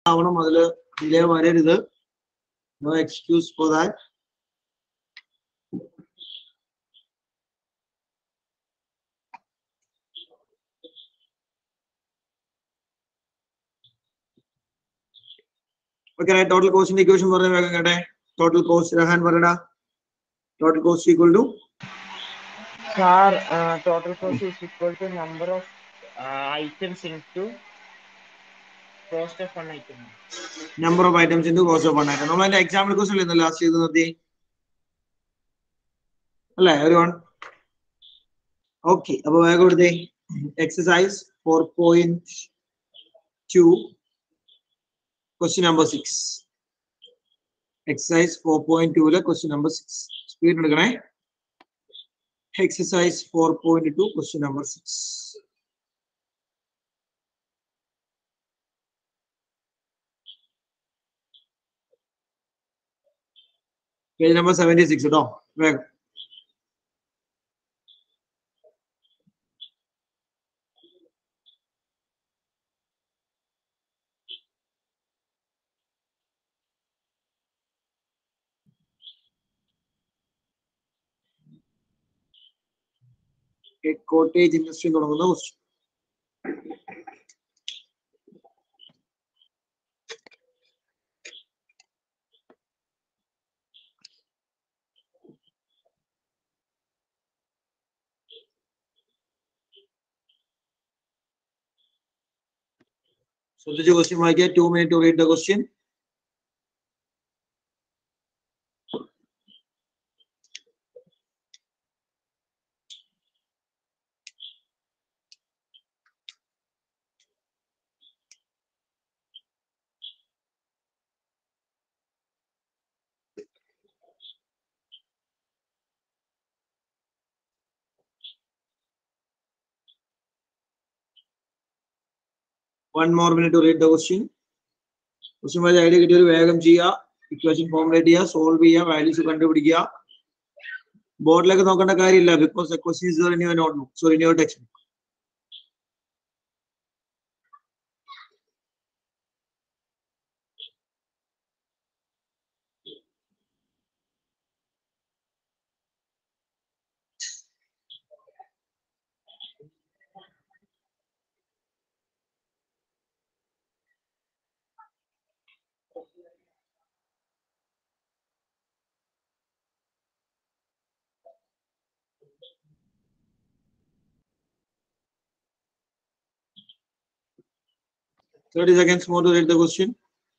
ആവണം അതില് ഡിലേ വരരുത് no excuse for that okay total കോസ്റ്റിന്റെ ഇക്വേഷൻ പറഞ്ഞ വേഗം കേട്ടെ ടോട്ടൽ കോസ്റ്റ് രഹാൻ പറയടാ total cost equal to Sir, uh, total cost is equal to number of uh, items into cost of one item. Number of items into cost of one item നമ്മൾ അതിന്റെ example question ഇന്ന് last ചെയ്ത് നിർത്തി അല്ലേ ഒരു one okay അപ്പൊ വേഗം എടുത്തേ exercise four point two question number six exercise four point ടൂലെ ക്വസ്റ്റ്യൻ നമ്പർ സിക്സ് സ്പീഡ് എടുക്കണേ exercise four point two question number six page number seventy six കേട്ടോ വേഗം കോട്ടേജ് ഇൻഡസ്ട്രി തുടങ്ങുന്ന ക്വസ്റ്റ്യൻ ശ്രദ്ധിച്ച് ക്വസ്റ്റ്യൻ വായിക്കുക two minute to read the question one more minute to read the question question വായിച്ച idea കിട്ടിയ ഒരു വേഗം ചെയ്യുക ഇക്വേഷൻ ഫോമുലേറ്റ് ചെയ്യുക സോൾവ് ചെയ്യുക വാല്യൂസ് കണ്ടുപിടിക്കുക ബോർഡിലേക്ക് നോക്കേണ്ട കാര്യമില്ല because the question is in your notebook so in your text textbook Thirty seconds more to read the question.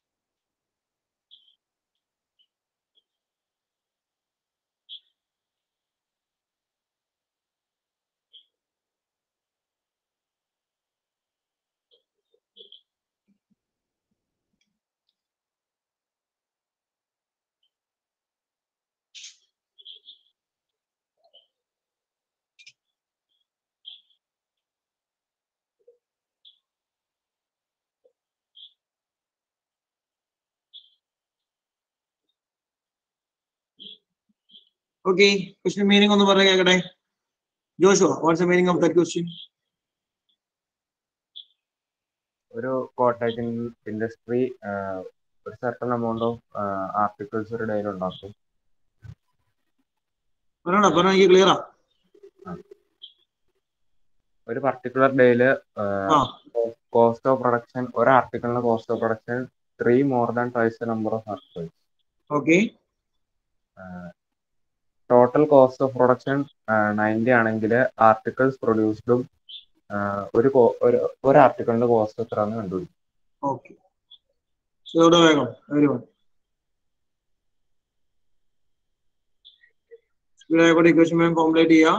Okay, question meaning ഒന്ന് പറഞ്ഞ കേക്കട്ടെ ജോഷോ what's the meaning of that question ഒരു കോട്ടേജ് ഇൻഡസ്ട്രി ഒരു certain amount of articles ഒരു ഡേയിൽ ഉണ്ടാക്കും പറയണ പറഞ്ഞ എനിക്ക് ക്ലിയറാ ഒരു പർട്ടിക്കുലർ ഡേയിൽ ആ കോസ്റ്റ് ഓഫ് പ്രൊഡക്ഷൻ ഒരു ആർട്ടിക്കിളിന്റെ cost of production three more than twice number of articles okay total cost of production ninety ആണെങ്കിൽ ആർട്ടിക്കിൾസ് പ്രൊഡ്യൂസ്ഡും ഒരു co- ഒരു ഒരു ആർട്ടിക്കിളിന്റെ കോസ്റ്റ് എത്രയാണെന്ന് കണ്ടുപിടിക്കും ഓക്കെ ഇവിടെ വേഗം വെരി വൺ ഇവിടെ ഇക്വേഷൻ വേഗം ഫോമുലേറ്റ് ചെയ്യാം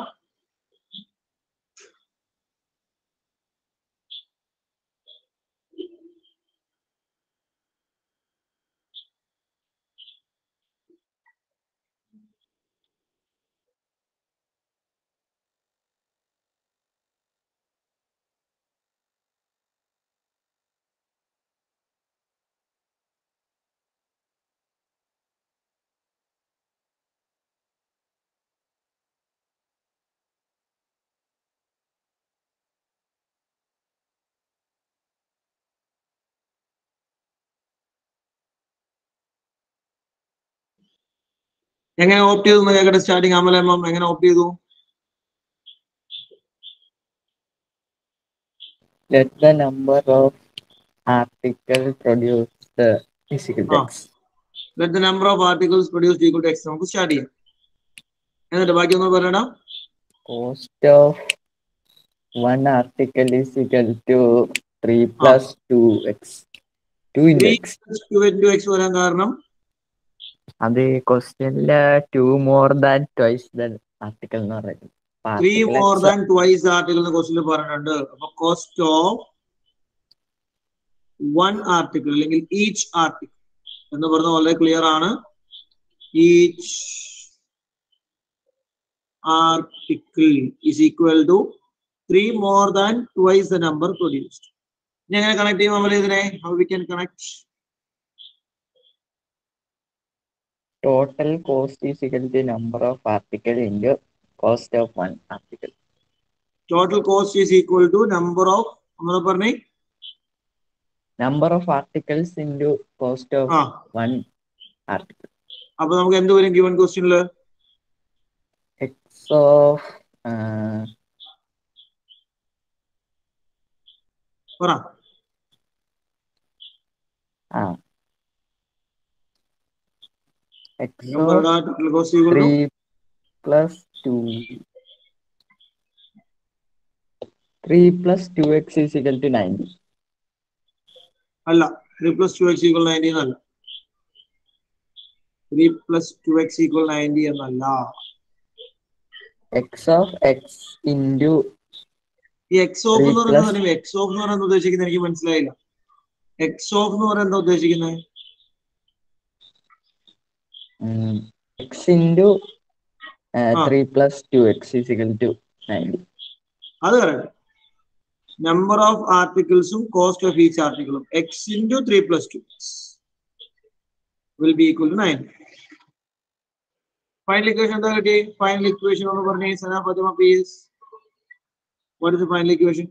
എങ്ങനെ ഓപ്റ്റ് ചെയ്തു എന്ന് കേൾക്കട്ടെ സ്റ്റാർട്ടിങ് അമലമ്മ എങ്ങനെ ഓപ്റ്റ് ചെയ്തു Let the number of article produced is equal to Ah. x. Let the number of articles produce equal to x നമുക്ക് സ്റ്റാർട്ട് ചെയ്യാം എന്നിട്ട് ബാക്കി ഒന്ന് പറയണം Cost of one article is equal to 3 plus 2x. 2 into three x. Two into x വരാൻ കാരണം അത് ക്വസ്റ്റ്യനില് two more than twice than article എന്ന് പറയുന്നത് അപ്പൊ three article more x- than twice article എന്ന് ക്വസ്റ്റിൽ പറഞ്ഞിട്ടുണ്ട് അപ്പൊ കോസ്റ്റ് ഓഫ് വൺ ആർട്ടിക്കിൾ അല്ലെങ്കിൽ ഈച്ച് ആർട്ടിക്കിൾ എന്ന് പറഞ്ഞ വളരെ ക്ലിയർ ആണ് each article is equal to three more than twice the number produced ഇനി എങ്ങനെ കണക്ട് ചെയ്യും നമ്മൾ ഇതിനെ how we can connect total cost is equal to number of article into cost of one article. Total cost is equal to number of നമ്മൾ പറഞ്ഞേ Number of articles into cost of ആ one article. അപ്പൊ നമുക്ക് എന്ത് വരും given ക്വസ്റ്റ്യനിൽ X of uh, പറ ah, X നിങ്ങൾ of പറടാ total cost equal to 3 plus 2. 3 plus 2x is equal to 90. അല്ല three plus two x equal ninety എന്നല്ല three plus two x equal ninety എന്നല്ല X of x into ഈ x of എന്ന് Three plus- പറയുന്നത് എക്സ് of എന്ന് പറയുന്നത് ഉദ്ദേശിക്കുന്നത് എനിക്ക് മനസ്സിലായില്ല എക്സ് ഓഫ് എന്ന് പറയുന്നത് എന്താ ഉദ്ദേശിക്കുന്നത് um, x into uh, Ah. 3 plus 2x is equal to 90. അത് കറക്റ്റ് നമ്പർ ഓഫ് ആർട്ടിക്കിൾസും കോസ്റ്റ് ഓഫ് ഈച്ച് ആർട്ടിക്കിളും x into three plus two will be equal to nine final equation എന്താ കിട്ടി ഫൈനൽ ഇക്വേഷൻ എന്ന് പറഞ്ഞ Sana Fathima please what is final equation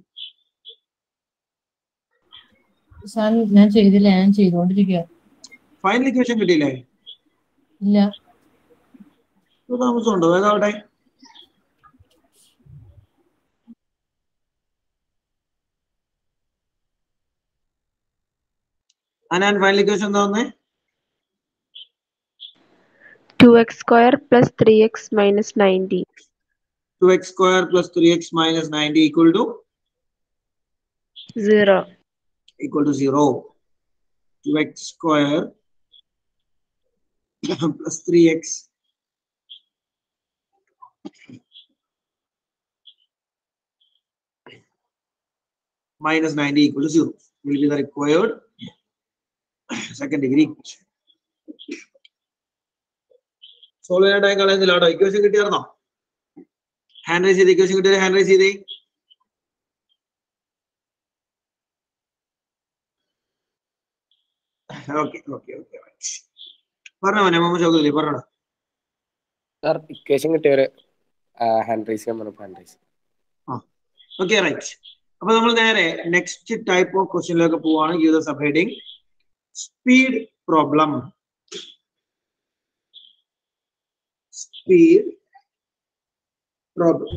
sir ഞാൻ ചെയ്തില്ല ഞാൻ ചെയ്തുകൊണ്ടിരിക്കുക ഫൈനൽ ഇക്വേഷൻ കിട്ടിയില്ലേ ഇല്ല ഇത് താമസമുണ്ടോ ഏതാവട്ടെ അനാൻ ഫൈനൽ ഇക്വേഷൻ എന്താ വന്നേ 2x square plus 3x minus 90. Two x square plus three x minus ninety equal to 0. equal to 0. 2x square plus 3x minus 90 equal to 0 will be the required second degree equation. Solve ചെയ്യാൻ time കളയുന്നില്ല കേട്ടോ equation കിട്ടിയായിരുന്നോ hand raise ചെയ്ത് equation കിട്ടിയ hand raise ചെയ്തേ okay okay okay പറഞ്ഞോ മോനെ മുഹമ്മദ് ഷൗക്കത്തല്ലേ പറഞ്ഞോ സാർ ഇക്വേഷൻ കിട്ടിയവര് ഹാൻഡ് റൈസ് ചെയ്യാൻ പറഞ്ഞു ഹാൻഡ് റൈസ് ഓക്കെ റൈറ്റ് അപ്പൊ നമ്മൾ നേരെ നെക്സ്റ്റ് ടൈപ്പ് ഓഫ് ക്വസ്റ്റ്യനിലേക്ക് പോവാണ് give the subheading speed problem speed problem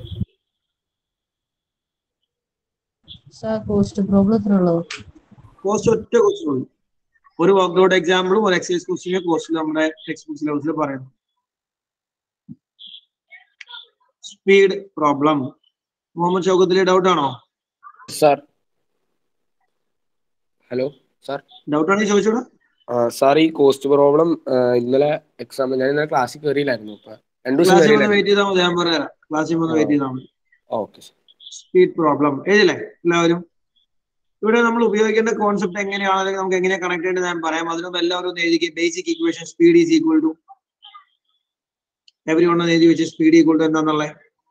sir cost problem എത്ര ഉള്ളൂ കോസ്റ്റ് ഒറ്റ ക്വസ്റ്റ്യൻ ഉള്ളൂ ഒരു വർക്ക്ഔട്ട് എക്സാമ്പിളും ഒരു എക്സസൈസ് ക്വസ്റ്റ്യനെ കോസ്റ്റ് നമ്മുടെ ടെക്സ്റ്റ് ബുക്ക് സിലബസിൽ പറയുന്നു സ്പീഡ് പ്രോബ്ലം മുഹമ്മദ് ഷൗക്കത്തിലെ ഡൗട്ട് ആണോ സാർ ഹലോ സാർ ഡൗട്ട് ആണെങ്കിൽ ചോദിച്ചോടാ സാർ ഈ കോസ്റ്റ് പ്രോബ്ലം ഇന്നലെ എക്സാം ഞാൻ ഇന്നലെ ക്ലാസ്സിൽ കയറിയില്ലായിരുന്നു അപ്പൊ രണ്ടു ദിവസം ക്ലാസ്സിൽ വന്ന് കയറിയില്ലായിരുന്നു വെയിറ്റ് ചെയ്താൽ മതി ഞാൻ പറയാം ക്ലാസ്സിൽ വന്ന് വെയിറ്റ് ചെയ്താൽ മതി ഓക്കെ സ്പീഡ് പ്രോബ്ലം എഴുതില്ലേ എല്ലാവരും ഇവിടെ നമ്മൾ ഉപയോഗിക്കേണ്ട കോൺസെപ്റ്റ് എങ്ങനെയാണ് അല്ലെങ്കിൽ നമുക്ക് എങ്ങനെ കണക്ട് ചെയ്യേണ്ടത് ഞാൻ പറയാം അതിനൊപ്പം എല്ലാവരും ഒന്ന് എഴുതി basic equation speed is equal to every ഒന്ന് എഴുതി വെച്ച് സ്പീഡ് ഈക്വൽ ടു എന്താന്നുള്ളത്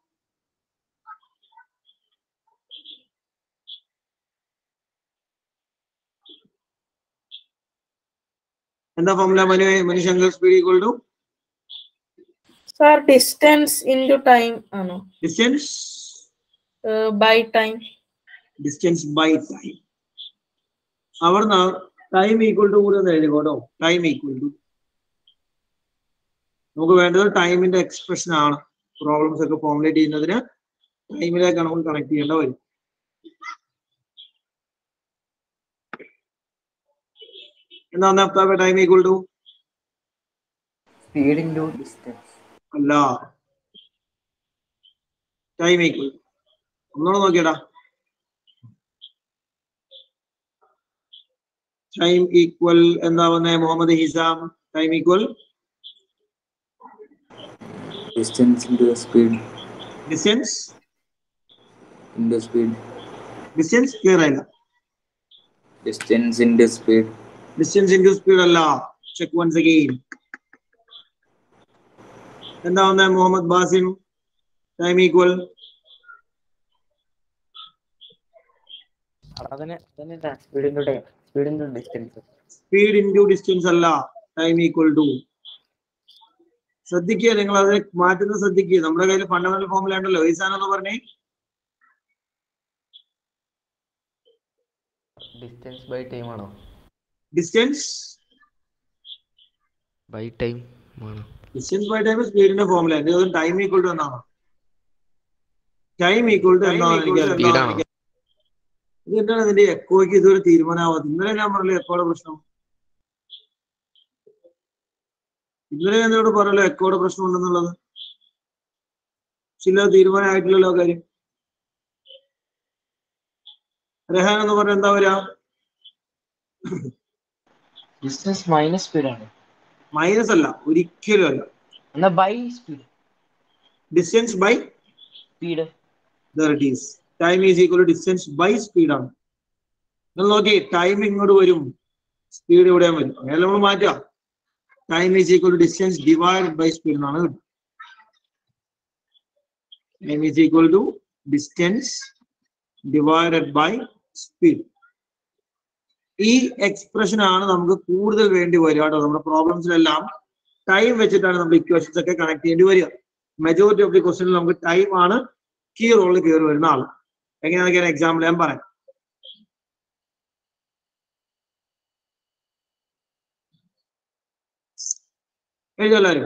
എന്താ ഫോർമുല മനു മനുഷ്യങ്കൽ speed equal to Sir, distance into time ആണോ distance by time distance by time അവിടുന്ന് ടൈം ഈക്വൽ ടു കൂടെ ഒന്ന് എഴുതിക്കോട്ടോ ടൈം ഈക്വൽ ടു നമുക്ക് വേണ്ടത് ടൈമിന്റെ എക്സ്പ്രഷൻ ആണ് പ്രോബ്ലംസ് ഒക്കെ ഫോർമുലേറ്റ് ചെയ്യുന്നതിന് ടൈമിലേക്കാണ് നമുക്ക് കണക്ട് ചെയ്യേണ്ട വരും എന്താണ് time equal to speed into distance അല്ല ടൈം ഈക്വൽ ഒന്നുകൂടെ നോക്കിയടാ ടൈം ഈക്വൽ എന്താ വന്നേ Muhammad Hisam time equal distance into speed distance into speed distance clear ആയില്ല distance into speed distance into speed അല്ല ചെക്ക് വൺസ് അഗെയിൻ എന്താ വന്നേ മുഹമ്മദ് ബാസിം ടൈം ഈക്വൽ അതന്നെ അതന്നെ speed into time speed into distance speed into distance അല്ല time equal to ശ്രദ്ധിക്കുക നിങ്ങൾ അത് മാറ്റുന്നത് ശ്രദ്ധിക്കുക നമ്മുടെ കയ്യിൽ ഫണ്ടമെന്റൽ ഫോമുല ഉണ്ടല്ലോ ഈ സാധനം എന്ന് പറഞ്ഞേ ഡിസ്റ്റൻസ് ബൈ ടൈം ആണോ ഡിസ്റ്റൻസ് ബൈ ടൈം ആണോ ഡിസ്റ്റൻസ് ബൈ ടൈം സ്പീഡിന്റെ ഫോമുല ടൈം ഈക്വൽ ടു എന്നാണ് ടൈം ഈക്വൽ ടു എന്നാണ് എനിക്ക് Speed ആണോ? ഇത് എന്താണ് ഇതിന്റെ എക്കോയ്ക്ക് ഇതുവരെ തീരുമാനമാവാത്തത് ഇന്നലെ ഞാൻ പറഞ്ഞില്ല എക്കോയുടെ പ്രശ്നം ഇന്നലെ ഞാൻ നിന്നോട് പറഞ്ഞല്ലോ എക്കോയുടെ പ്രശ്നം ഉണ്ടെന്നുള്ളത് ചില തീരുമാനമായിട്ടില്ലല്ലോ ആ കാര്യം റെഹാൻ എന്ന് പറഞ്ഞ എന്താ വരാ ഡിസ്റ്റൻസ് മൈനസ് സ്പീഡ് ആണ് മൈനസ് അല്ല ഒരിക്കലും അല്ല എന്നാ by speed distance by speed it is time is equal to distance by speed ആണ് നിങ്ങൾ നോക്കി ടൈം ഇങ്ങോട്ട് വരും സ്പീഡ് ഇവിടെ വരും അങ്ങനെ നമ്മൾ മാറ്റുക time is equal to distance divide by speed എന്നാണ് കിട്ടും time is equal to distance divided by speed ഈ എക്സ്പ്രഷൻ ആണ് നമുക്ക് കൂടുതൽ വേണ്ടി വരിക കേട്ടോ നമ്മുടെ പ്രോബ്ലംസിലെല്ലാം ടൈം വെച്ചിട്ടാണ് നമ്മൾ ഇക്വേഷൻസ് ഒക്കെ കണക്ട് ചെയ്യേണ്ടി വരിക മെജോറിറ്റി ഓഫ് ദി ക്വസ്റ്റനിൽ നമുക്ക് ടൈം ആണ് കീ റോളിൽ കയറി വരുന്ന ആള് എങ്ങനെയാണെന്ന് എക്സാമ്പിൾ ഞാൻ പറയാം എഴുതി എല്ലാവരും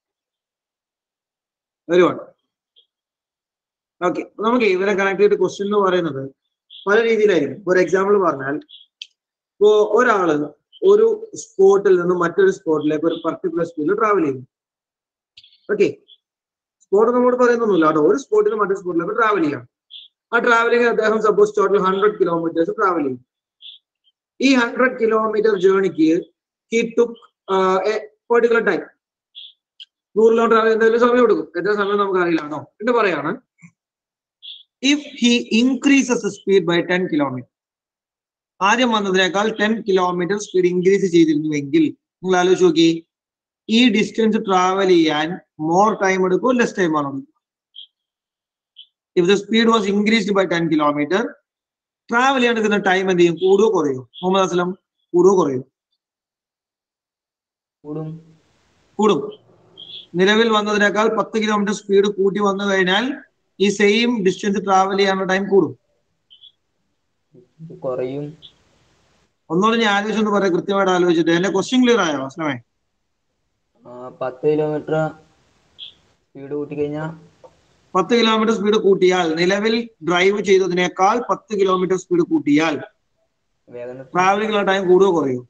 ഒരുപാട് ഓക്കെ നമുക്ക് ഇവരെ കണക്ട് ചെയ്തിട്ട് ക്വസ്റ്റ്യൻ എന്ന് പറയുന്നത് പല രീതിയിലായിരിക്കും ഒരു എക്സാമ്പിൾ പറഞ്ഞാൽ ഇപ്പോ ഒരാള് ഒരു സ്പോട്ടിൽ നിന്ന് മറ്റൊരു സ്പോട്ടിലേക്ക് ഒരു പർട്ടിക്കുലർ സ്പീഡിൽ ട്രാവൽ ചെയ്യുന്നു ഓക്കെ സ്പോട്ട് നമ്മോട് പറയുന്നൊന്നുമില്ല കേട്ടോ ഒരു സ്പോട്ടിൽ നിന്ന് മറ്റൊരു സ്പോട്ടിലേക്ക് ട്രാവൽ ചെയ്യാം ആ ട്രാവലിംഗ് അദ്ദേഹം suppose total hundred kilometres travel ചെയ്യും ഈ ഹൺഡ്രഡ് കിലോമീറ്റർ ജേർണിക്ക് he took a particular time നൂറ് കിലോമീറ്റർ ട്രാവൽ എന്തായാലും സമയം എടുക്കും എത്ര സമയം നമുക്ക് അറിയില്ല കേട്ടോ എന്ന് പറയാണ് if he increases speed by ten kilometre ആദ്യം വന്നതിനേക്കാൾ ടെൻ കിലോമീറ്റർ സ്പീഡ് ഇൻക്രീസ് ചെയ്തിരുന്നുവെങ്കിൽ നിങ്ങൾ ആലോചിച്ച് നോക്കി ഈ ഡിസ്റ്റൻസ് ട്രാവൽ ചെയ്യാൻ മോർ ടൈം എടുക്കും ലെസ് ടൈം ആണോ if the speed was increased by ten kilometre travel ചെയ്യാൻ എടുക്കുന്ന ടൈം എന്ത് ചെയ്യും കൂടുകയോ കുറയോ മുഹമ്മദ് അസ്ലം കൂടുകയോ കുറയോ കൂടും കൂടും നിലവിൽ വന്നതിനേക്കാൾ പത്ത് കിലോമീറ്റർ സ്പീഡ് കൂട്ടി വന്നു കഴിഞ്ഞാൽ ഈ സെയിം ഡിസ്റ്റൻസ് ട്രാവൽ ചെയ്യാനുള്ള ടൈം കൂടും കുറയും ഒന്നുകൂടെ ഞാൻ ആലോചിച്ചൊന്ന് പറയാം കൃത്യമായിട്ട് ആലോചിച്ചിട്ട് എന്റെ ക്വസ്റ്റ്യൻ ക്ലിയർ ആയോ അസ്ലമേ ആ, പത്ത് കിലോമീറ്റർ സ്പീഡ് കൂട്ടി കഴിഞ്ഞാൽ പത്ത് കിലോമീറ്റർ സ്പീഡ് കൂട്ടിയാൽ നിലവിൽ ഡ്രൈവ് ചെയ്തതിനേക്കാൾ പത്ത് കിലോമീറ്റർ സ്പീഡ് കൂട്ടിയാൽ വേഗം ട്രാവലിംഗുള്ള ടൈം കൂടുകയോ കുറയോ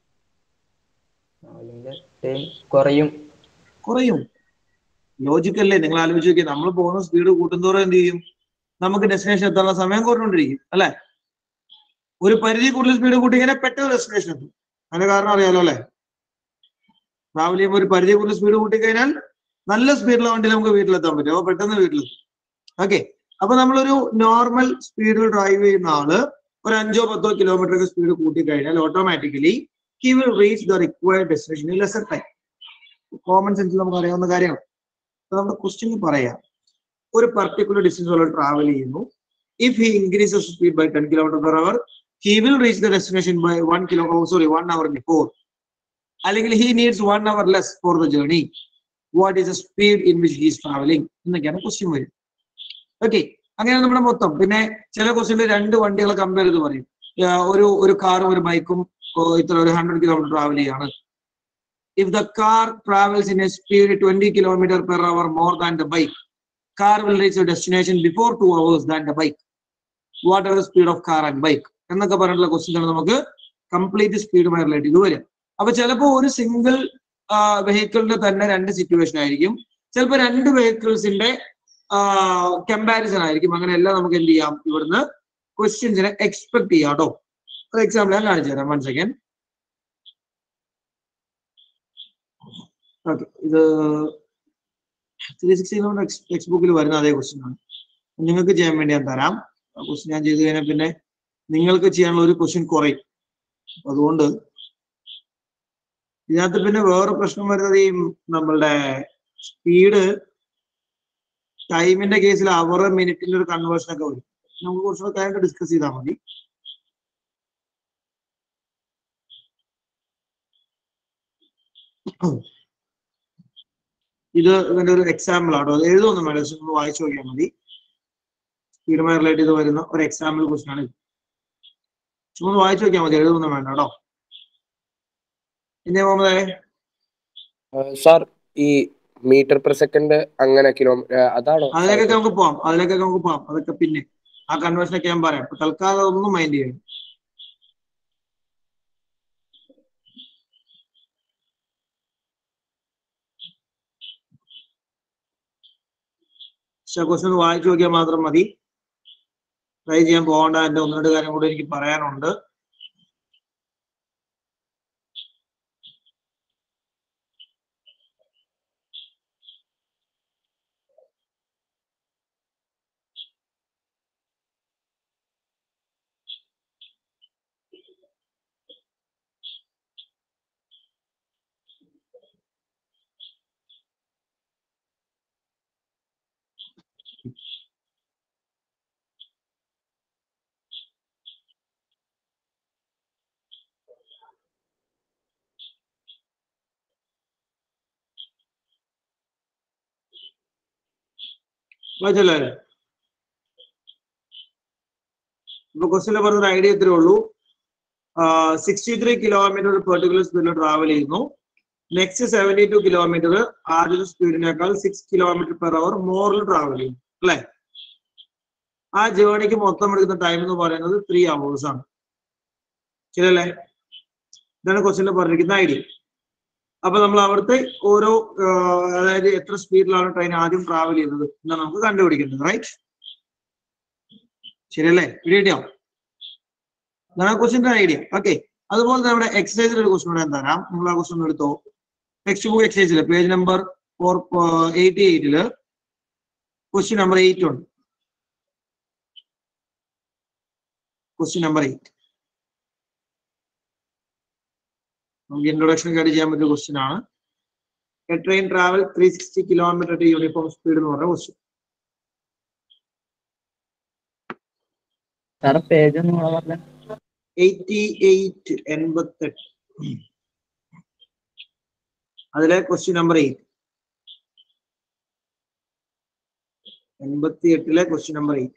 ടൈം കുറയും കുറയും ലോജിക്കല്ലേ നിങ്ങൾ ആലോചിച്ച് നോക്കിയാൽ നമ്മൾ പോകുന്ന സ്പീഡ് കൂട്ടുന്തോറും എന്ത് ചെയ്യും നമുക്ക് ഡെസ്റ്റിനേഷൻ എത്താനുള്ള സമയം കുറഞ്ഞുകൊണ്ടിരിക്കും അല്ലെ ഒരു പരിധി കൂടുതൽ സ്പീഡ് കൂട്ടി കഴിഞ്ഞാൽ പെട്ടെന്ന് ഡെസ്റ്റിനേഷൻ എത്തും അതിന്റെ കാരണം അറിയാലോ അല്ലെ ട്രാവൽ ചെയ്യുമ്പോൾ ഒരു പരിധി കൂടുതൽ സ്പീഡ് കൂട്ടി കഴിഞ്ഞാൽ നല്ല സ്പീഡിലുള്ള വണ്ടി നമുക്ക് വീട്ടിലെത്താൻ പറ്റും അപ്പൊ പെട്ടെന്ന് വീട്ടിലെത്തും ഓക്കെ അപ്പൊ നമ്മളൊരു നോർമൽ സ്പീഡിൽ ഡ്രൈവ് ചെയ്യുന്ന ആള് ഒരു അഞ്ചോ പത്തോ കിലോമീറ്റർ ഒക്കെ സ്പീഡ് കൂട്ടി കഴിഞ്ഞാൽ automatically he will reach the required destination in lesser time common സെൻസിൽ നമുക്ക് അറിയാവുന്ന കാര്യമാണ് അപ്പൊ നമ്മുടെ ക്വസ്റ്റ്യൻ പറയാം ഒരു പർട്ടിക്കുലർ ഡിസ്റ്റൻസ് ഉള്ള ട്രാവൽ ചെയ്യുന്നു if he increases speed by ten kilometre per hour he will reach the destination by one kilo sorry one hour before അല്ലെങ്കിൽ he needs one hour less for the journey what is the speed in which he's travelling എന്നൊക്കെയാണ് question വരും okay അങ്ങനെയാണ് നമ്മുടെ മൊത്തം പിന്നെ ചില ക്വസ്റ്റ്യനിൽ രണ്ട് വണ്ടികളെ കമ്പയർ ചെയ്ത് പറയും ആ, ഒരു ഒരു കാറും ഒരു ബൈക്കും ഇത്ര ഒരു ഹൺഡ്രഡ് കിലോമീറ്റർ ട്രാവൽ ചെയ്യാണ് if the car travels in a speed 20 kilometer per hour more than the bike, car will reach the destination before two hours than the bike. What are the speed of car and bike? എന്നൊക്കെ പറഞ്ഞിട്ടുള്ള question ആണ് നമുക്ക് complete സ്പീഡുമായി relate ചെയ്ത് വരിക അപ്പൊ ചിലപ്പോൾ ഒരു single വെഹിക്കിളിന്റെ തന്നെ രണ്ട് സിറ്റുവേഷൻ ആയിരിക്കും ചിലപ്പോൾ രണ്ട് വെഹിക്കിൾസിന്റെ കമ്പാരിസൺ ആയിരിക്കും അങ്ങനെയെല്ലാം നമുക്ക് എന്ത് ചെയ്യാം ഇവിടുന്ന് ക്വസ്റ്റ്യൻസിനെ എക്സ്പെക്ട് ചെയ്യാം കേട്ടോ ഒരു എക്സാമ്പിൾ ഞാൻ കാണിച്ചു തരാം വൺ സെക്കൻഡ് ഓക്കെ ഇത് ത്രീ സിക്സ്റ്റി ടെക്സ്റ്റ് ബുക്കിൽ വരുന്ന അതേ ക്വസ്റ്റ്യൻ ആണ് നിങ്ങൾക്ക് ചെയ്യാൻ വേണ്ടി ഞാൻ തരാം ആ ക്വസ്റ്റ്യൻ ഞാൻ ചെയ്ത് കഴിഞ്ഞാൽ പിന്നെ നിങ്ങൾക്ക് ചെയ്യാനുള്ള ഒരു ക്വസ്റ്റ്യൻ കുറയും അപ്പൊ അതുകൊണ്ട് ഇതിനകത്ത് പിന്നെ വേറെ പ്രശ്നം വരുന്നത് ഈ നമ്മളുടെ സ്പീഡ് ടൈമിന്റെ കേസിൽ അവർ മിനിറ്റിന്റെ ഒരു കൺവേർഷൻ ഒക്കെ വരും നമുക്ക് കുറച്ചുകൂടെ കാര്യമായിട്ട് ഡിസ്കസ് ചെയ്താൽ മതി ഇത് ഇതിന്റെ ഒരു എക്സാമ്പിൾ ആണോ അത് എഴുതൊന്നും വേണ്ട just ഒന്ന് വായിച്ചു നോക്കിയാൽ മതി സ്പീഡുമായി റിലേറ്റ് ചെയ്ത് വരുന്ന ഒരു എക്സാമ്പിൾ ക്വസ്റ്റൻ ആണ് ഇത് ചുമ്മാ ഒന്ന് വായിച്ചു നോക്കിയാൽ മതി എഴുതൊന്നും വേണ്ട കേട്ടോ പിന്നെ മുഹമ്മദേ സാർ ഈ മീറ്റർ പെർ സെക്കൻഡ് അങ്ങനെ കിലോ അതാണോ അതിലേക്കൊക്കെ നമുക്ക് പോവാം അതിലേക്കൊക്കെ നമുക്ക് പോവാം അതൊക്കെ പിന്നെ ആ കൺവേർഷൻ ഒക്കെ ഞാൻ പറയാം ഇപ്പൊ തൽക്കാലം ഒന്നും മൈൻഡ് ചെയ്യണം പക്ഷെ ക്വസ്റ്റൻ ഒന്ന് വായിച്ചു നോക്കിയാൽ മാത്രം മതി ട്രൈ ചെയ്യാൻ പോകേണ്ട എന്റെ ഒന്ന് രണ്ട് കാര്യം കൂടി എനിക്ക് പറയാനുണ്ട് വായിച്ചല്ലേ ഇപ്പൊ ക്വസ്റ്റിലെ പറഞ്ഞൊരു ഐഡിയ ഇത്രേ ഉള്ളൂ സിക്സ്റ്റി ത്രീ കിലോമീറ്റർ പെർട്ടിക്കുലർ സ്പീഡിൽ ട്രാവൽ ചെയ്യുന്നു നെക്സ്റ്റ് സെവന്റി ടു കിലോമീറ്റർ ആദ്യത്തെ സ്പീഡിനേക്കാൾ സിക്സ് കിലോമീറ്റർ പെർ അവർ മോറിൽ ട്രാവൽ ചെയ്യും അല്ലെ ആ ജേർണിക്ക് മൊത്തം എടുക്കുന്ന ടൈം എന്ന് പറയുന്നത് ത്രീ അവേഴ്സ് ആണ് ശരിയല്ലേ ഇതാണ് ക്വസ്റ്റിൽ പറഞ്ഞിരിക്കുന്ന ഐഡിയ അപ്പൊ നമ്മൾ അവിടുത്തെ ഓരോ ആ, അതായത് എത്ര സ്പീഡിലാണ് ട്രെയിൻ ആദ്യം ട്രാവൽ ചെയ്തത് എന്നാണ് നമുക്ക് കണ്ടുപിടിക്കേണ്ടത് റൈറ്റ് ശരിയല്ലേ കിട്ടിയോ ഇതാണ് ക്വസ്റ്റിന്റെ ഐഡിയ ഓക്കെ അതുപോലെ നമ്മുടെ എക്സസൈസിൽ ഒരു ക്വസ്റ്റൻ കൂടെ തരാം നിങ്ങൾ ആ ക്വസ്റ്റൻ എടുത്തോ ടെക്സ്റ്റ് ബുക്ക് എക്സസൈസിൽ പേജ് നമ്പർ ഫോർ എയ്റ്റി എയ്റ്റില് ക്വസ്റ്റ്യൻ നമ്പർ എയ്റ്റ് ഉണ്ട് ക്വസ്റ്റ്യൻ നമ്പർ എയ്റ്റ് നമുക്ക് ഇൻട്രൊഡക്ഷൻ കാര്യം ചെയ്യാൻ പറ്റിയ ക്വസ്റ്റ്യൻ ആണ് a train travel three sixty kilometre at uniform speed എന്ന് പറഞ്ഞ ക്വസ്റ്റ്യൻ സാറ് പേജ് ഒന്ന് കൂടെ പറഞ്ഞേ എയ്റ്റി എയ്റ്റ് എൺപത്തെട്ട് അതിലെ ക്വസ്റ്റ്യൻ നമ്പർ എയ്റ്റ് എൺപത്തി എട്ടിലെ ക്വസ്റ്റ്യൻ നമ്പർ എയ്റ്റ്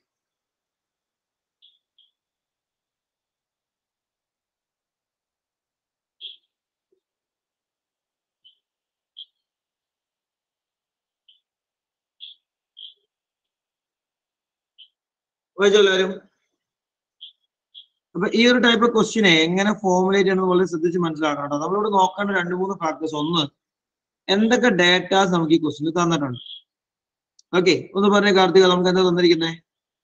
വായിച്ചോ എല്ലാവരും അപ്പൊ ഈ ഒരു ടൈപ്പ് ക്വസ്റ്റ്യനെ എങ്ങനെ ഫോർമുലേറ്റ് ചെയ്യണം വളരെ ശ്രദ്ധിച്ച് മനസ്സിലാക്കണം കേട്ടോ നമ്മളിവിടെ നോക്കേണ്ട രണ്ട് മൂന്ന് ഫാക്ടേഴ്സ് ഒന്ന് എന്തൊക്കെ ഡേറ്റാസ് നമുക്ക് ഈ ക്വസ്റ്റ്യൻ തന്നിട്ടുണ്ട് ഓക്കെ ഒന്ന് പറഞ്ഞ കാർത്തിക നമുക്ക് എന്താ തന്നിരിക്കുന്നത്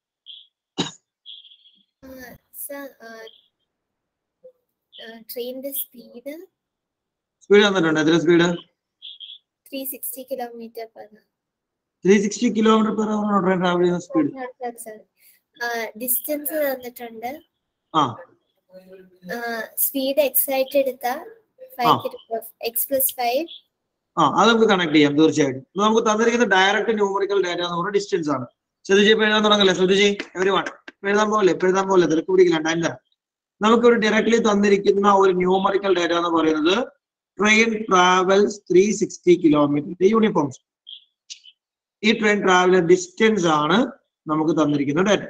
ട്രെയിനിന്റെ സ്പീഡ് സ്പീഡ് തന്നിട്ടുണ്ട് എത്ര speed three sixty kilometre per three sixty kilometre per hour train travel ചെയ്യുന്ന സ്പീഡ് ഡിസ്റ്റൻസ് തന്നിട്ടുണ്ട് ആ സ്പീഡ് എക്സൈറ്റ് എടുത്ത ഫൈവ് എക്സ് പ്ലസ് ഫൈവ് ആ അത് നമുക്ക് കണക്ട് ചെയ്യാം തീർച്ചയായിട്ടും ഇത് നമുക്ക് തന്നിരിക്കുന്ന ഡയറക്റ്റ് ന്യൂമറിക്കൽ ഡാറ്റ എന്ന് പറഞ്ഞ ഡിസ്റ്റൻസ് ആണ് ശ്രദ്ധിച്ച് ഇപ്പൊ എഴുതാൻ തുടങ്ങല്ലേ ശ്രദ്ധിച്ച് എവരി വൺ എഴുതാൻ പോലെ ഇപ്പൊ എഴുതാൻ പോലെ തിരക്ക് പിടിക്കില്ല ടൈം തരാം നമുക്ക് ഒരു ഡയറക്ട്ലി തന്നിരിക്കുന്ന ഒരു ന്യൂമറിക്കൽ ഡാറ്റ എന്ന് പറയുന്നത് train travels three sixty kilometre uniform ഈ ട്രെയിൻ ട്രാവൽ ഡിസ്റ്റൻസ് ആണ് നമുക്ക് തന്നിരിക്കുന്ന data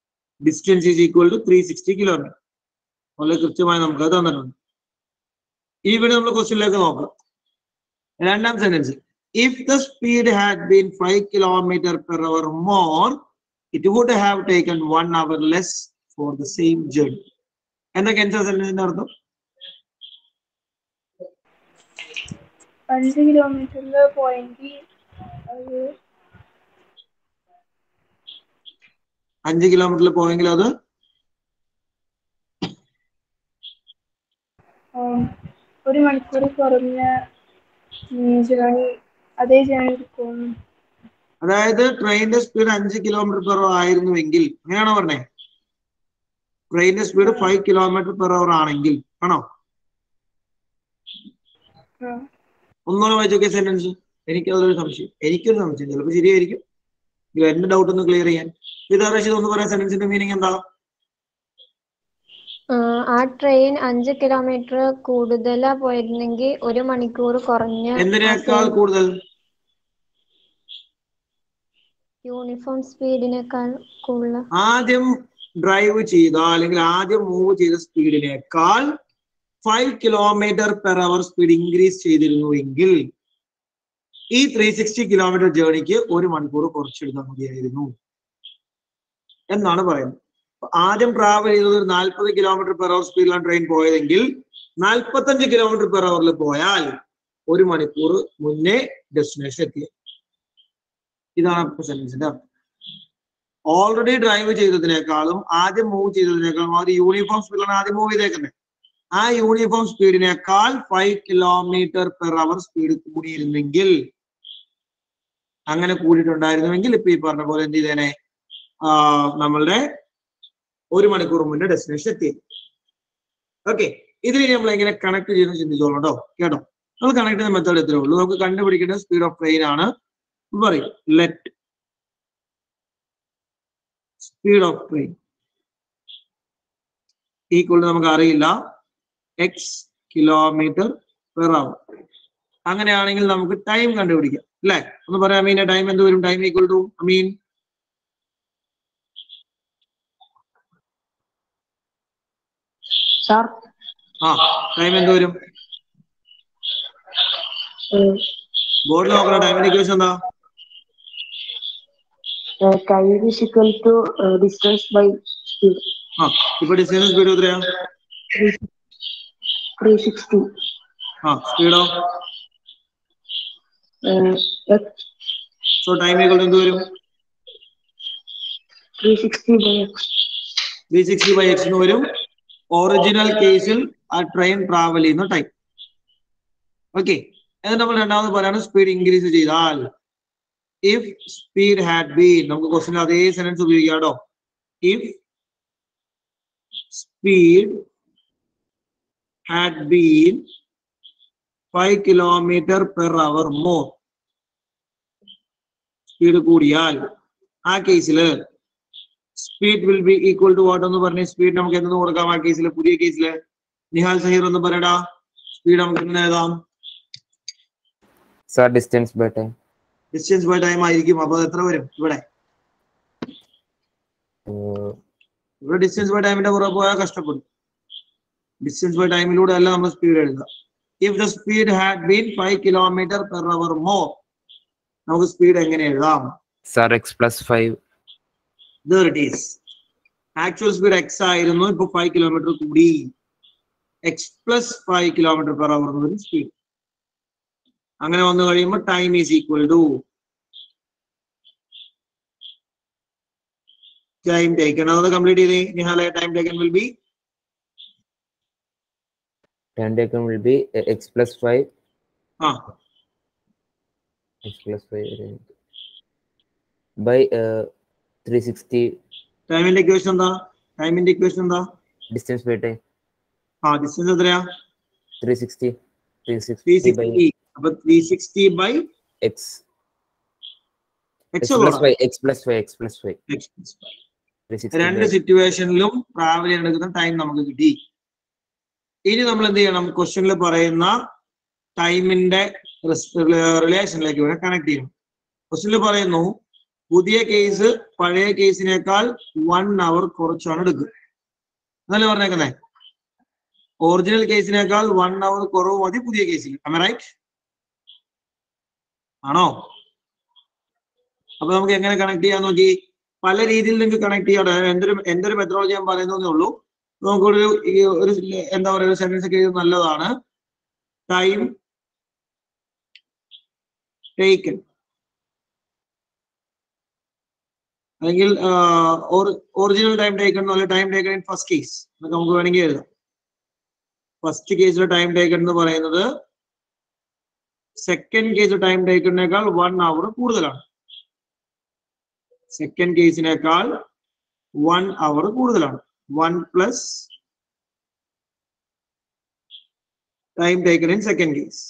distance is equal to three sixty kilometre വളരെ കൃത്യമായി നമുക്ക് അത് തന്നിട്ടുണ്ട് ഇവിടെ നമ്മൾ ക്വസ്റ്റ്യനിലേക്ക് നോക്കാം രണ്ടാം sentence if the speed had been five kilometre per hour more it would have taken one hour less for the same journey എന്താ ക്യാൻസർ സെന്റൻസിന്റെ അർത്ഥം അഞ്ച് കിലോമീറ്ററിൽ പോയെങ്കിൽ അത് അഞ്ച് കിലോമീറ്ററിൽ പോയെങ്കിൽ അത് ഉം, ഒരു മണിക്കൂർ കുറഞ്ഞ ജേണി അതേ ജേണി എടുക്കും അതായത് ട്രെയിനിന്റെ സ്പീഡ് അഞ്ച് കിലോമീറ്റർ പെർ അവർ ആയിരുന്നുവെങ്കിൽ അങ്ങനെയാണോ പറഞ്ഞേ ട്രെയിനിന്റെ speed five kilometre per hour ആണെങ്കിൽ ആണോ ഒന്നുകൂടെ വായിച്ചോക്കെ സെന്റൻസ് എനിക്ക് അതൊരു സംശയം എനിക്കൊരു സംശയം ചിലപ്പോൾ ശരിയായിരിക്കും ഇത് എന്റെ ഡൗട്ട് ഒന്ന് ക്ലിയർ ചെയ്യാൻ ഇത് റഷീദ് ഒന്ന് പറയാൻ സെന്റൻസിന്റെ മീനിങ് എന്താ ആ ട്രെയിൻ അഞ്ച് കിലോമീറ്റർ കൂടുതലാ പോയിരുന്നെങ്കിൽ ഒരു മണിക്കൂർ കുറഞ്ഞ എന്തിനേക്കാൾ കൂടുതൽ യൂണിഫോം സ്പീഡിനേക്കാൾ കൂടുതൽ ആദ്യം ഡ്രൈവ് ചെയ്ത അല്ലെങ്കിൽ ആദ്യം മൂവ് ചെയ്ത സ്പീഡിനേക്കാൾ five kilometre per hour speed increase ചെയ്തിരുന്നുവെങ്കിൽ ഈ ത്രീ സിക്സ്റ്റി കിലോമീറ്റർ ജേർണിക്ക് ഒരു മണിക്കൂർ കുറച്ചെടുത്താൽ മതിയായിരുന്നു എന്നാണ് പറയുന്നത് അപ്പൊ ആദ്യം ട്രാവൽ ചെയ്തത് ഒരു നാൽപ്പത് കിലോമീറ്റർ പെർ അവർ സ്പീഡിലാണ് ട്രെയിൻ പോയതെങ്കിൽ നാൽപ്പത്തഞ്ച് കിലോമീറ്റർ പെർ അവറിൽ പോയാൽ ഒരു മണിക്കൂർ മുന്നേ ഡെസ്റ്റിനേഷൻ എത്തി ഇതാണ് സെന്റൻസിന്റെ അർത്ഥം ഓൾറെഡി ഡ്രൈവ് ചെയ്തതിനേക്കാളും ആദ്യം മൂവ് ചെയ്തതിനേക്കാളും ആ ഒരു യൂണിഫോം സ്പീഡിലാണ് ആദ്യം മൂവ് ചെയ്തേക്കുന്നത് ആ യൂണിഫോം സ്പീഡിനേക്കാൾ five kilometre per hour speed കൂടിയിരുന്നെങ്കിൽ അങ്ങനെ കൂടിയിട്ടുണ്ടായിരുന്നുവെങ്കിൽ ഇപ്പൊ ഈ പറഞ്ഞ പോലെ എന്ത് ചെയ്തേനെ ആ, നമ്മളുടെ ഒരു മണിക്കൂർ മുന്നേ ഡെസ്റ്റിനേഷൻ എത്തി ഓക്കെ ഇതിന് നമ്മൾ എങ്ങനെ കണക്ട് ചെയ്യുന്ന ചിന്തിച്ചോളൂ കേട്ടോ കേട്ടോ നമ്മൾ കണക്ട് ചെയ്യുന്ന മെത്തേഡ് എത്രയേ ഉള്ളൂ നമുക്ക് കണ്ടുപിടിക്കേണ്ട സ്പീഡ് ഓഫ് ട്രെയിൻ ആണ് പറയും let speed of train equal നമുക്ക് അറിയില്ല എക്സ് കിലോമീറ്റർ പെർ അവർ അങ്ങനെയാണെങ്കിൽ നമുക്ക് ടൈം കണ്ടുപിടിക്കാം അല്ലെ ഒന്ന് പറയാം അമീന്റെ ടൈം എന്ത് വരും time equal to Ameen sir ആ ടൈം എന്ത് വരും ബോർഡിൽ നോക്കണം ടൈമിന്റെ ഇക്വേഷൻ എന്താ time is equal to distance by speed ആ ഇപ്പൊ ഡിസ്റ്റൻസ് സ്പീഡ് എത്രയാ ത്രീ സിക്സ്റ്റി ആ സ്പീഡോ സോ ടൈം ഈക്വൽ ടു എന്ത് വരും three sixty by x three sixty by x എന്ന് വരും ഒറിജിനൽ കേസിൽ ആ ട്രെയിൻ ട്രാവൽ ചെയ്യുന്ന ടൈം ഓക്കെ എന്നിട്ട് നമ്മൾ രണ്ടാമത് പറയാണ് സ്പീഡ് ഇൻക്രീസ് ചെയ്താൽ ഇഫ് സ്പീഡ് ഹാഡ് ബീൻ നമുക്ക് ക്വസ്റ്റിന് അതേ സെന്റൻസ് ഉപയോഗിക്കാം കേട്ടോ if speed had been five kilometre per hour more speed കൂടിയാൽ ആ കേസില് speed will be equal to what എന്ന് പറഞ്ഞ സ്പീഡ് നമുക്ക് എന്തെന്ന് കൊടുക്കാം ആ കേസിൽ പുതിയ കേസിൽ നിഹാൽ സഹീർ ഒന്ന് പറയടാ സ്പീഡ് നമുക്ക് എങ്ങനെ എഴുതാം sir distance by time distance by time ആയിരിക്കും അപ്പൊ അത് എത്ര വരും ഇവിടെ ഇവിടെ ഡിസ്റ്റൻസ് ബൈ ടൈമിന്റെ പുറകെ പോയാൽ കഷ്ടപ്പെടും ഡിസ്റ്റൻസ് ബൈ ടൈമിലൂടെ അല്ല നമ്മൾ സ്പീഡ് എഴുതുക if the speed had been five kilometre per hour more നമുക്ക് സ്പീഡ് എങ്ങനെ എഴുതാം sir x plus five there it is actual speed x ആയിരുന്നു ഇപ്പൊ ഫൈവ് കിലോമീറ്റർ കൂടി x plus five kilometre per hour എന്നൊരു സ്പീഡ് അങ്ങനെ വന്നു കഴിയുമ്പോൾ time is equal to time taken അത് കംപ്ലീറ്റ് ചെയ്തേ നിഹാലെ time taken will be time taken will be x plus five ആ x plus five by three sixty ടൈമിന്റെ equation എന്താ ടൈമിന്റെ ഇക്വേഷൻ എന്താ ഡിസ്റ്റൻസ് ബൈ ടൈം ആ ഡിസ്റ്റൻസ് എത്രയാ three sixty three three sixty by sixty അപ്പൊ three sixty by x x x plus five x plus five x plus five three രണ്ട് sixty സിറ്റുവേഷനിലും travel ചെയ്യാൻ എടുക്കുന്ന ടൈം നമുക്ക് കിട്ടി ഇനി നമ്മൾ എന്ത് ചെയ്യണം ക്വസ്റ്റ്യനിൽ പറയുന്ന ടൈമിന്റെ റിലേഷനിലേക്ക് വേണം കണക്ട് ചെയ്യണം ക്വസ്റ്റ്യനിൽ പറയുന്നു പുതിയ കേസ് പഴയ കേസിനേക്കാൾ വൺ അവർ കുറച്ചാണ് എടുക്കുക എന്നല്ലേ പറഞ്ഞേക്കുന്നേ ഒറിജിനൽ കേസിനേക്കാൾ വൺ അവർ കുറവ് മതി പുതിയ കേസിൽ റൈറ്റ് ആണോ അപ്പൊ നമുക്ക് എങ്ങനെ കണക്ട് ചെയ്യാൻ നോക്കി പല രീതിയിൽ നിങ്ങൾക്ക് കണക്ട് ചെയ്യാം അതായത് എന്റെ ഒരു എന്റെ ഒരു മെത്തഡോളജി ഞാൻ പറയുന്നതേ ഉള്ളൂ നമുക്കൊരു ഈ ഒരു എന്താ പറയുക ഒരു സെന്റൻസ് ഒക്കെ എഴുതുന്നത് നല്ലതാണ് ടൈം ടേക്കൺ അല്ലെങ്കിൽ ഒറിജിനൽ ടൈം ടേക്കൺ എന്നല്ല time taken in first case എന്നൊക്കെ നമുക്ക് വേണമെങ്കിൽ എഴുതാം ഫസ്റ്റ് കേസിലെ ടൈം ടേക്കൺ എന്ന് പറയുന്നത് സെക്കൻഡ് കേസ് ടൈം ടേക്കണിനേക്കാൾ വൺ അവർ കൂടുതലാണ് സെക്കൻഡ് കേസിനേക്കാൾ വൺ അവർ കൂടുതലാണ് one plus time taken in second case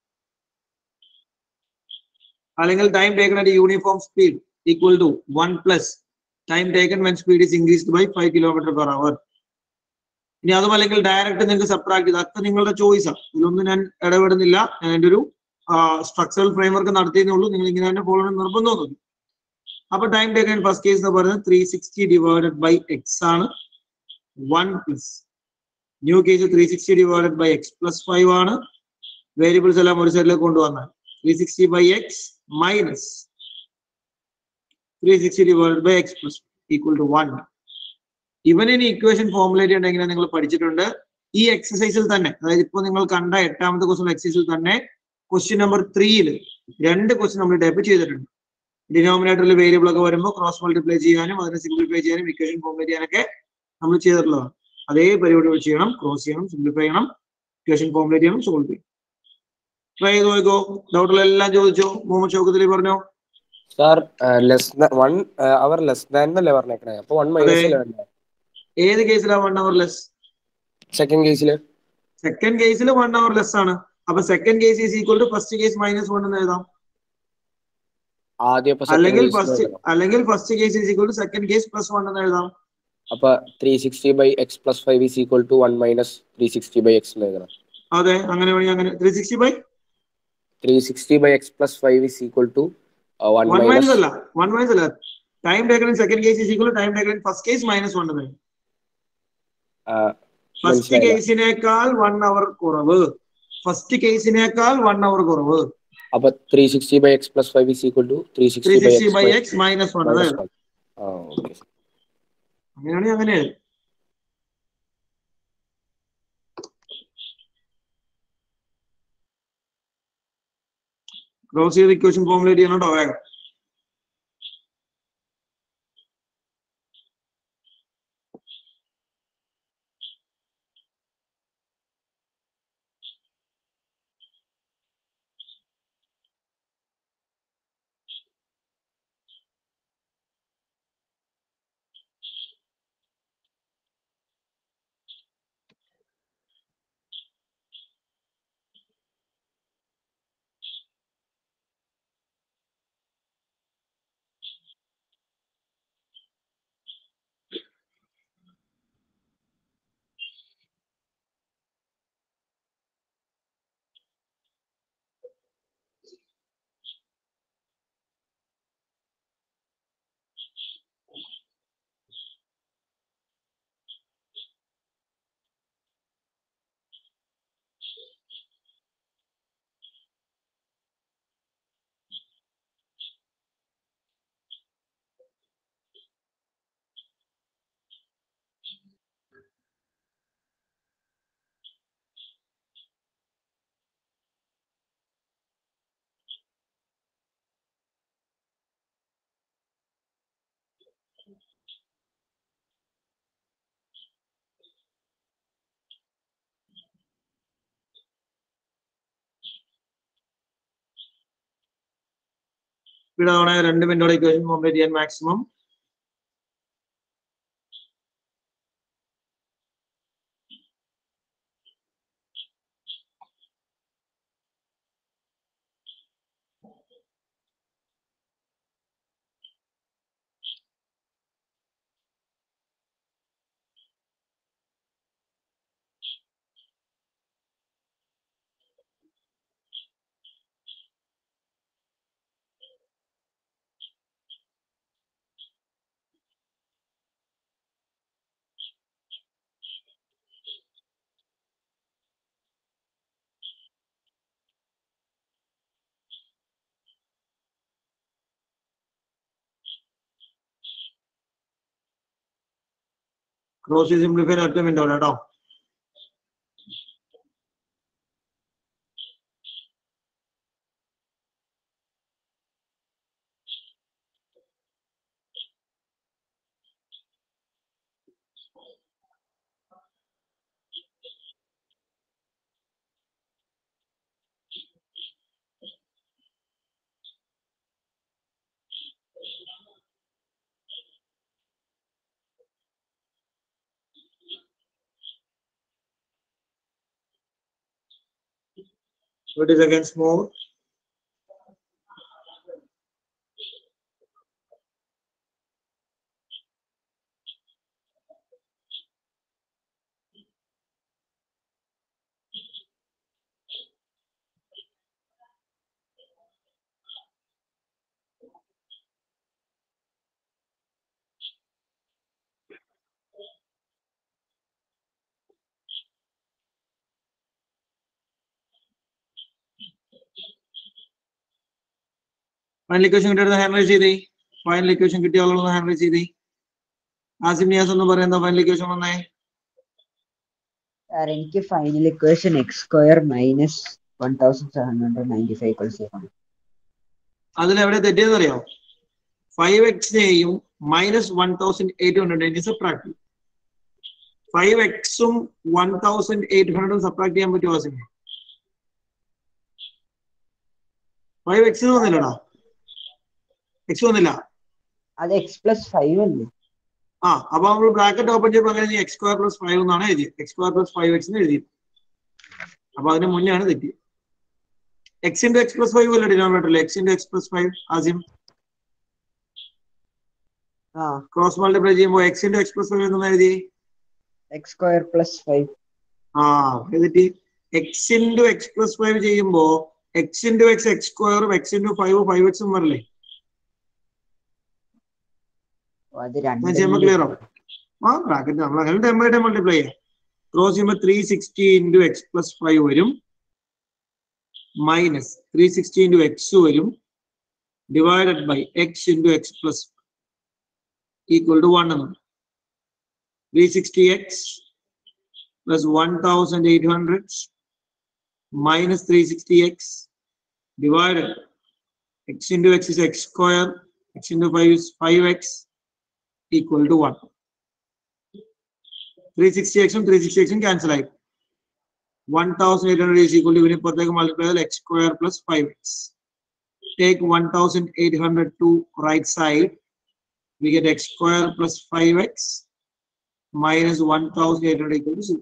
അല്ലെങ്കിൽ time taken at uniform speed equal to one plus time taken when speed is increased by five kilometre per hour ഇനി അതും അല്ലെങ്കിൽ direct നിങ്ങൾക്ക് subtract ചെയ്ത് അതൊക്കെ നിങ്ങളുടെ ചോയ്സാണ് ഇതിലൊന്നും ഞാൻ ഇടപെടുന്നില്ല ഞാൻ എൻ്റെ ഒരു സ്ട്രക്ചറൽ ഫ്രെയിംവർക്ക് നടത്തിയതേ ഉള്ളൂ നിങ്ങൾ ഇങ്ങനെ തന്നെ ഫോളോ ചെയ്യണം നിർബന്ധമൊന്നുമില്ല അപ്പൊ ടൈം ടേക്കൺ ഫസ്റ്റ് കേസ് എന്ന് പറയുന്നത് three sixty divided by x ആണ് one plus new case three sixty divided by x plus five ആണ് വേരിയബിൾസ് എല്ലാം ഒരു സൈഡിലേക്ക് കൊണ്ടുവന്നാൽ three sixty by x minus three sixty divided by x plus equal to one ഇവനിന് equation formulate ചെയ്യണമെങ്കിൽ നിങ്ങൾ പഠിച്ചിട്ടുണ്ട് ഈ എക്സസൈസിൽ തന്നെ അതായത് ഇപ്പോൾ നിങ്ങൾ കണ്ട എട്ടാമത്തെ ക്വസ്റ്റൻ എക്സസൈസിൽ തന്നെ ക്വസ്റ്റ്യൻ നമ്പർ ത്രീയിൽ രണ്ട് ക്വസ്റ്റ്യൻ നമ്മൾ ടൈപ്പ് ചെയ്തിട്ടുണ്ട് ഡിനോമിനേറ്ററിൽ വേരിയബിൾ ഒക്കെ വരുമ്പോൾ ക്രോസ് മൾട്ടിപ്ലൈ ചെയ്യാനും അതിനെ സിംപ്ലിഫൈ ചെയ്യാനും ഇക്വേഷൻ ഫോർമുലേറ്റ് ചെയ്യാനൊക്കെ നമ്മൾ ചെയ്തിട്ടുള്ളതാണ് അതേ പരിപാടി ചെയ്യണം ക്രോസ് ചെയ്യണം സിംപ്ലിഫൈ ചെയ്യണം ഇക്വേഷൻ ഫോർമുലേറ്റ് ചെയ്യണം സോൾവ് ചെയ്യണം ട്രൈ ചെയ്ത് നോക്കോ ഡൗട്ടുകളെല്ലാം ചോദിച്ചോ മുഹമ്മദ് ഷൗക്കത്തിൽ പറഞ്ഞോ sir less one hour less than എന്നല്ലേ പറഞ്ഞേക്കണേ അപ്പൊ വൺ മൈനസ് അല്ലേ വേണ്ടേ ഏത് കേസിലാണ് വൺ അവർ ലെസ് സെക്കൻഡ് കേസില് സെക്കൻഡ് കേസിൽ വൺ അവർ ലെസ് ആണ് അപ്പൊ second case is equal to first case minus one എന്ന് എഴുതാം ആദ്യം ഇപ്പൊ അല്ലെങ്കിൽ second case ഫസ്റ്റ് നോക്കണം. അല്ലെങ്കിൽ first case is equal to second case plus one എന്ന് എഴുതാം അപ്പൊ three sixty by x plus five is equal to one minus three sixty by x എഴുതണം അതെ അങ്ങനെ വേണമെങ്കിൽ അങ്ങനെ three sixty by three sixty by x plus five is equal to one one minus minus അല്ല one minus അല്ല time taken in second case is equal to time taken in first case minus one എന്ന് എഴുതാം first മനസ്സിലായില്ല കേസിനേക്കാൾ one hour കുറവ് first കേസിനേക്കാൾ one hour കുറവ് അപ്പൊ three sixty by x plus five is equal to three three sixty by sixty by x x minus one അത് എഴുതാം ആ okay അങ്ങനെയാണെങ്കിൽ അങ്ങനെ എഴുതാം ക്രോസ് ചെയ്ത് ഇക്വേഷൻ ഫോർമുലേറ്റ് ചെയ്യണം കേട്ടോ വേഗം ഇവിടെ തവണ രണ്ട് മിനിറ്റോടെ ഇക്വേഷൻ ഫോർമുലേറ്റ് ചെയ്യാൻ മാക്സിമം ക്രോസ് സിംപ്ലിഫൈ ഒറ്റ മിനിറ്റ് അവിടെ കേട്ടോ Twenty seconds more. Final equation കിട്ടിയത് ഹാൻഡ് റൈസ് ചെയ്തേ ഫൈനൽ ഇക്വേഷൻ കിട്ടിയ ആളുകളൊന്ന് ഹാൻഡ് റൈസ് ചെയ്തേ ആസിം നിയാസ് ഒന്ന് പറയുന്ന ഫൈനൽ ഇക്വേഷൻ വന്നേ സാർ എനിക്ക് final equation x square minus one thousand seven hundred ninety five equals ആണ് അതിൽ എവിടെ തെറ്റിയെന്ന് അറിയാം ഫൈവ് എക്സിനെയും minus one thousand eight hundred subtract five എക്സും വൺ തൗസൻഡ് എയ്റ്റ് ഹൺഡ്രഡും സബ്ട്രാക്ട് ചെയ്യാൻ പറ്റുമോ ആസിമെ ഫൈവ് എക്സ് വന്നില്ലടാ എക്സ് വന്നില്ല അത് എക്സ് പ്ലസ് ഫൈവ് അല്ലേ ആ അപ്പൊ നമ്മൾ ബ്രാക്കറ്റ് ഓപ്പൺ ചെയ്യുമ്പോൾ അങ്ങനെ എക്സ് സ്ക്വയർ പ്ലസ് ഫൈവ് എന്നാണ് എഴുതിയത് x square plus five x എന്ന് എഴുതിയത് അപ്പൊ അതിന് മുന്നേ ആണ് തെറ്റി x into x plus five അല്ലേ ഡിനോമിനേറ്ററിൽ x into x plus five ആദ്യം ആ ക്രോസ് മൾട്ടിപ്ലൈ ചെയ്യുമ്പോൾ x into x plus five എന്ന് എഴുതി എക്സ് സ്ക്വയർ പ്ലസ് ഫൈവ് ആ എഴുതിട്ട് x into x plus five ചെയ്യുമ്പോ എക്സ് ഇൻറ്റു എക്സ് എക്സ് സ്ക്വയറും എക്സ് ഇൻറ്റു ഫൈവ് ഫൈവ് എക്സും വരില്ലേ അത് ഞാൻ ചെയ്യുമ്പോൾ ക്ലിയർ ആവും ആ ബ്രാക്കറ്റ് നമ്മൾ അങ്ങനെ ടൈം ബൈ ടൈം മൾട്ടിപ്ലൈ ചെയ്യാം ക്രോസ് ചെയ്യുമ്പോൾ three sixty into x plus five വരും minus three sixty into x വരും divided by x into x plus equal to one എന്ന് three sixty x plus one thousand eight hundred minus three sixty x divided x into x is x square x into five is five x equal to 1. 360x ഉം 360x ഉം cancel ആയി 1800 is equal to ഇതിനെ പുറത്തേക്ക് multiply ചെയ്താൽ x square plus 5x. Take 1800 to right side. We get x square plus 5x minus 1800 equal to 0.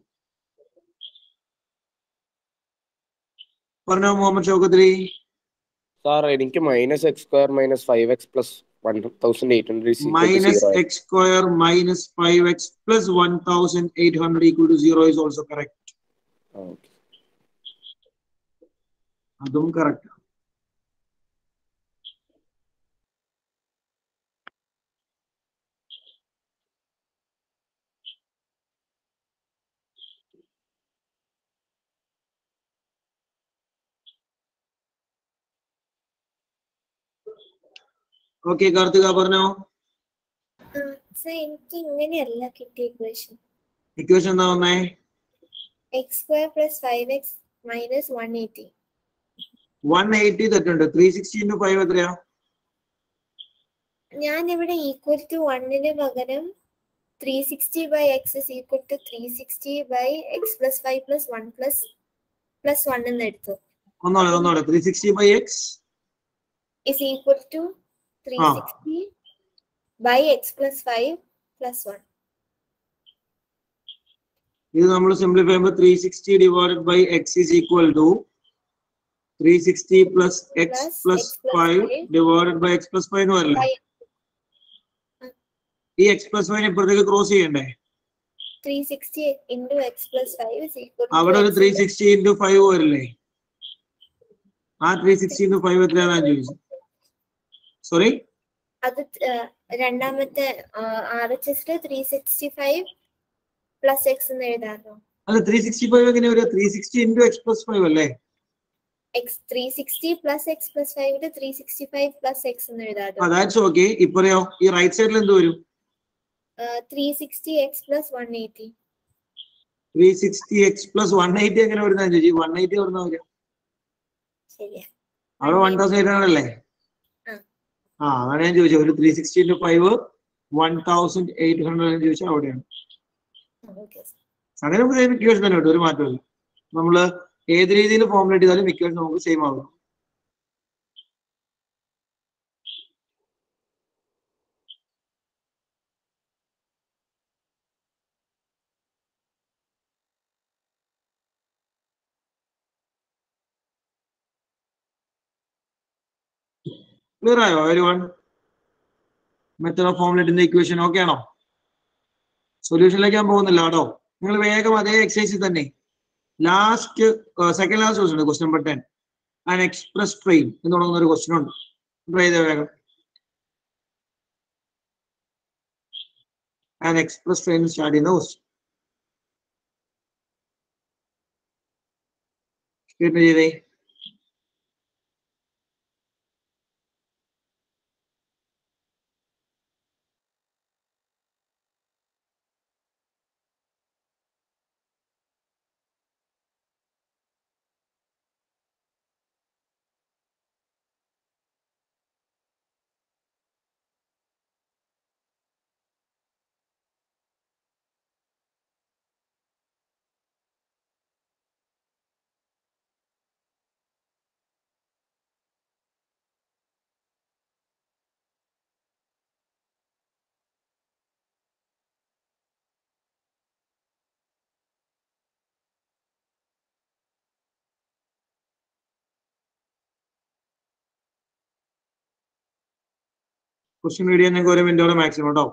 പറഞ്ഞോ മുഹമ്മദ് ഷൗക്കത്രി sir എനിക്ക് minus x square minus five x plus one thousand eight hundred minus x square minus 5x plus 1800 equal to 0 is also correct. അതും correct okay Karthika പറഞ്ഞോ sir എനിക്ക് ഇങ്ങനെയല്ല കിട്ടിയ equation equation എന്താ വന്നേ x square plus five x minus one eighty one eighty തെറ്റുണ്ട് three sixty into five എത്രയാ ഞാൻ ഇവിടെ ഈക്വൽ ടു വണ്ണിന് പകരം three sixty by x is equal to three sixty by x plus five plus one plus plus one എന്ന് എടുത്തു ഒന്നോടെ ഒന്നോടെ three sixty by x is equal to three ആ. Sixty by x plus five plus one ഇത് നമ്മൾ simplify ചെയ്യുമ്പോൾ three sixty divided by x is equal to three sixty plus x plus five divided by x plus five എന്ന് പറയില്ലേ ഈ x plus five ഇപ്പുറത്തേക്ക് cross ചെയ്യണ്ടേ three sixty into x plus five is equal അവിടെ ഒരു three sixty into five വരില്ലേ ആ three sixty into five എത്രയാണെന്ന് ഞാൻ ചോദിച്ചു സോറി അത് ആ, രണ്ടാമത്തെ ആർ എച്ച് എസിൽ three sixty five plus x എന്ന് എഴുതാമോ അല്ല ത്രീ സിക്സ്റ്റി ഫൈവ് എങ്ങനെ വരിക three sixty into x plus five അല്ലേ x three sixty plus x plus ഫൈവില് three sixty five plus x എന്ന് എഴുതാമോ ദാറ്റ്സ് ഓക്കെ ഇപ്പറയോ ഈ റൈറ്റ് സൈഡിൽ എന്ത് വരും three sixty x plus one eighty three sixty x plus one eighty എങ്ങനെ വരുന്ന ചേച്ചി വൺ എയ്റ്റി വരുന്ന വരിക ശരിയാ അവിടെ വൺ തൗസൻഡ് എയ്റ്റ് ഹൺഡ്രഡ് അല്ലേ ആ. ആ അതാണ് ഞാൻ ചോദിച്ചത് ഒരു three sixty into five one thousand eight hundred എന്ന് ചോദിച്ചാൽ അവിടെയാണ് ഓക്കെ അങ്ങനെ നമുക്ക് സെയിം ഇക്വേഷൻ തന്നെ കേട്ടോ ഒരു മാറ്റമില്ല നമ്മള് ഏത് രീതിയിൽ ഫോർമുലേറ്റ് ചെയ്താലും ഇക്വേഷൻ നമുക്ക് സെയിം ആകും ക്ലിയർ ആയോ ഒരു വൺ മെത്തേഡ് ഓഫ് ഫോർമുലേറ്റിന്റെ ഇക്വേഷൻ ഓക്കെ ആണോ സൊല്യൂഷനിലേക്ക് ഞാൻ പോകുന്നില്ല കേട്ടോ നിങ്ങൾ വേഗം അതേ എക്സസൈസിൽ തന്നെ ലാസ്റ്റ് സെക്കൻഡ് ലാസ്റ്റ് ക്വസ്റ്റൻ ഉണ്ട് question number ten an express train എന്ന് തുടങ്ങുന്ന ഒരു ക്വസ്റ്റൻ ഉണ്ട് ട്രൈ ചെയ്ത വേഗം ആൻ എക്സ്പ്രസ് ട്രെയിൻ സ്റ്റാർട്ട് ചെയ്യുന്ന ക്വസ്റ്റൻ സ്പീഡ് ചെയ്തേ ക്വസ്റ്റ്യൻ വീഡിയോ നിങ്ങൾക്ക് ഒരു മിനിറ്റോടെ മാക്സിമം കേട്ടോ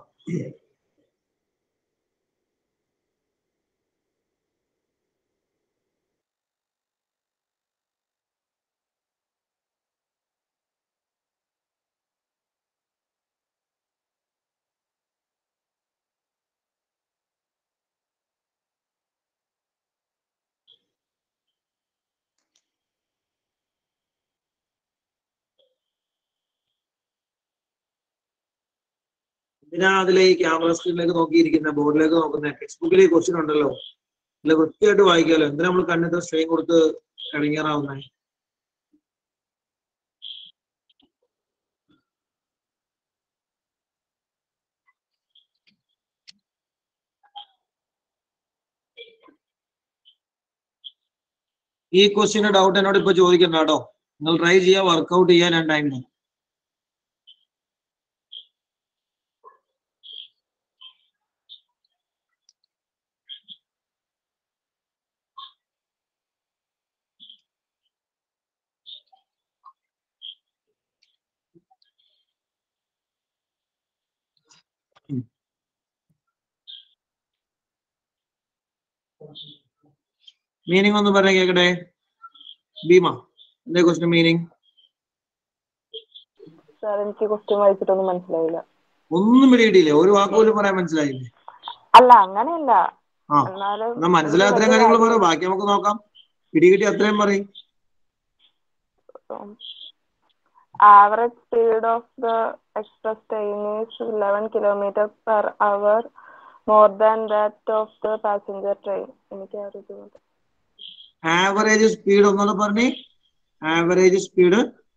എന്തിനാ അതിലെ ഈ ക്യാമറ സ്ക്രീനിലേക്ക് നോക്കിയിരിക്കുന്ന ബോർഡിലേക്ക് നോക്കുന്ന ടെക്സ്റ്റ് ബുക്കിൽ ക്വസ്റ്റ്യൻ ഉണ്ടല്ലോ അല്ല വൃത്തിയായിട്ട് വായിക്കാലോ എന്തിനാ നമ്മൾ കണ്ണിന്റെ സ്ട്രെയിൻ കൊടുത്ത് ഇറങ്ങിയാറാവുന്നേ ഈ ക്വസ്റ്റ്യന്റെ ഡൗട്ട് എന്നോട് ഇപ്പൊ ചോദിക്കണ്ട കേട്ടോ നിങ്ങൾ ട്രൈ ചെയ്യാ വർക്ക്ഔട്ട് ചെയ്യാൻ ഞാൻ ടൈം തരാം മീനിങ് ഒന്ന് പറയാൻ കേക്കട്ടെ ഭീമ എന്താ ക്വസ്റ്റ്യൻ മീനിങ് സാർ എനിക്ക് ക്വസ്റ്റ്യൻ വായിച്ചിട്ടൊന്നും മനസ്സിലായില്ല ഒന്നും പിടിയിട്ടില്ലേ ഒരു വാക്ക് പോലും പറയാൻ മനസ്സിലായില്ലേ അല്ല അങ്ങനെയല്ല ആ എന്നാലും എന്നാ മനസ്സിലായ അത്രയും കാര്യങ്ങൾ പറയാം ബാക്കി നമുക്ക് നോക്കാം പിടികിട്ടി അത്രയും പറയും average speed of the express train is eleven kilometer per hour more than that of the passenger train എനിക്ക് ആ ഒരു ഇത് മതി. ആവറേജ് സ്പീഡ് ഒന്നുകൂടെ പറഞ്ഞേ average speed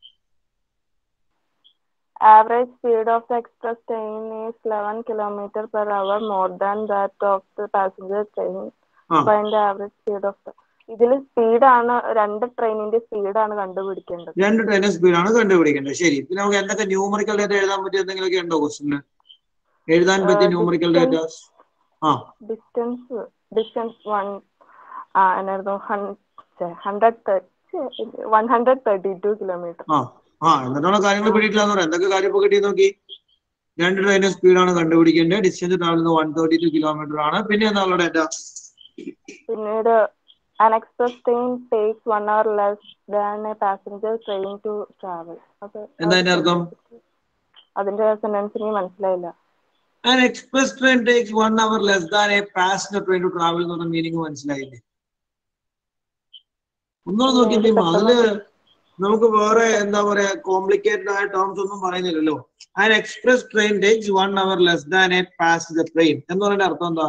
Average speed of the express train is 11 kilometer per hour more than that of the passenger train. ആ Find the average speed of the ഇതിൽ സ്പീഡാണ് രണ്ട് ട്രെയിനിന്റെ സ്പീഡാണ് കണ്ടുപിടിക്കേണ്ടത് രണ്ട് ട്രെയിൻ സ്പീഡാണ് കണ്ടുപിടിക്കേണ്ടത് ശരി പിന്നെ നമുക്ക് എന്തൊക്കെ ന്യൂമറിക്കൽ ഡേറ്റ എഴുതാൻ പറ്റിയ എന്തെങ്കിലുമൊക്കെ ഉണ്ടോ ക്വസ്റ്റ്യനിൽ എഴുതാൻ പറ്റിയ ന്യൂമറിക്കൽ ഡേറ്റ ആ ഡിസ്റ്റൻസ് ഡിസ്റ്റൻസ് വൺ ആ എന്നായിരുന്നു hundred one hundred thirty two kilometer ആ ആ എന്നിട്ടാണ് കാര്യങ്ങൾ പിടിയിട്ടില്ലാന്ന് പറയാം എന്തൊക്കെ കാര്യം ഇപ്പൊ കിട്ടി നോക്കി രണ്ട് ട്രെയിനിന്റെ സ്പീഡാണ് കണ്ടുപിടിക്കേണ്ടത് distance travel one thirty two kilometer ആണ് പിന്നെ എന്നുള്ള ഡേറ്റ പിന്നീട് an express train takes one hour less than a passenger train to travel അത് എന്താ അതിന്റെ അർത്ഥം അതിന്റെ സെന്റൻസ് എനിക്ക് മനസ്സിലായില്ല An express train takes one hour less than a passenger train to travel എന്നുള്ള മീനിങ് മനസ്സിലായില്ലേ ഒന്നുകൂടെ നോക്കി ഭീമ അതില് നമുക്ക് വേറെ എന്താ പറയാ കോംപ്ലിക്കേറ്റഡ് ആയ ടേംസ് ഒന്നും പറയുന്നില്ലല്ലോ an express train takes one hour less than a passenger train എന്ന് പറയുന്ന അർത്ഥം എന്താ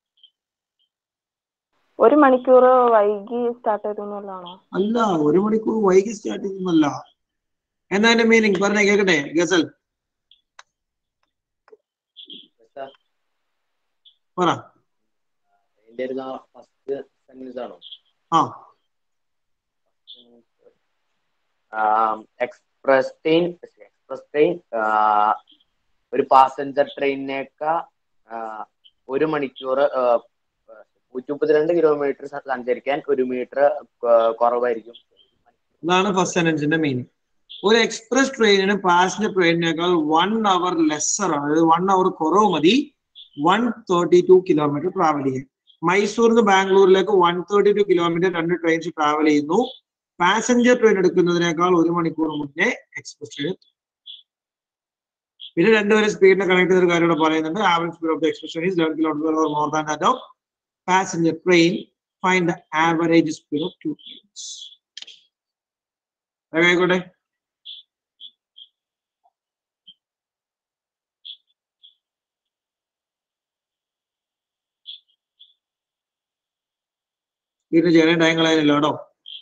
ഒരു മണിക്കൂർ വൈകി സ്റ്റാർട്ട് ചെയ്തെന്നുള്ളതാണോ അല്ല ഒരു മണിക്കൂർ വൈകി സ്റ്റാർട്ട് ചെയ്യുന്നല്ല എന്നാ എന്റെ മീനിങ് പറഞ്ഞേ കേക്കട്ടെ ഗസൽ പറ എന്റെ ഒരു ഫസ്റ്റ് സെന്റൻസ് ആണോ ആ എക്സ്പ്രസ് ട്രെയിൻ എക്സ്പ്രസ് ട്രെയിൻ ഒരു പാസഞ്ചർ ട്രെയിനിനേക്കാ ഒരു മണിക്കൂർ നൂറ്റി മുപ്പത്തിരണ്ട് കിലോമീറ്റർ സഞ്ചരിക്കാൻ ഒരു മീറ്റർ കുറവായിരിക്കും ഇതാണ് ഫസ്റ്റ് സെന്റൻസിന്റെ മീനിങ് ഒരു എക്സ്പ്രസ് ട്രെയിനിന് പാസഞ്ചർ ട്രെയിനിനേക്കാൾ വൺ അവർ ലെസ്സർ ആണ് അതായത് വൺ അവർ കുറവ് മതി one thirty two kilometer travel ചെയ്യാൻ മൈസൂരിൽ നിന്ന് ബാംഗ്ലൂരിലേക്ക് വൺ തേർട്ടി ടു കിലോമീറ്റർ രണ്ട് ട്രെയിൻസ് ട്രാവൽ ചെയ്യുന്നു പാസഞ്ചർ ട്രെയിൻ എടുക്കുന്നതിനേക്കാൾ ഒരു മണിക്കൂർ മുന്നേ എക്സ്പ്രസ് ട്രെയിൻ പിന്നെ രണ്ടുപേരെ സ്പീഡിനെ കണക്ട് ചെയ്ത ഒരു കാര്യം ഇവിടെ പറയുന്നുണ്ട് average speed of the express train eleven kilometer hour more than that of passenger train find the average speed of two trains ആയിക്കോട്ടെ സ്പീഡ് ചെയ്യാൻ ടൈം കളയാനില്ല കേട്ടോ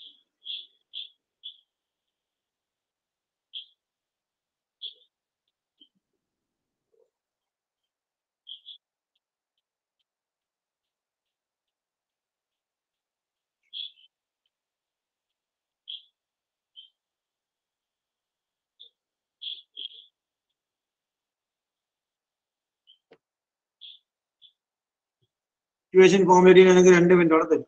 സിറ്റുവേഷൻ കോമഡി ആണെങ്കിൽ രണ്ട് മിനിറ്റോടെ തരും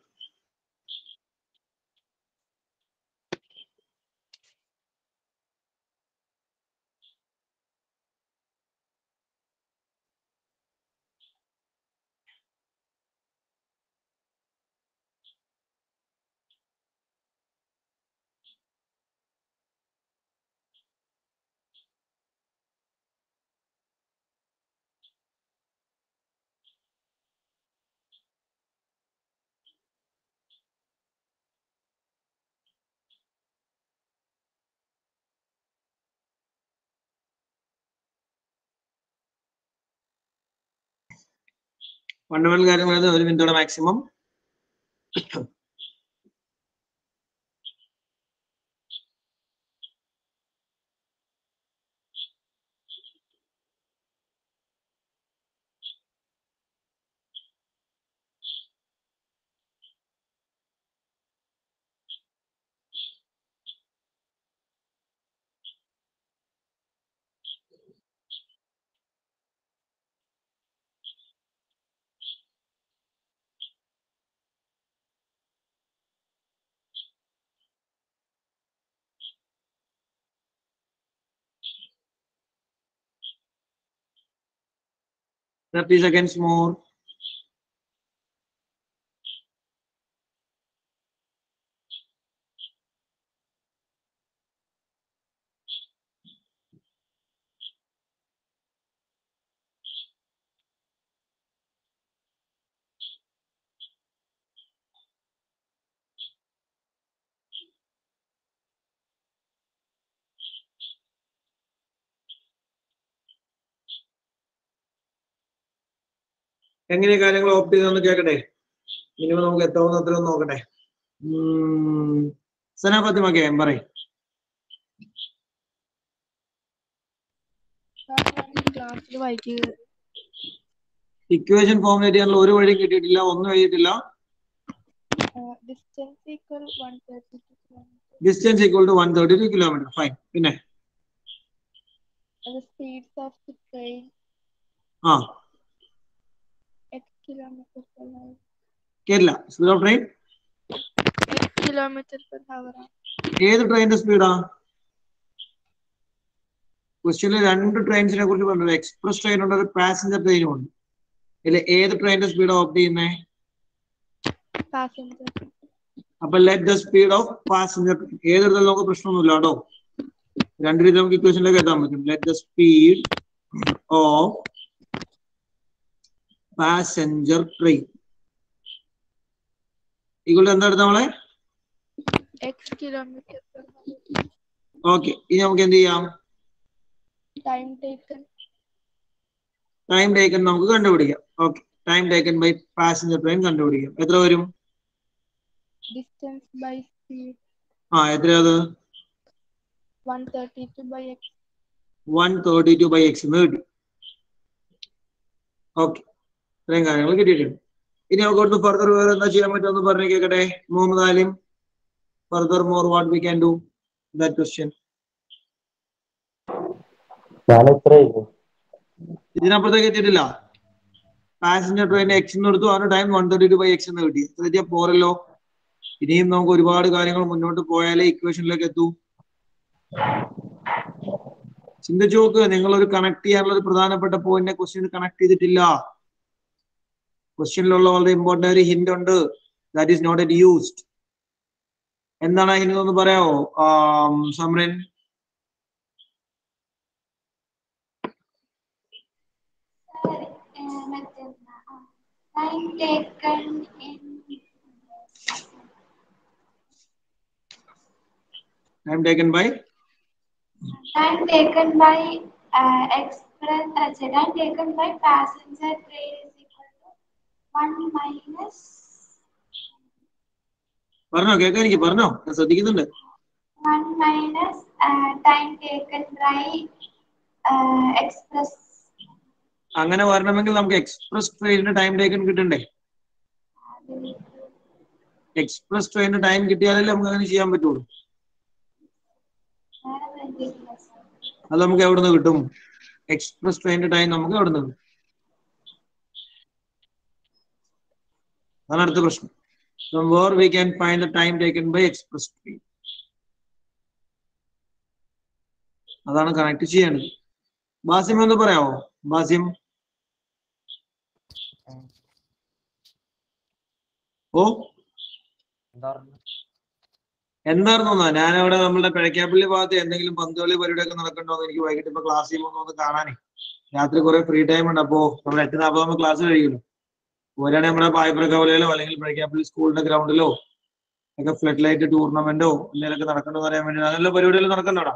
ഫണ്ടമെന്റൽ കാര്യം പറയുന്നത് ഒരു മിനിറ്റോടെ മാക്സിമം തേർട്ടി സെക്കൻഡ്സ് മോർ എങ്ങനെ കാര്യങ്ങൾ ഓപ്റ്റ് ചെയ്തെന്ന് കേൾക്കട്ടെ മിനിമം നമുക്ക് എത്താവുന്ന അത്ര ഒന്ന് നോക്കട്ടെ സന ഫാത്തിമക്കെ പറയും ക്ലാസ്സിൽ വായിക്കുക ഇക്വേഷൻ ഫോർമുലേറ്റ് ചെയ്യാനുള്ള ഒരു വഴിയും കിട്ടിയിട്ടില്ല ഒന്നും എഴുതിയിട്ടില്ല distance equal one thirty distance equal to one thirty two kilometre fine പിന്നെ സ്പീഡ്സ് ഓഫ് ദി ട്രെയിൻ ആ എട്ട് കിലോമീറ്റർ പെർ ഹവർ കേട്ടില്ല സ്പീഡ് ഓഫ് ട്രെയിൻ എട്ട് കിലോമീറ്റർ പെർ ഹവർ ഏത് ട്രെയിനിന്റെ സ്പീഡാ ക്വസ്റ്റ്യനിൽ രണ്ട് ട്രെയിൻസിനെ കുറിച്ച് പറഞ്ഞത് എക്സ്പ്രസ് ട്രെയിൻ ഉണ്ട് ഒരു പാസഞ്ചർ ട്രെയിനും ഉണ്ട് ഇതിൽ ഏത് ട്രെയിനിന്റെ സ്പീഡ് ഓപ്റ്റ് ചെയ്യുന്നേ പാസഞ്ചർ അപ്പൊ let the speed of passenger ഏതെടുത്താലും നമുക്ക് പ്രശ്നമൊന്നുമില്ല കേട്ടോ രണ്ട് രീതി നമുക്ക് ഇക്വേഷനിലേക്ക് എത്താൻ പറ്റും let the speed of passenger train ഇതുകൊണ്ട് എന്താ എടുത്ത നമ്മളെ x kilometer per hour. Okay ഇനി നമുക്ക് എന്ത് ചെയ്യാം Time taken ടൈം ടേക്കൺ നമുക്ക് കണ്ടുപിടിക്കാം okay time taken by passenger train കണ്ടുപിടിക്കാം എത്ര വരും distance by speed ആ എത്രയത് 132 by x. One thirty two by x എന്ന് കിട്ടി ഓക്കെ ഇത്രയും കാര്യങ്ങൾ കിട്ടിയിട്ടുണ്ട് ഇനി നമുക്ക് ഇവിടുന്ന് ഫർദർ വേറെ എന്താ ചെയ്യാൻ പറ്റുമെന്ന് പറഞ്ഞു കേൾക്കട്ടെ Muhammad Alim further more what we can do that question ഇതിനപ്പുറത്തേക്ക് എത്തിയിട്ടില്ല പാസഞ്ചർ ട്രെയിൻ എക്സ് എന്ന് എടുത്തു അതിന് time one thirty two by x എന്ന് കിട്ടി എത്ര എത്തിയാൽ പോരല്ലോ ഇനിയും നമുക്ക് ഒരുപാട് കാര്യങ്ങൾ മുന്നോട്ട് പോയാലേ ഇക്വേഷനിലേക്ക് എത്തൂ ചിന്തിച്ചു നോക്ക് നിങ്ങൾ ഒരു കണക്ട് ചെയ്യാനുള്ള ഒരു പ്രധാനപ്പെട്ട പോയിന്റിനെ ക്വസ്റ്റ്യൻ കണക്ട് ചെയ്തിട്ടില്ല ക്വസ്റ്റ്യനിലുള്ള വളരെ ഇമ്പോർട്ടന്റ് ഒരു ഹിന്റ് ഉണ്ട് that is not at used എന്താണ് ഹിന്റ് ഒന്ന് പറയാമോ ആം, സമരൻ Time taken in time taken by time taken by uh, express uh, sorry, time taken by passenger train is equal to one minus പറഞ്ഞോ കേൾക്കാൻ എനിക്ക് പറഞ്ഞോ ഞാൻ ശ്രദ്ധിക്കുന്നുണ്ട് one minus uh, time taken by uh, express അങ്ങനെ വരണമെങ്കിൽ നമുക്ക് express ട്രെയിനിന് ടൈം ടേക്കൺ കിട്ടണ്ടേ എക്സ്പ്രസ് ട്രെയിനിന് ടൈം കിട്ടിയാലല്ലേ നമുക്ക് അങ്ങനെ ചെയ്യാൻ പറ്റുള്ളൂ അത് നമുക്ക് എവിടെ നിന്ന് കിട്ടും എക്സ്പ്രസ് ട്രെയിനിന്റെ ടൈം നമുക്ക് എവിടെ നിന്ന് കിട്ടും അതാണ് അടുത്ത പ്രശ്നം from where we can find the time taken by express train അതാണ് കണക്ട് ചെയ്യേണ്ടത് ബാസിം എന്ന് പറയാമോ ബാസിം ഓ എന്തായിരുന്നു ഞാനവിടെ നമ്മളുടെ പിഴക്കാപ്പള്ളി ഭാഗത്ത് എന്തെങ്കിലും പന്തുകളി പരിപാടിയൊക്കെ നടക്കണ്ടോ എന്ന് എനിക്ക് വൈകിട്ട് ഇപ്പൊ ക്ലാസ്സിൽ പോകുന്ന ഒന്ന് കാണാനേ രാത്രി കുറെ ഫ്രീ ടൈം ഉണ്ട് അപ്പോ നമ്മൾ എട്ട് നാൽപ്പതാകുമ്പോൾ ക്ലാസ് കഴിയുമല്ലോ പോരാണെങ്കിൽ നമ്മുടെ പായപ്പുറ കവലയിലോ അല്ലെങ്കിൽ പിഴക്കാപ്പള്ളി സ്കൂളിന്റെ ഗ്രൗണ്ടിലോ ഒക്കെ ഫ്ലഡ് ലൈറ്റ് ടൂർണമെന്റോ എന്തെങ്കിലുമൊക്കെ നടക്കണ്ടോ എന്ന് അറിയാൻ വേണ്ടി നല്ല പരിപാടികൾ നടക്കണ്ടോടാ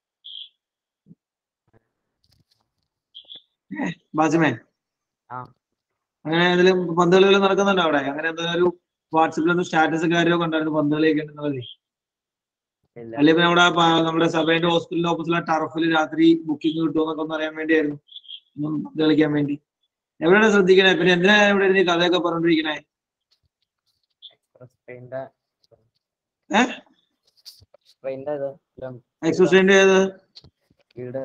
ബാസിമേ ആ. അങ്ങനെ എന്തെങ്കിലും പന്തുകളികൾ നടക്കുന്നുണ്ടോ അവിടെ അങ്ങനെ എന്തെങ്കിലും ഒരു വാട്സപ്പിലൊന്നും സ്റ്റാറ്റസ് കാര്യമൊക്കെ ഉണ്ടായിരുന്നു പന്തുകളിയൊക്കെ ഉണ്ടെന്നുള്ളത് ഇല്ല അല്ലെ ഇപ്പൊ നമ്മുടെ പ- നമ്മുടെ സഭയുടെ ഹോസ്പിറ്റലിന്റെ ഓപ്പോസിലെ ടർഫിൽ രാത്രി ബുക്കിംഗ് കിട്ടുമോ എന്നൊക്കെ ഒന്ന് അറിയാൻ വേണ്ടിയായിരുന്നു ഒന്നും പന്ത് കളിക്കാൻ വേണ്ടി എവിടെയാണ് ശ്രദ്ധിക്കണേ പിന്നെ എന്തിനാ ഇവിടെ ഇരുന്ന് ഈ കഥയൊക്കെ പറഞ്ഞോണ്ടിരിക്കണേ എക്സ്പ്രസ് ട്രെയിനിന്റെ ഏഹ് ട്രെയിനിന്റെ ഇത് എക്സ്പ്രസിന്റെ ഏത് സ്പീഡ്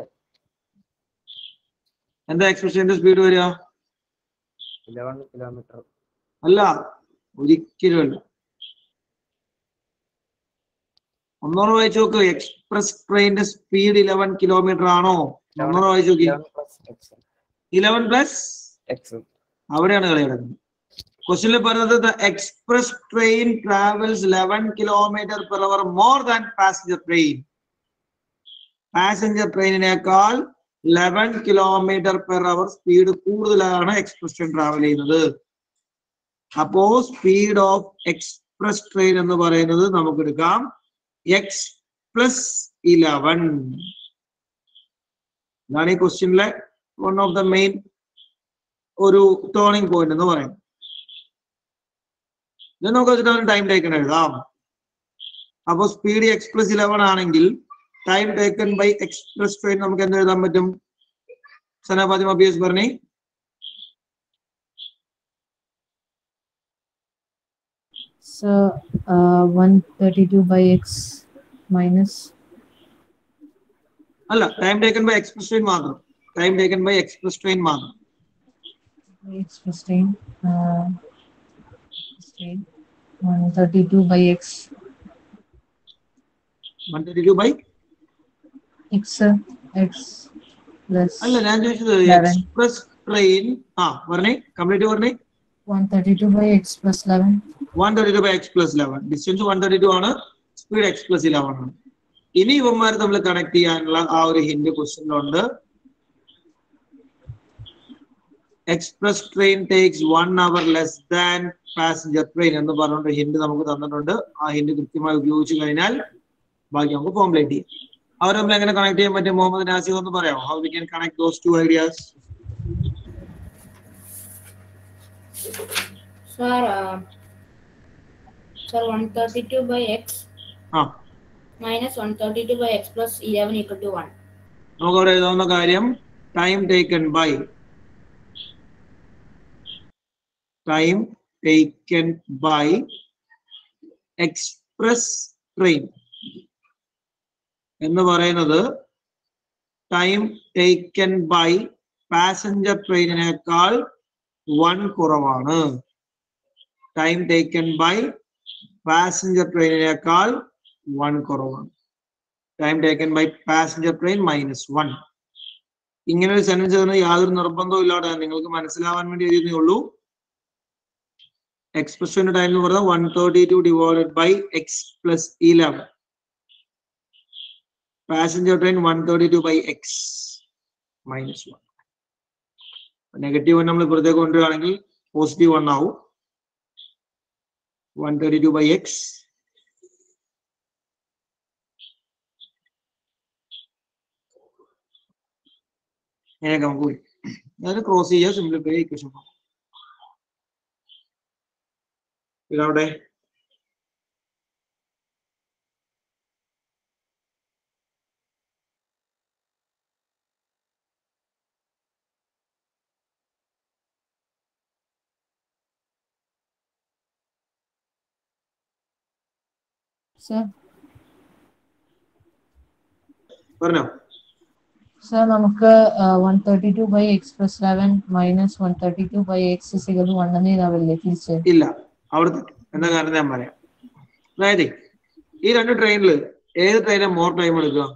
എന്താ എക്സ്പ്രസിന്റെ സ്പീഡ് വരിക ഇലവൻ കിലോമീറ്റർ അല്ല ഒരിക്കലും അല്ല ഒന്നോടെ വായിച്ചു നോക്ക് എക്സ്പ്രസ് ട്രെയിനിന്റെ സ്പീഡ് ഇലവൻ കിലോമീറ്റർ ആണോ ഒന്നോടെ വായിച്ചു നോക്കി ഇലവൻ പ്ലസ് എക്സ് അവിടെയാണ് കളി കിടക്കുന്നത് ക്വസ്റ്റ്യനിൽ പറയുന്നത് the express train travels eleven kilometre per hour more than passenger train passenger ട്രെയിനിനേക്കാൾ eleven kilometre per hour speed കൂടുതലാണ് എക്സ്പ്രസ് ട്രെയിൻ ട്രാവൽ ചെയ്യുന്നത് അപ്പോ സ്പീഡ് ഓഫ് എക്സ്പ്രസ് ട്രെയിൻ എന്ന് പറയുന്നത് നമുക്ക് എടുക്കാം എക്സ് പ്ലസ് ഇലവൻ ഇതാണ് ഈ ക്വസ്റ്റ്യനിലെ വൺ ഓഫ് ദ മെയിൻ ഒരു ടേണിംഗ് പോയിന്റ് എന്ന് പറയുന്നത് ഇത് നമുക്ക് വെച്ചിട്ട് ടൈം ടേക്കൺ എഴുതാം അപ്പൊ സ്പീഡ് എക്സ്പ്രസ് ഇലവൻ ആണെങ്കിൽ time taken by express train നമുക്ക് എന്ത് എഴുതാൻ പറ്റും സന ഫാത്തിമ പി എസ് പറഞ്ഞേ So, uh, 132 by x minus അല്ല time taken by express train മാത്രം time taken by express train മാത്രം x plus 10, uh, plus 10, 132 by x, one thirty two by x, uh, x plus അല്ല ഞാൻ ചോദിച്ചത് 11. Express train ആ പറഞ്ഞേ complete പറഞ്ഞേ 132 by x plus 11. One thirty two by x plus eleven distance one thirty two ആണ് speed x plus eleven ആണ് ഇനി ഇവന്മാർ നമ്മൾ കണക്ട് ചെയ്യാനുള്ള ആ ഒരു ഹിന്റ് ക്വസ്റ്റ്യനിലുണ്ട് express train takes one hour less than passenger train എന്ന് പറഞ്ഞുകൊണ്ട് ഹിന്റ് നമുക്ക് തന്നിട്ടുണ്ട് ആ ഹിന്റ് കൃത്യമായി ഉപയോഗിച്ച് കഴിഞ്ഞാൽ ബാക്കി നമുക്ക് ഫോമുലേറ്റ് ചെയ്യാം അവർ തമ്മിൽ എങ്ങനെ കണക്ട് ചെയ്യാൻ പറ്റും മുഹമ്മദ് നാസിർ ഒന്ന് പറയാമോ how we can connect those two ideas Sir, uh, sir, 132 by x ആ minus 132 by x plus 11 equal to 1. നമുക്ക് അവിടെ എഴുതാവുന്ന കാര്യം time taken by time taken by express train എന്ന് പറയുന്നത് ടൈം ടേക്കൺ ബൈ പാസഞ്ചർ ട്രെയിനിനേക്കാൾ വൺ കുറവാണ് time taken by passenger ട്രെയിനിനേക്കാൾ വൺ കുറവാണ് time taken by passenger train minus one ഇങ്ങനെ ഒരു സെന്റൻസ് തരുന്നത് യാതൊരു നിർബന്ധവും ഇല്ലാതെ നിങ്ങൾക്ക് മനസ്സിലാവാൻ വേണ്ടി എഴുതുന്നേ ഉള്ളൂ എക്സ്പ്രഷന്റെ ടൈം എന്ന് പറയുന്നത് one thirty two divided by x plus eleven passenger train one thirty two by x minus one negative നമ്മൾ ഇപ്പുറത്തേക്ക് കൊണ്ടുവരികയാണെങ്കിൽ പോസിറ്റീവ് വൺ ആവും one thirty two by x ഇങ്ങനെയൊക്കെ നമുക്ക് വരും അതായത് ക്രോസ് ചെയ്യുക സിംപ്ലിഫൈ ഇക്വേഷൻ ഇതവിടെ സർ പറഞ്ഞോ സർ നമുക്ക് one thirty two by x plus eleven minus one thirty two by x equal one എന്ന് എഴുതാവില്ലേ തിരിച്ച് ഇല്ല അവിടുത്തെ എന്താ കാരണം ഞാൻ പറയാം അതായത് ഈ രണ്ട് ട്രെയിനിൽ ഏത് ട്രെയിനാണ് മോർ ടൈം എടുക്കുക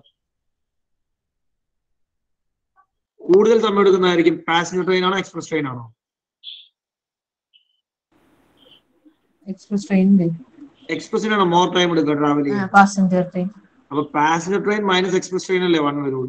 കൂടുതൽ സമയം എടുക്കുന്നതായിരിക്കും പാസഞ്ചർ ട്രെയിൻ ആണോ എക്സ്പ്രസ് ട്രെയിൻ ആണോ എക്സ്പ്രസ് ട്രെയിനിന്റെ എക്സ്പ്രസിനാണോ മോർ ടൈം എടുക്കുക ട്രാവൽ ചെയ്യാൻ പാസഞ്ചർ ട്രെയിൻ അപ്പൊ passenger train minus express train അല്ലേ വൺ വരുള്ളൂ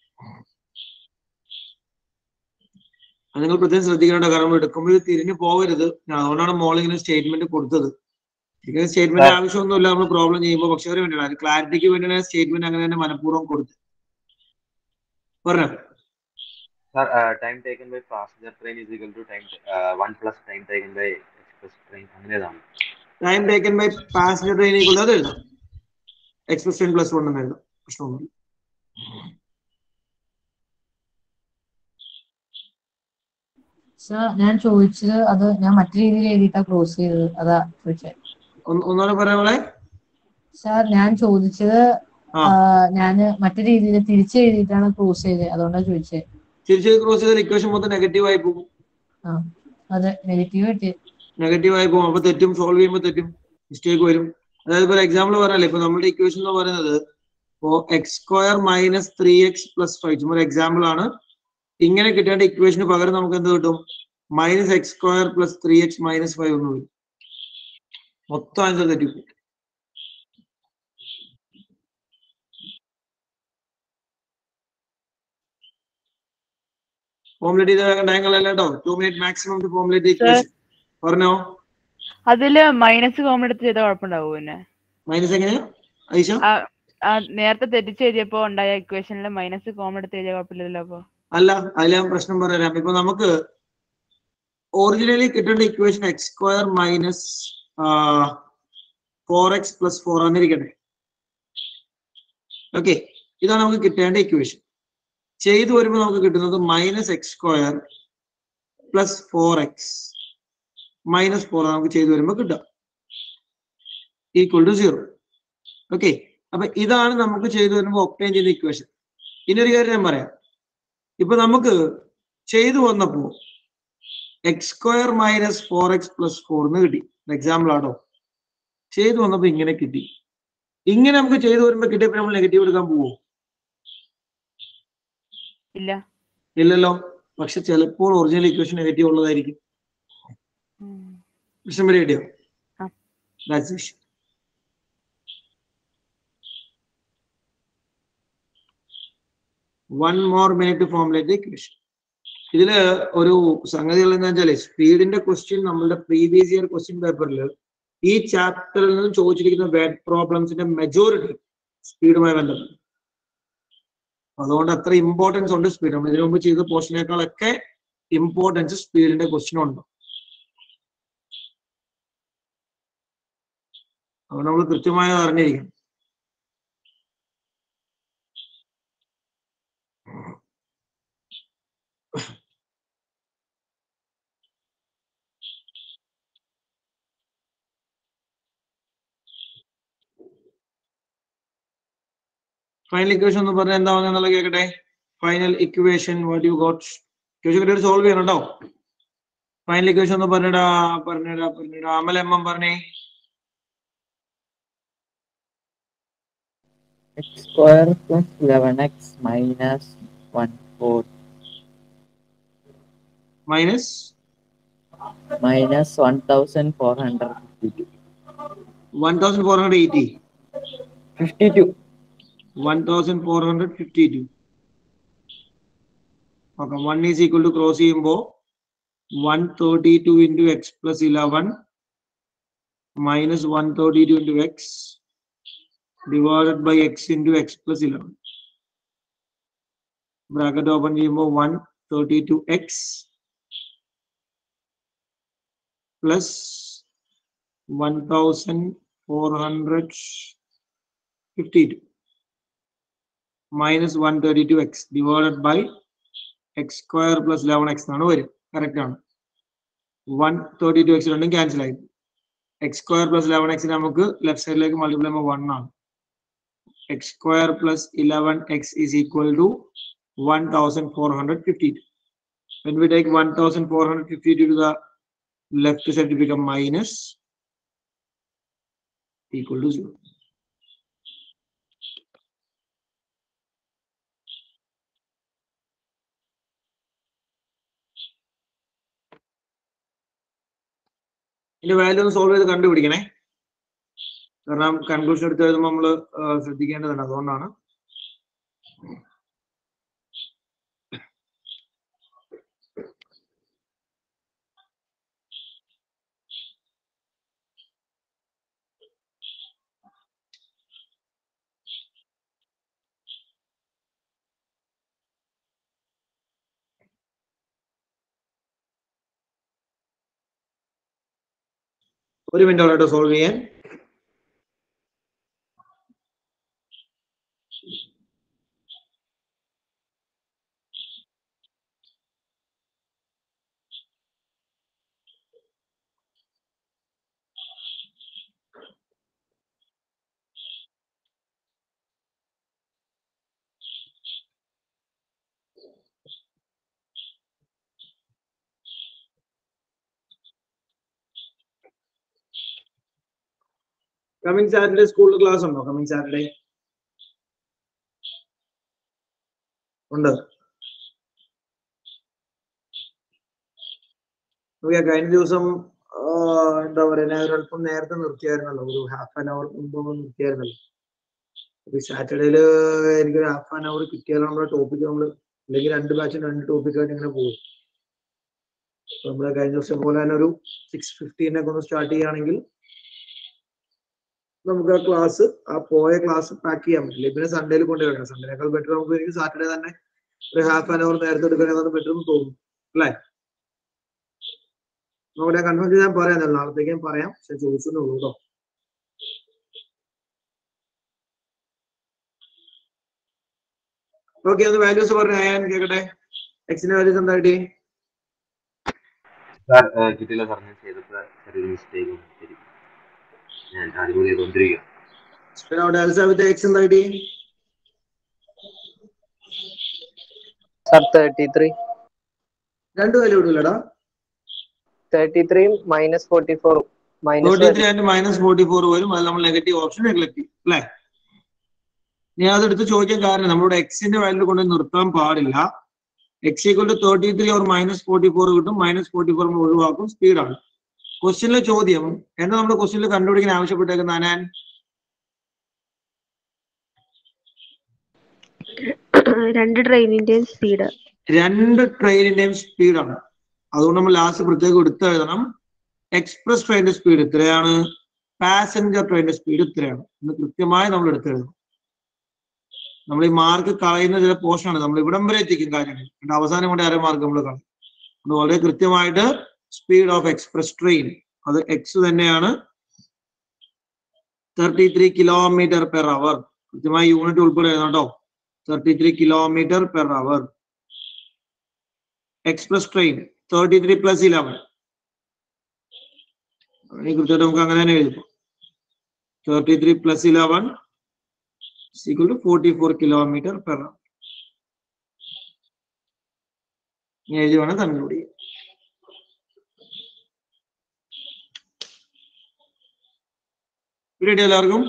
അത് നിങ്ങൾ പ്രത്യേകം ശ്രദ്ധിക്കേണ്ട കാരണം എടുക്കുമ്പോൾ ഇത് തിരിഞ്ഞു പോകരുത് ഞാൻ അതുകൊണ്ടാണ് മോളിങ്ങനെ സ്റ്റേറ്റ്മെന്റ് കൊടുത്തത് എനിക്ക് സ്റ്റേറ്റ്മെന്റ് ആവശ്യമൊന്നുമില്ല നമ്മൾ പ്രോബ്ലം ചെയ്യുമ്പോൾ പക്ഷെ ഒരു വേണ്ടിയാണ് ക്ലാരിറ്റിക്ക് വേണ്ടിയാണ് സ്റ്റേറ്റ്മെന്റ് അങ്ങനെ തന്നെ മനഃപൂർവ്വം കൊടുത്തത് പറഞ്ഞോ Sir, uh, time taken by passenger train is equal to time uh, one plus time taken by express train. അങ്ങനെയാണ് time taken by passenger train equal അത് എഴുതാം എക്സ്പ്രസ് ട്രെയിൻ പ്ലസ് വൺ എന്ന് എഴുതാം പ്രശ്നമൊന്നുമില്ല സർ ഞാൻ ചോദിച്ചത് അത് ഞാൻ മറ്റു രീതിയിൽ എഴുതിയിട്ടാ ക്ലോസ് ചെയ്തത് അതാ ചോദിച്ചത് ഒന്ന് ഒന്നുകൂടെ പറയാമോളെ സാർ ഞാൻ ചോദിച്ചത് ഞാൻ മറ്റു രീതിയിൽ തിരിച്ച് എഴുതിയിട്ടാണ് ക്ലോസ് ചെയ്തത് അതുകൊണ്ടാണ് ചോദിച്ചത് തിരിച്ച് ക്രോസ് ചെയ്താൽ ഇക്വേഷൻ മൊത്തം നെഗറ്റീവ് ആയി പോകും ആ അതെ നെഗറ്റീവ് കിട്ടി നെഗറ്റീവ് ആയി പോകും അപ്പൊ തെറ്റും സോൾവ് ചെയ്യുമ്പോൾ തെറ്റും മിസ്റ്റേക്ക് വരും അതായത് ഇപ്പൊ എക്സാമ്പിൾ പറഞ്ഞല്ലേ ഇപ്പൊ നമ്മുടെ ഇക്വേഷൻ എന്ന് പറയുന്നത് ഇപ്പോ x square minus three x plus five ചുമ്മാ ഒരു എക്സാമ്പിൾ ആണ് ഇങ്ങനെ കിട്ടേണ്ട ഇക്വേഷന് പകരം നമുക്ക് എന്ത് കിട്ടും minus x square plus three x minus five എന്ന് വരും മൊത്തം ആൻസർ തെറ്റിപ്പോയി ഫോമുലേറ്റ് ചെയ്ത ഡയങ്ങളല്ല കേട്ടോ two minute maximum formulate equation പറഞ്ഞോ അതില് മൈനസ് കോമൺ എടുത്ത് ചെയ്ത കുഴപ്പമുണ്ടാവോ പിന്നെ മൈനസ് എങ്ങനെയാ ഐഷ ആ, ആ, നേരത്തെ തെറ്റിച്ച് എഴുതിയപ്പോ ഉണ്ടായ ഇക്വേഷനിൽ മൈനസ് കോമൺ എടുത്ത് എഴുതിയ കുഴപ്പമില്ലല്ലോ അപ്പൊ അല്ല അതിൽ ഞാൻ പ്രശ്നം പറയാം ഇപ്പൊ നമുക്ക് ഒറിജിനലി കിട്ടേണ്ട equation x square minus four x plus four എന്നിരിക്കട്ടെ ഓക്കെ ഇതാണ് നമുക്ക് കിട്ടേണ്ട ഇക്വേഷൻ ചെയ്തു വരുമ്പോൾ നമുക്ക് കിട്ടുന്നത് minus x square plus four x minus four നമുക്ക് ചെയ്തു വരുമ്പോൾ കിട്ടുക ഈക്വൽ ടു സീറോ ഓക്കെ അപ്പൊ ഇതാണ് നമുക്ക് ചെയ്തു വരുമ്പോൾ ഒപ്റ്റൈൻ ചെയ്ത ഇക്വേഷൻ ഇനി ഒരു കാര്യം ഞാൻ പറയാം ഇപ്പൊ നമുക്ക് ചെയ്തു വന്നപ്പോ x square minus four x plus four എന്ന് കിട്ടി എക്സാമ്പിൾ ആണോ ചെയ്തു വന്നപ്പോ ഇങ്ങനെ കിട്ടി ഇങ്ങനെ നമുക്ക് ചെയ്തു വരുമ്പോ കിട്ടിയപ്പോ നമ്മൾ നെഗറ്റീവ് എടുക്കാൻ പോവോ ഇല്ല ഇല്ലല്ലോ പക്ഷെ ചിലപ്പോൾ ഒറിജിനൽ ഇക്വേഷൻ നെഗറ്റീവ് ഉള്ളതായിരിക്കും പ്രശ്നം വരെ കിട്ടിയോ That's the issue. One more minute to formulate the equation. ഇതില് ഒരു സംഗതി ഉള്ളതെന്ന് വെച്ചാല് സ്പീഡിന്റെ ക്വസ്റ്റ്യൻ നമ്മളുടെ പ്രീവിയസ് ഇയർ ക്വസ്റ്റ്യൻ പേപ്പറിൽ ഈ ചാപ്റ്ററിൽ നിന്നും ചോദിച്ചിരിക്കുന്ന ബാഡ് പ്രോബ്ലംസിന്റെ മെജോറിറ്റി സ്പീഡുമായി ബന്ധപ്പെട്ട് അതുകൊണ്ട് അത്ര ഇമ്പോർട്ടൻസ് ഉണ്ട് സ്പീഡ് നമ്മൾ ഇതിനു മുമ്പ് ചെയ്ത പോർഷനേക്കാളൊക്കെ ഇമ്പോർട്ടൻസ് സ്പീഡിന്റെ ക്വസ്റ്റ്യൻ ഉണ്ട് അതുകൊണ്ട് നമ്മൾ കൃത്യമായി അത് അറിഞ്ഞിരിക്കണം ഫൈനൽ ഇക്വേഷൻ എന്ന് പറഞ്ഞാൽ എന്താ എന്നുള്ളത് കേൾക്കട്ടെ final equation what you got equation കിട്ടിയിട്ട് സോൾവ് ചെയ്യണം കേട്ടോ ഫൈനൽ ഇക്വേഷൻ ഒന്ന് പറഞ്ഞിടാ പറഞ്ഞിടാ പറഞ്ഞിടാ അമൽ എം എം പറഞ്ഞേ x square plus 11x minus 1 4 minus minus 1452 one thousand four hundred eighty 52 one thousand four hundred fifty two okay one is equal to cross ചെയ്യുമ്പോൾ one thirty two into x plus eleven minus one thirty two into x divided by x into x plus eleven bracket open ചെയ്യുമ്പോൾ one thirty two x plus one thousand four hundred fifty two minus one thirty two x divided by x square plus eleven x എന്നാണ് വരും correct ആണ് one thirty two x രണ്ടും cancel ആയി x square plus eleven x നമുക്ക് left സൈഡിലേക്ക് multiply ചെയ്യുമ്പോൾ one ആണ് x square plus eleven x is equal to one thousand four hundred fifty two when we take 1452 to the left side to become minus equal to 0 ഇതിന്റെ value ഒന്ന് solve ചെയ്ത് കണ്ടുപിടിക്കണേ കാരണം conclusion എടുത്ത് എഴുതുമ്പോൾ നമ്മൾ ശ്രദ്ധിക്കേണ്ടതുണ്ട് അതുകൊണ്ടാണ് ഒരു മിനിറ്റ് ഓട്ടോ സോൾവ് ചെയ്യാൻ കമ്മിങ് സാറ്റർഡേ സ്കൂളിൽ ക്ലാസ് ഉണ്ടോ കമ്മിങ് സാറ്റർഡേ ഉണ്ട് ഓക്കെ കഴിഞ്ഞ ദിവസം ആ, എന്താ പറയാ ഞാൻ ഒരല്പം നേരത്തെ നിർത്തിയായിരുന്നല്ലോ ഒരു ഹാഫ് ആൻ അവർ മുമ്പ് ഒന്ന് നിർത്തിയായിരുന്നല്ലോ അപ്പൊ സാറ്റർഡേയില് എനിക്ക് ഒരു ഹാഫ് ആൻ അവർ കിട്ടിയാൽ നമ്മുടെ ടോപ്പിക് നമ്മൾ അല്ലെങ്കിൽ രണ്ട് ബാച്ചും രണ്ട് ടോപ്പിക് ആയിട്ട് ഇങ്ങനെ പോകും നമ്മള് കഴിഞ്ഞ ദിവസം പോലെ തന്നെ ഒരു സിക്സ് ഫിഫ്റ്റീനൊക്കെ ഒന്ന് സ്റ്റാർട്ട് ചെയ്യുകയാണെങ്കിൽ നമുക്ക് ആ ക്ലാസ് ആ പോയ ക്ലാസ് പാക്ക് ചെയ്യാൻ പറ്റില്ല പിന്നെ സൺഡേയിൽ കൊണ്ടുവരണം സൺഡേനേക്കാൾ ബെറ്റർ നമുക്ക് എനിക്ക് സാറ്റർഡേ തന്നെ ഒരു ഹാഫ് ആൻ അവർ നേരത്തെ എടുക്കാനാണ് ബെറ്റർ എന്ന് തോന്നുന്നു അല്ലേ നോക്കട്ടെ കൺഫേം ചെയ്ത് ഞാൻ പറയാം എന്തായാലും നാളത്തേക്ക് ഞാൻ പറയാം പക്ഷെ ചോദിച്ചെന്നേ ഉള്ളൂ കേട്ടോ ഓക്കെ ഒന്ന് വാല്യൂസ് പറഞ്ഞു ഞാൻ കേൾക്കട്ടെ എക്സിന്റെ വാല്യൂസ് എന്താ കിട്ടി സാർ കിട്ടില്ല സാർ ഞാൻ ചെയ്തപ്പോൾ ചെറിയൊരു മിസ്റ്റേക്ക് ശരി ഞാൻ ആദ്യം ചെയ്തുകൊണ്ടിരിക്കുക പിന്നെ അവിടെ അൽസാബിന്റെ എക്സ് എന്താ കിട്ടി സർ തേർട്ടി ത്രീ രണ്ട് വാല്യൂ ഇടില്ലടാ തേർട്ടി ത്രീയും മൈനസ് ഫോർട്ടി ഫോറും thirty minus three and minus forty four വരും അത് നമ്മൾ നെഗറ്റീവ് ഓപ്ഷൻ നെഗ്ലക്ട് ചെയ്യും അല്ലേ ഞാൻ അതെടുത്ത് ചോദിക്കാൻ കാരണം നമ്മളുടെ എക്സിന്റെ വാല്യൂ കൊണ്ട് നിർത്താൻ പാടില്ല x equal to thirty three or minus forty four കിട്ടും മൈനസ് ഫോർട്ടി ഫോർ ഒഴിവാക്കും സ്പീഡാണ് ക്വസ്റ്റ്യനിലെ ചോദ്യം എന്താ നമ്മുടെ ക്വസ്റ്റ്യനിൽ കണ്ടുപിടിക്കാൻ ആവശ്യപ്പെട്ടേക്കുന്ന അനാൻ രണ്ട് ട്രെയിനിന്റെയും സ്പീഡ് രണ്ട് ട്രെയിനിന്റെയും സ്പീഡാണ് അതുകൊണ്ട് നമ്മൾ ലാസ്റ്റ് പ്രത്യേകം എടുത്ത് എഴുതണം എക്സ്പ്രസ് ട്രെയിനിന്റെ സ്പീഡ് ഇത്രയാണ് പാസഞ്ചർ ട്രെയിനിന്റെ സ്പീഡ് ഇത്രയാണ് എന്ന് കൃത്യമായി നമ്മൾ എടുത്ത് എഴുതണം നമ്മൾ ഈ മാർക്ക് കളയുന്ന ചില പോർഷനാണ് നമ്മൾ ഇവിടം വരെ എത്തിക്കും കാര്യങ്ങൾ എന്നിട്ട് അവസാനം കൊണ്ട് അര മാർക്ക് നമ്മൾ കളയും അത് വളരെ കൃത്യമായിട്ട് സ്പീഡ് ഓഫ് എക്സ്പ്രസ് ട്രെയിൻ അത് എക്സ് തന്നെയാണ് thirty three kilometre per hour കൃത്യമായി യൂണിറ്റ് ഉൾപ്പെടെ എഴുതണം കേട്ടോ thirty three kilometre per hour express train thirty three plus eleven കൃത്യമായിട്ട് നമുക്ക് അങ്ങനെ തന്നെ എഴുതും thirty three plus eleven equal to 44 kilometer per hour. ഇനി എഴുതി വേണം കൺക്ലൂഡ് ചെയ്യാം ഇവിടെ എല്ലാവർക്കും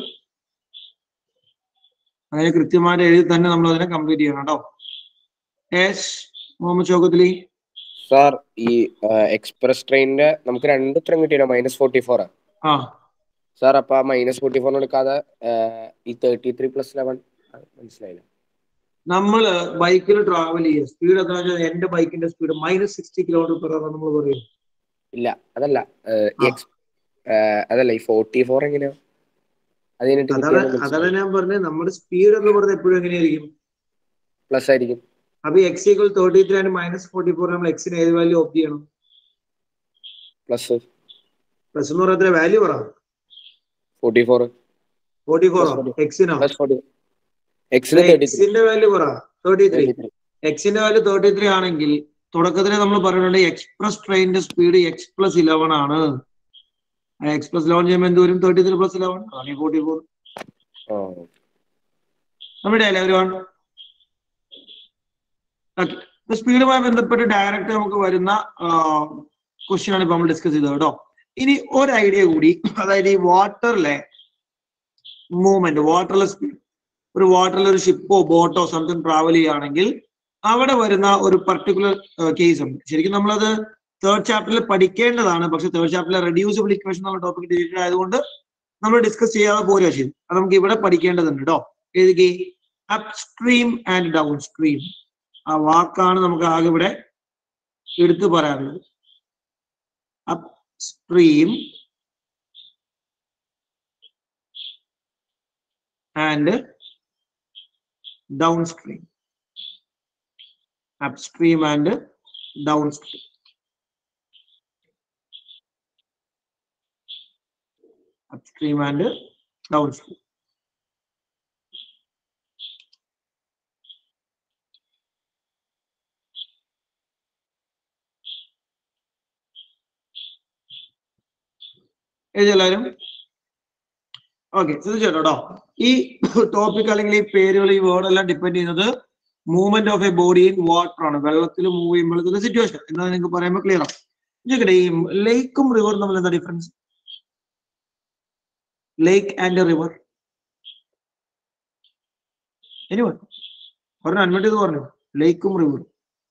അങ്ങനെ കൃത്യമായിട്ട് എഴുതി തന്നെ നമ്മൾ അതിനെ കംപ്ലീറ്റ് ചെയ്യണം കേട്ടോ എസ് മുഹമ്മദ് ചോക്കത്തിലി സാർ ഈ എക്സ്പ്രസ് ട്രെയിനിന്റെ നമുക്ക് രണ്ട് ഉത്തരം കിട്ടിയോ മൈനസ് ഫോർട്ടി ഫോർ ആ സാർ അപ്പൊ ആ മൈനസ് ഫോർട്ടി ഫോറിന് എടുക്കാതെ ആ, ഈ തേർട്ടി ത്രീ പ്ലസ് ലെവൻ മനസ്സിലായില്ല നമ്മള് ബൈക്കിൽ ട്രാവൽ ചെയ്യുക സ്പീഡ് എന്താ വെച്ചാൽ എന്റെ ബൈക്കിന്റെ speed minus sixty kilometre per hour നമ്മൾ പറയും ഇല്ല അതല്ല ആ, ഈ ex- ആ, അതല്ല ഈ ഫോർട്ടി ഫോർ എങ്ങനെയാ അത് കഴിഞ്ഞിട്ട് അതാണ് അതാണ് ഞാൻ പറഞ്ഞത് നമ്മുടെ സ്പീഡ് എന്ന് പറഞ്ഞത് എപ്പോഴും എങ്ങനെയായിരിക്കും പ്ലസ് ആയിരിക്കും അപ്പൊ x equal thirty three and minus forty four നമ്മൾ എക്സിന് ഏത് വാല്യൂ ഓപ്റ്റ് ചെയ്യണം പ്ലസ് പ്ലസ് എന്ന് പറയുന്ന വാല്യൂ പറ ഫോർട്ടി ഫോർ ഫോർട്ടി ഫോറോ എക്സിനോ പ്ലസ് ഫോർട്ടി എക്സിന് തേർട്ടി ത്രീ എക്സിന്റെ വാല്യൂ പറ തേർട്ടി ത്രീ എക്സിന്റെ വാല്യൂ തേർട്ടി ത്രീ ആണെങ്കിൽ തുടക്കത്തിൽ നമ്മൾ പറയുന്നുണ്ട് എക്സ്പ്രസ് ട്രെയിനിന്റെ സ്പീഡ് എക്സ് പ്ലസ് ഇലവൻ ആണ് എക്സ് പ്ലസ് ഇലവൻ ചെയ്യുമ്പോൾ എന്ത് വരും തേർട്ടി ത്രീ പ്ലസ് ഇലവൻ ആണ് ഫോർട്ടി ഫോർ നമ്മുടെ അല്ലേ ഒരു സ്പീഡുമായി ബന്ധപ്പെട്ട് ഡയറക്റ്റ് നമുക്ക് വരുന്ന ക്വസ്റ്റ്യൻ ആണ് ഇപ്പൊ നമ്മൾ ഡിസ്കസ് ചെയ്തത് കേട്ടോ ഇനി ഒരു ഐഡിയ കൂടി അതായത് ഈ വാട്ടറിലെ മൂവ്മെന്റ് വാട്ടറിലെ സ്പീഡ് ഒരു വാട്ടറിൽ ഒരു ഷിപ്പോ ബോട്ടോ സംതിങ് ട്രാവൽ ചെയ്യുകയാണെങ്കിൽ അവിടെ വരുന്ന ഒരു പർട്ടിക്കുലർ കേസ് ഉണ്ട് ശരിക്കും നമ്മളത് തേർഡ് ചാപ്റ്ററിൽ പഠിക്കേണ്ടതാണ് പക്ഷെ തേർഡ് ചാപ്റ്ററിലെ റെഡ്യൂസിബിൾ ഇക്വേഷൻ എന്നുള്ള ടോപ്പിക് ഡിലീറ്റഡ് ആയതുകൊണ്ട് നമ്മൾ ഡിസ്കസ് ചെയ്യാതെ പോരുക ചെയ്തു അത് നമുക്ക് ഇവിടെ പഠിക്കേണ്ടതുണ്ട് കേട്ടോ എഴുതി upstream and downstream ആ വാക്കാണ് നമുക്ക് ആകെ ഇവിടെ എടുത്തു പറയാനുള്ളത് upstream and downstream upstream and downstream upstream and downstream എഴുതി എല്ലാവരും ഓക്കെ ശ്രദ്ധിച്ചോ കേട്ടോ ഈ ടോപ്പിക് അല്ലെങ്കിൽ ഈ പേരുകൾ ഈ വേർഡ് എല്ലാം ഡിപ്പെൻഡ് ചെയ്യുന്നത് movement of a body in water ആണ് വെള്ളത്തിൽ മൂവ് ചെയ്യുമ്പോഴത്തെ സിറ്റുവേഷൻ എന്നാ നിങ്ങൾക്ക് പറയുമ്പോൾ ക്ലിയർ ആണ് ചോദിക്കട്ടെ ഈ ലേക്കും റിവറും തമ്മിൽ എന്താ ഡിഫറൻസ് ലേക്ക് ആൻഡ് റിവർ ഇനി പറഞ്ഞു അൺമ്യൂട്ട് ചെയ്ത് പറഞ്ഞു ലേക്കും റിവറും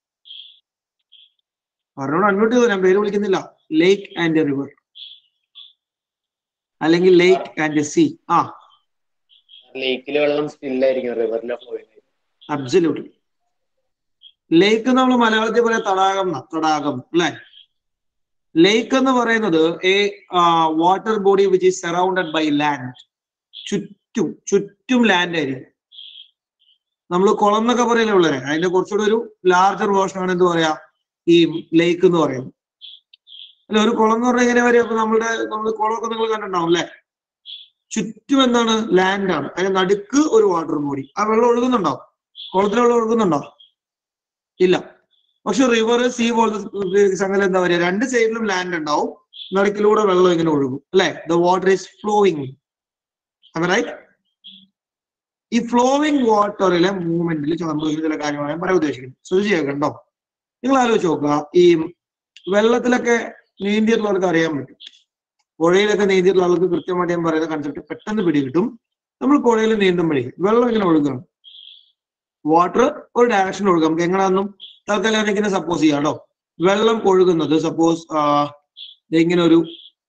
പറഞ്ഞോട് അൺമ്യൂട്ട് ചെയ്തു ഞാൻ പേര് വിളിക്കുന്നില്ല ലേക്ക് ആൻഡ് റിവർ അല്ലെങ്കിൽ ലേക്ക് ആൻഡ് സി ആ ലേക്കിൽ വെള്ളം സ്റ്റില്ലായിരിക്കും റിവറിലെ ഫ്ലോയിങ് അബ്സല്യൂട്ട്ലി ലേക്ക് നമ്മൾ മലയാളത്തിൽ പറയാം തടാകം ന്നാ, തടാകം അല്ലെ ലേക്ക് എന്ന് പറയുന്നത് a water body which is surrounded by land ചുറ്റും ചുറ്റും ലാൻഡ് ആയിരിക്കും നമ്മൾ കുളം എന്നൊക്കെ പറയലേ ഉള്ളവരെ അതിന്റെ കുറച്ചുകൂടെ ഒരു ലാർജർ വേർഷൻ ആണ് എന്ത് പറയാ ഈ ലേക്ക് എന്ന് പറയുന്നത് അല്ല ഒരു കുളം എന്ന് പറഞ്ഞാൽ എങ്ങനെ വരും അപ്പൊ നമ്മുടെ നമ്മൾ കുളമൊക്കെ നിങ്ങൾ കണ്ടിട്ടുണ്ടാവും അല്ലെ ചുറ്റും എന്താണ് ലാൻഡ് ആണ് അതിന്റെ നടുക്ക് ഒരു വാട്ടർ ബോഡി ആ വെള്ളം ഒഴുകുന്നുണ്ടോ കുളത്തിലെ വെള്ളം ഒഴുകുന്നുണ്ടോ ഇല്ല പക്ഷെ റിവർ സീ പോലത്തെ സംഗതി എന്താ പറയുക രണ്ട് സൈഡിലും ലാൻഡ് ഉണ്ടാവും നടുക്കിലൂടെ വെള്ളം ഇങ്ങനെ ഒഴുകും അല്ലെ the water is flowing right ഈ ഫ്ലോവിംഗ് വാട്ടറിലെ മൂവ്മെന്റിൽ സംഭവിക്കുന്ന ചില കാര്യങ്ങളാണ് ഞാൻ പറയാൻ ഉദ്ദേശിക്കുന്നത് ശ്രദ്ധിച്ച് കേൾക്കണ്ടോ നിങ്ങൾ ആലോചിച്ച് നോക്കുക ഈ വെള്ളത്തിലൊക്കെ നീന്തിയിട്ടുള്ളവർക്ക് അറിയാൻ പറ്റും പുഴയിലൊക്കെ നീന്തിയിട്ടുള്ള ആൾക്ക് കൃത്യമായിട്ട് ഞാൻ പറയുന്ന കൺസെപ്റ്റ് പെട്ടെന്ന് പിടികിട്ടും നമ്മൾ പുഴയിൽ നീന്തുമ്പോഴേ വെള്ളം ഇങ്ങനെ ഒഴുകണം വാട്ടർ ഒരു ഡയറക്ഷൻ ഒഴുകും നമുക്ക് എങ്ങനെയാണെന്നും തൽക്കാലം എനിക്കിനെ സപ്പോസ് ചെയ്യാം കേട്ടോ വെള്ളം ഒഴുകുന്നത് സപ്പോസ് ഇങ്ങനെ ഒരു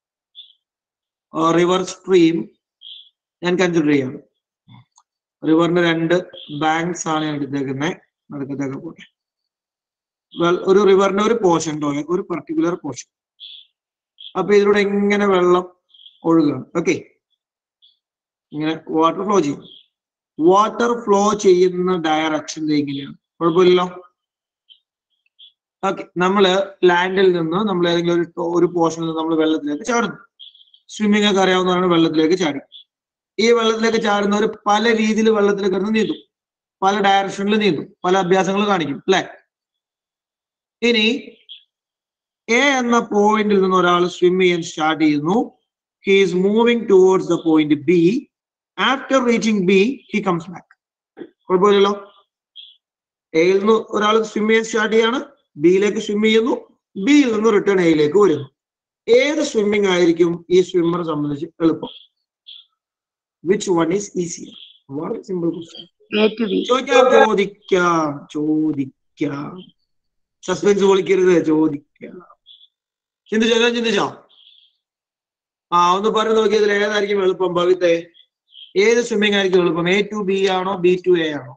റിവർ സ്ട്രീം ഞാൻ കൺസിഡർ ചെയ്യാം റിവറിന്റെ രണ്ട് ബാങ്ക്സ് ആണ് ഞാൻ എടുത്തേക്കുന്നത് നടുക്കത്തേക്ക് പോട്ടെ ഒരു റിവറിന്റെ ഒരു പോർഷൻ ഒരു പർട്ടിക്കുലർ പോർഷൻ അപ്പൊ ഇതിലൂടെ എങ്ങനെ വെള്ളം ഒഴുകുകയാണ് ഓക്കെ ഇങ്ങനെ വാട്ടർ ഫ്ലോ ചെയ്യും വാട്ടർ ഫ്ലോ ചെയ്യുന്ന ഡയറക്ഷൻ എങ്ങനെയാണ് കുഴപ്പമില്ലല്ലോ ഓക്കെ നമ്മള് ലാൻഡിൽ നിന്ന് നമ്മൾ ഏതെങ്കിലും ഒരു ടോ- ഒരു പോർഷനിൽ നിന്ന് നമ്മൾ വെള്ളത്തിലേക്ക് ചാടുന്നു സ്വിമ്മിംഗ് ഒക്കെ അറിയാവുന്നവരാണ് വെള്ളത്തിലേക്ക് ചാടി ഈ വെള്ളത്തിലേക്ക് ചാടുന്നവർ പല രീതിയിൽ വെള്ളത്തിലേക്ക് കിടന്ന് നീന്തും പല ഡയറക്ഷനിൽ നീന്തും പല അഭ്യാസങ്ങൾ കാണിക്കും അല്ലെ ഇനി എ എന്ന പോയിന്റിൽ നിന്ന് ഒരാൾ സ്വിം ചെയ്യാൻ സ്റ്റാർട്ട് ചെയ്യുന്നു he is moving towards the point B after reaching B he comes back കുഴപ്പമില്ലല്ലോ എയിൽ നിന്ന് ഒരാൾ സ്വിം ചെയ്യാൻ സ്റ്റാർട്ട് ചെയ്യാണ് ബിയിലേക്ക് സ്വിം ചെയ്യുന്നു ബിയിൽ നിന്ന് റിട്ടേൺ എയിലേക്ക് വരുന്നു ഏത് സ്വിമ്മിംഗ് ആയിരിക്കും ഈ സ്വിമ്മറെ സംബന്ധിച്ച് എളുപ്പം വിച്ച് വൺ ഈസ് ഈസിയർ വളരെ സിമ്പിൾ ക്വസ്റ്റ്യൻ ചോദിക്കാം ചോദിക്കാം ചോദിക്കാം സസ്പെൻസ് പൊളിക്കരുത് ചോദിക്കാം ചിന്തിച്ചോ ഞാൻ ചിന്തിച്ചോ ആ ഒന്ന് പറഞ്ഞു നോക്കിയതിൽ ഏതായിരിക്കും എളുപ്പം ഭവിത്തെ ഏത് സ്വിമ്മിംഗ് ആയിരിക്കും എളുപ്പം എ ടു ബി ആണോ ബി ടു എ ആണോ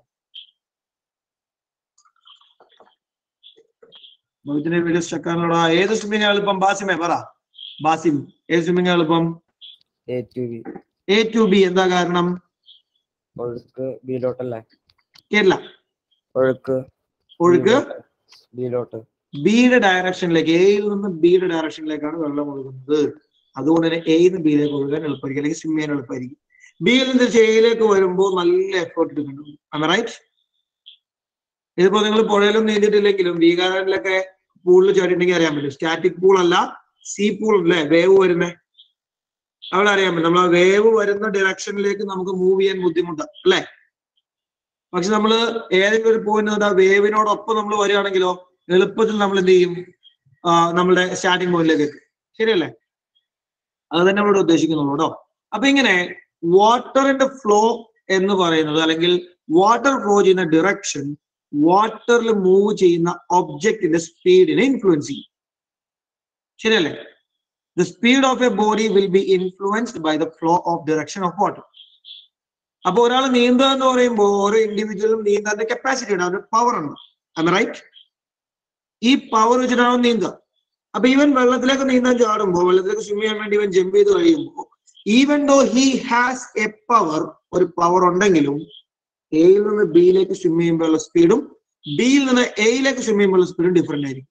ഭവിത്തിന്റെ വീഡിയോ സ്റ്റക്കാനുള്ള ഏത് സ്വിമ്മിംഗ് എളുപ്പം ബാസിമേ പറ ബാസിം ഏത് സ്വിമ്മിംഗ് എളുപ്പം A to B A to B എന്താ കാരണം ഒഴുക്ക് ബിയിലോട്ടല്ലേ കേരള ഒഴുക്ക് ഒഴുക്ക് ബിയിലോട്ട് ബിയുടെ ഡയറക്ഷനിലേക്ക് എയിൽ നിന്ന് ബിയുടെ ഡയറക്ഷനിലേക്കാണ് വെള്ളം ഒഴുകുന്നത് അതുകൊണ്ട് തന്നെ എയിൽ നിന്ന് ബിയിലേക്ക് ഒഴുകാൻ എളുപ്പമായിരിക്കും അല്ലെങ്കിൽ സ്വിം ചെയ്യാൻ എളുപ്പമായിരിക്കും ബിയിൽ നിന്ന് എയിലേക്ക് വരുമ്പോൾ നല്ല എഫേർട്ട് എടുക്കുന്നുണ്ട് റൈറ്റ് ഇതിപ്പോ നിങ്ങൾ പുഴയിലും നീന്തിട്ടില്ലെങ്കിലും ബീകാരനിലൊക്കെ പൂളിൽ ചാടിയിട്ടുണ്ടെങ്കിൽ അറിയാൻ പറ്റും സ്റ്റാറ്റിക് പൂൾ അല്ല സീ പൂൾ അല്ലേ വേവ് വരുന്നേ അവിടെ അറിയാൻ പറ്റും നമ്മൾ ആ വേവ് വരുന്ന ഡയറക്ഷനിലേക്ക് നമുക്ക് മൂവ് ചെയ്യാൻ ബുദ്ധിമുട്ടാണ് അല്ലേ പക്ഷെ നമ്മൾ ഏതെങ്കിലും ഒരു പോയിന്റ് ആ വേവിനോടൊപ്പം നമ്മൾ വരികയാണെങ്കിലോ എളുപ്പത്തിൽ നമ്മൾ എന്ത് ചെയ്യും ആ, നമ്മളുടെ സ്റ്റാർട്ടിംഗ് പോയിന്റിലേക്ക് എത്തും ശരിയല്ലേ അത് തന്നെ ഇവിടെ ഉദ്ദേശിക്കുന്നുള്ളൂ കേട്ടോ അപ്പൊ ഇങ്ങനെ വാട്ടറിന്റെ ഫ്ലോ എന്ന് പറയുന്നത് അല്ലെങ്കിൽ വാട്ടർ ഫ്ലോ ചെയ്യുന്ന ഡിറക്ഷൻ വാട്ടറിൽ മൂവ് ചെയ്യുന്ന ഒബ്ജക്റ്റിന്റെ സ്പീഡിനെ ഇൻഫ്ലുവൻസ് ചെയ്യും ശരിയല്ലേ the speed of a body will be influenced by the flow of direction of water അപ്പൊ ഒരാൾ നീന്തുക എന്ന് പറയുമ്പോൾ ഓരോ ഇൻഡിവിജ്വലും നീന്താന്റെ കപ്പാസിറ്റി ഉണ്ട് അവരുടെ പവർ ഉണ്ട് റൈറ്റ് ഈ പവർ വെച്ചിട്ടാണ് അവൻ നീന്തുക അപ്പൊ ഇവൻ വെള്ളത്തിലേക്ക് നീന്താൻ ചാടുമ്പോൾ വെള്ളത്തിലേക്ക് സ്വിം ചെയ്യാൻ വേണ്ടി ഇവൻ ജമ്പ് ചെയ്ത് കഴിയുമ്പോൾ even though he has a power ഒരു പവർ ഉണ്ടെങ്കിലും എയിൽ നിന്ന് ബിയിലേക്ക് സ്വിം ചെയ്യുമ്പോഴുള്ള സ്പീഡും ബിയിൽ നിന്ന് എയിലേക്ക് സ്വിം ചെയ്യുമ്പോഴുള്ള സ്പീഡും ഡിഫറെന്റ് ആയിരിക്കും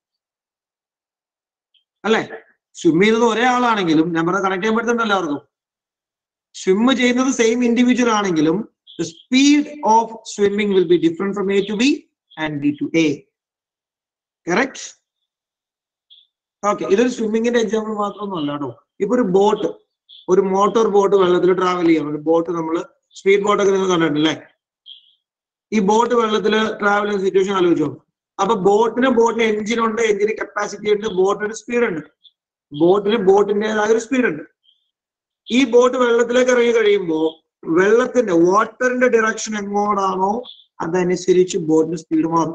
അല്ലെ സ്വിം ചെയ്യുന്നത് ഒരേ ആളാണെങ്കിലും ഞാൻ പറഞ്ഞ കണക്ട് ചെയ്യാൻ പറ്റുന്നുണ്ട് എല്ലാവർക്കും സ്വിം ചെയ്യുന്നത് സെയിം ഇൻഡിവിജ്വൽ ആണെങ്കിലും the speed of swimming will be different from A to B and B to A. Correct? Okay ഇതൊരു സ്വിമ്മിങ്ങിന്റെ എക്സാമ്പിൾ മാത്രമൊന്നുമല്ല കേട്ടോ ഇപ്പൊ ഒരു ബോട്ട് ഒരു മോട്ടോർ ബോട്ട് വെള്ളത്തിൽ ട്രാവൽ ചെയ്യാം ഒരു ബോട്ട് നമ്മൾ സ്പീഡ് ബോട്ടൊക്കെ നിങ്ങൾ കണ്ടിട്ടില്ലേ ഈ ബോട്ട് വെള്ളത്തിൽ ട്രാവൽ ചെയ്യുന്ന സിറ്റുവേഷൻ ആലോചിച്ചോ അപ്പൊ ബോട്ടിന് ബോട്ടിന് എഞ്ചിൻ ഉണ്ട് എഞ്ചിന് കപ്പാസിറ്റി ഉണ്ട് ബോട്ടിന് സ്പീഡ് ഉണ്ട് ബോട്ടിന് ബോട്ടിന്റേതായ ഒരു സ്പീഡ് ഉണ്ട് ഈ ബോട്ട് വെള്ളത്തിലേക്ക് ഇറങ്ങി കഴിയുമ്പോൾ വെള്ളത്തിന്റെ വാട്ടറിന്റെ ഡിറക്ഷൻ എങ്ങോട്ടാണോ അതനുസരിച്ച് ബോട്ടിന്റെ സ്പീഡ് മാറും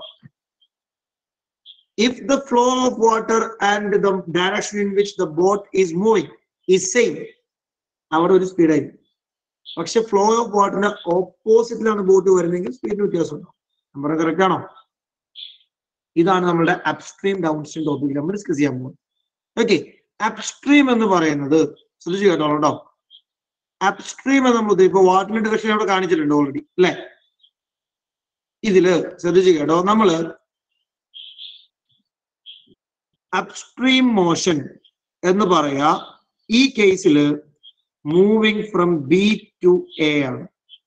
if the flow of water and the direction in which the boat is moving is same അവിടെ ഒരു സ്പീഡായിരിക്കും പക്ഷെ ഫ്ലോ ഓഫ് വാട്ടറിന്റെ ഓപ്പോസിറ്റിലാണ് ബോട്ട് വരുന്നതെങ്കിൽ സ്പീഡിന് വ്യത്യാസം ഉണ്ടാവും നമ്പർ കറക്റ്റ് ആണോ ഇതാണ് നമ്മുടെ അപ്സ്ട്രീം ഡൗൺ സ്ട്രീം ടോപ്പിക് നമ്മൾ ഡിസ്കസ് ചെയ്യാൻ പോകുന്നത് ഓക്കെ അപ്സ്ട്രീം എന്ന് പറയുന്നത് ശ്രദ്ധിച്ചു കേട്ടോ കേട്ടോ അപ്സ്ട്രീം എന്ന് നമ്മൾ ഇപ്പൊ വാട്ടറിന്റെ ഡിറക്ഷൻ അവിടെ കാണിച്ചിട്ടുണ്ട് ഓൾറെഡി അല്ലെ ഇതില് ശ്രദ്ധിച്ചു കേട്ടോ നമ്മള് അപ്സ്ട്രീം മോഷൻ എന്ന് പറയാ ഈ കേസിൽ moving from B to A ആണ്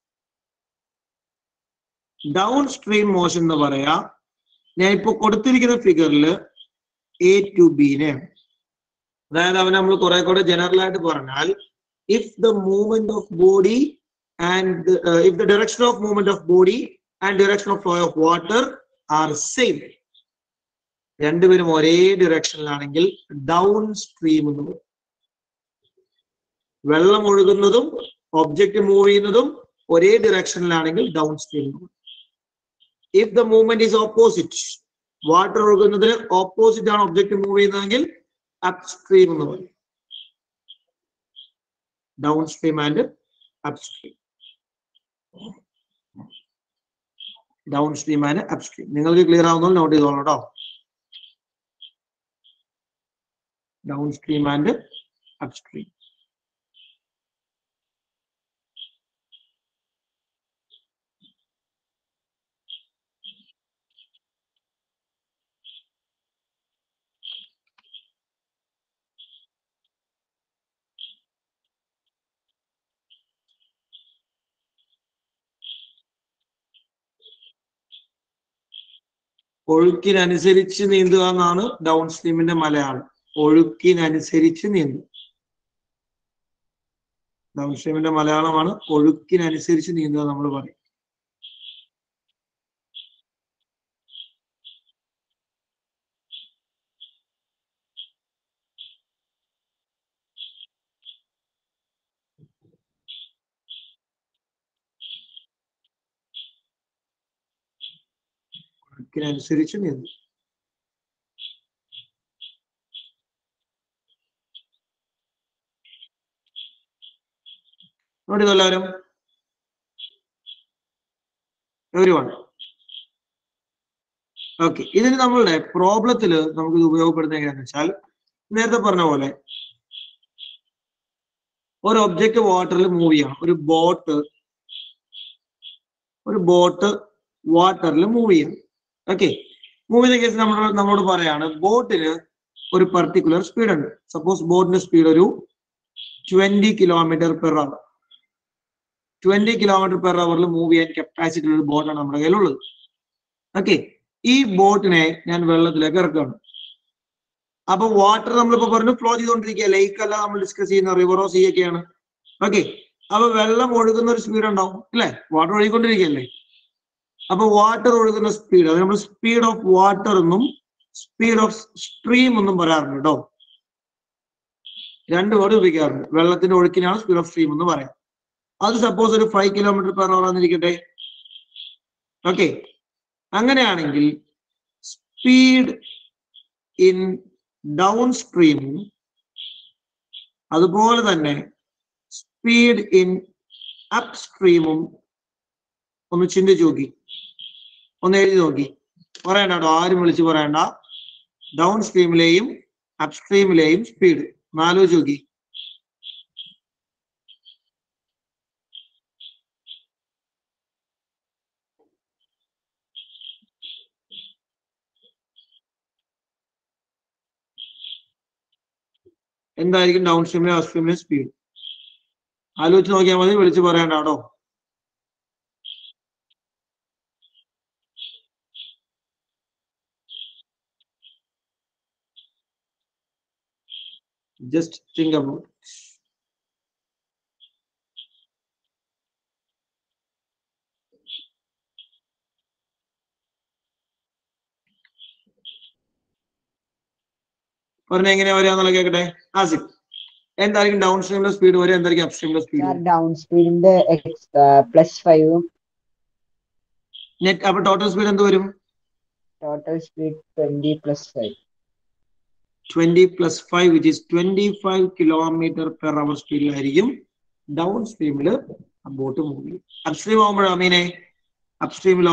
ഡൗൺ സ്ട്രീം മോഷൻ എന്ന് പറയാ ഞാൻ ഇപ്പൊ കൊടുത്തിരിക്കുന്ന ഫിഗറിൽ എ ടു ബിനെയാണ് അതായത് അവൻ നമ്മൾ കുറെ കൂടെ ജനറൽ ആയിട്ട് പറഞ്ഞാൽ if the movement of body and if the direction of movement of body and direction of flow of water are same രണ്ടുപേരും ഒരേ ഡിറക്ഷനിലാണെങ്കിൽ ഡൗൺ സ്ട്രീം എന്ന് പറയും വെള്ളം ഒഴുകുന്നതും ഒബ്ജക്റ്റ് മൂവ് ചെയ്യുന്നതും ഒരേ ഡിറക്ഷനിലാണെങ്കിൽ down stream if the movement is opposite water ഒഴുകുന്നതിന് ഓപ്പോസിറ്റ് ആണ് ഒബ്ജക്റ്റ് മൂവ് ചെയ്യുന്നതെങ്കിൽ അപ്സ്ട്രീം എന്ന് പറയും down stream and upstream down stream and upstream നിങ്ങൾക്ക് ക്ലിയർ ആവുന്നത് നോട്ട് ചെയ്തോളൂ കേട്ടോ ഡൗൺ സ്ട്രീം ആൻഡ് അപ്സ്ട്രീം ഒഴുക്കിനനുസരിച്ച് നീന്തുക എന്നാണ് ഡൗൺ സ്ട്രീമിന്റെ മലയാളം ഒഴുക്കിനനുസരിച്ച് നീന്തുക ഡൗൺ സ്ട്രീമിന്റെ മലയാളമാണ് ഒഴുക്കിനനുസരിച്ച് നീന്തുക നമ്മൾ പറയും ഒഴുക്കിനനുസരിച്ച് നീന്തുക നോട്ടിക്കോ എല്ലാവരും എവരി വൺ ഓക്കെ ഇതിന് നമ്മളുടെ പ്രോബ്ലത്തിൽ നമുക്ക് ഇത് ഉപയോഗപ്പെടുന്നത് എങ്ങനെയാണെന്ന് വെച്ചാൽ നേരത്തെ പറഞ്ഞ പോലെ ഒരു ഒബ്ജക്റ്റ് വാട്ടറിൽ മൂവ് ചെയ്യണം ഒരു ബോട്ട് ഒരു ബോട്ട് വാട്ടറിൽ മൂവ് ചെയ്യണം ഓക്കെ മൂവ് ചെയ്യുന്ന കേസ് നമ്മൾ നമ്മളോട് പറയാണ് ബോട്ടിന് ഒരു പർട്ടിക്കുലർ സ്പീഡ് ഉണ്ട് സപ്പോസ് ബോട്ടിന്റെ സ്പീഡ് ഒരു twenty kilometre per hour twenty kilometre per അവറിൽ മൂവ് ചെയ്യാൻ കപ്പാസിറ്റി ഉള്ള ഒരു ബോട്ടാണ് നമ്മുടെ കയ്യിലുള്ളത് ഓക്കെ ഈ ബോട്ടിനെ ഞാൻ വെള്ളത്തിലേക്ക് ഇറക്കുകയാണ് അപ്പൊ വാട്ടർ നമ്മളിപ്പോ പറഞ്ഞു ഫ്ലോ ചെയ്തുകൊണ്ടിരിക്കുക ലേക്ക് അല്ല നമ്മൾ ഡിസ്കസ് ചെയ്യുന്ന റിവറോ സീ ഒക്കെയാണ് ഓക്കെ അപ്പൊ വെള്ളം ഒഴുകുന്ന ഒരു സ്പീഡ് ഉണ്ടാവും അല്ലെ വാട്ടർ ഒഴുകിക്കൊണ്ടിരിക്കുകയല്ലേ അപ്പൊ വാട്ടർ ഒഴുകുന്ന സ്പീഡ് അത് നമ്മൾ സ്പീഡ് ഓഫ് വാട്ടർ എന്നും സ്പീഡ് ഓഫ് സ്ട്രീം എന്നും പറയാറുണ്ട് കേട്ടോ രണ്ട് വേർഡ് ഉപയോഗിക്കാറുണ്ട് വെള്ളത്തിന്റെ ഒഴുക്കിനാണ് സ്പീഡ് ഓഫ് സ്ട്രീം എന്ന് പറയാം അത് സപ്പോസ് ഒരു ഫൈവ് കിലോമീറ്റർ പെർ അവർ ആണെന്നിരിക്കട്ടെ ഓക്കെ അങ്ങനെയാണെങ്കിൽ സ്പീഡ് ഇൻ ഡൗൺ സ്ട്രീമും അതുപോലെ തന്നെ സ്പീഡ് ഇൻ അപ് സ്ട്രീമും ഒന്ന് ചിന്തിച്ചു നോക്കി ഒന്ന് എഴുതി നോക്കി പറയണ്ട കേട്ടോ ആരും വിളിച്ച് പറയണ്ട ഡൗൺ സ്ട്രീമിലെയും അപ് സ്ട്രീമിലെയും സ്പീഡ് നാലോചിച്ച് നോക്കി എന്തായിരിക്കും ഡൗൺ സ്ട്രീമിലെ അപ് സ്ട്രീമിലെ സ്പീഡ് ആലോചിച്ച് നോക്കിയാൽ മതി വിളിച്ച് പറയണ്ട കേട്ടോ just think about it. പറഞ്ഞ എങ്ങനെയാ വരിക കേക്കട്ടെ ആസിഫ് എന്തായിരിക്കും ഡൗൺ സ്ട്രീമിലെ സ്പീഡ് വരിക എന്തായിരിക്കും അപ് സ്ട്രീമിലെ സ്പീഡ് ഡൗൺ സ്പീഡിന്റെ പ്ലസ് ഫൈവും നെറ്റ് അപ്പൊ ടോട്ടൽ സ്പീഡ് എന്ത് വരും total speed twenty plus five twenty plus five which is twenty five kilometre per hour സ്പീഡിലായിരിക്കും ഡൗൺ സ്ട്രീമിൽ ബോട്ട് മൂവ് ചെയ്യും അപ്സ്ട്രീം ആകുമ്പോഴോ മീനെ അപ്സ്ട്രീമിലോ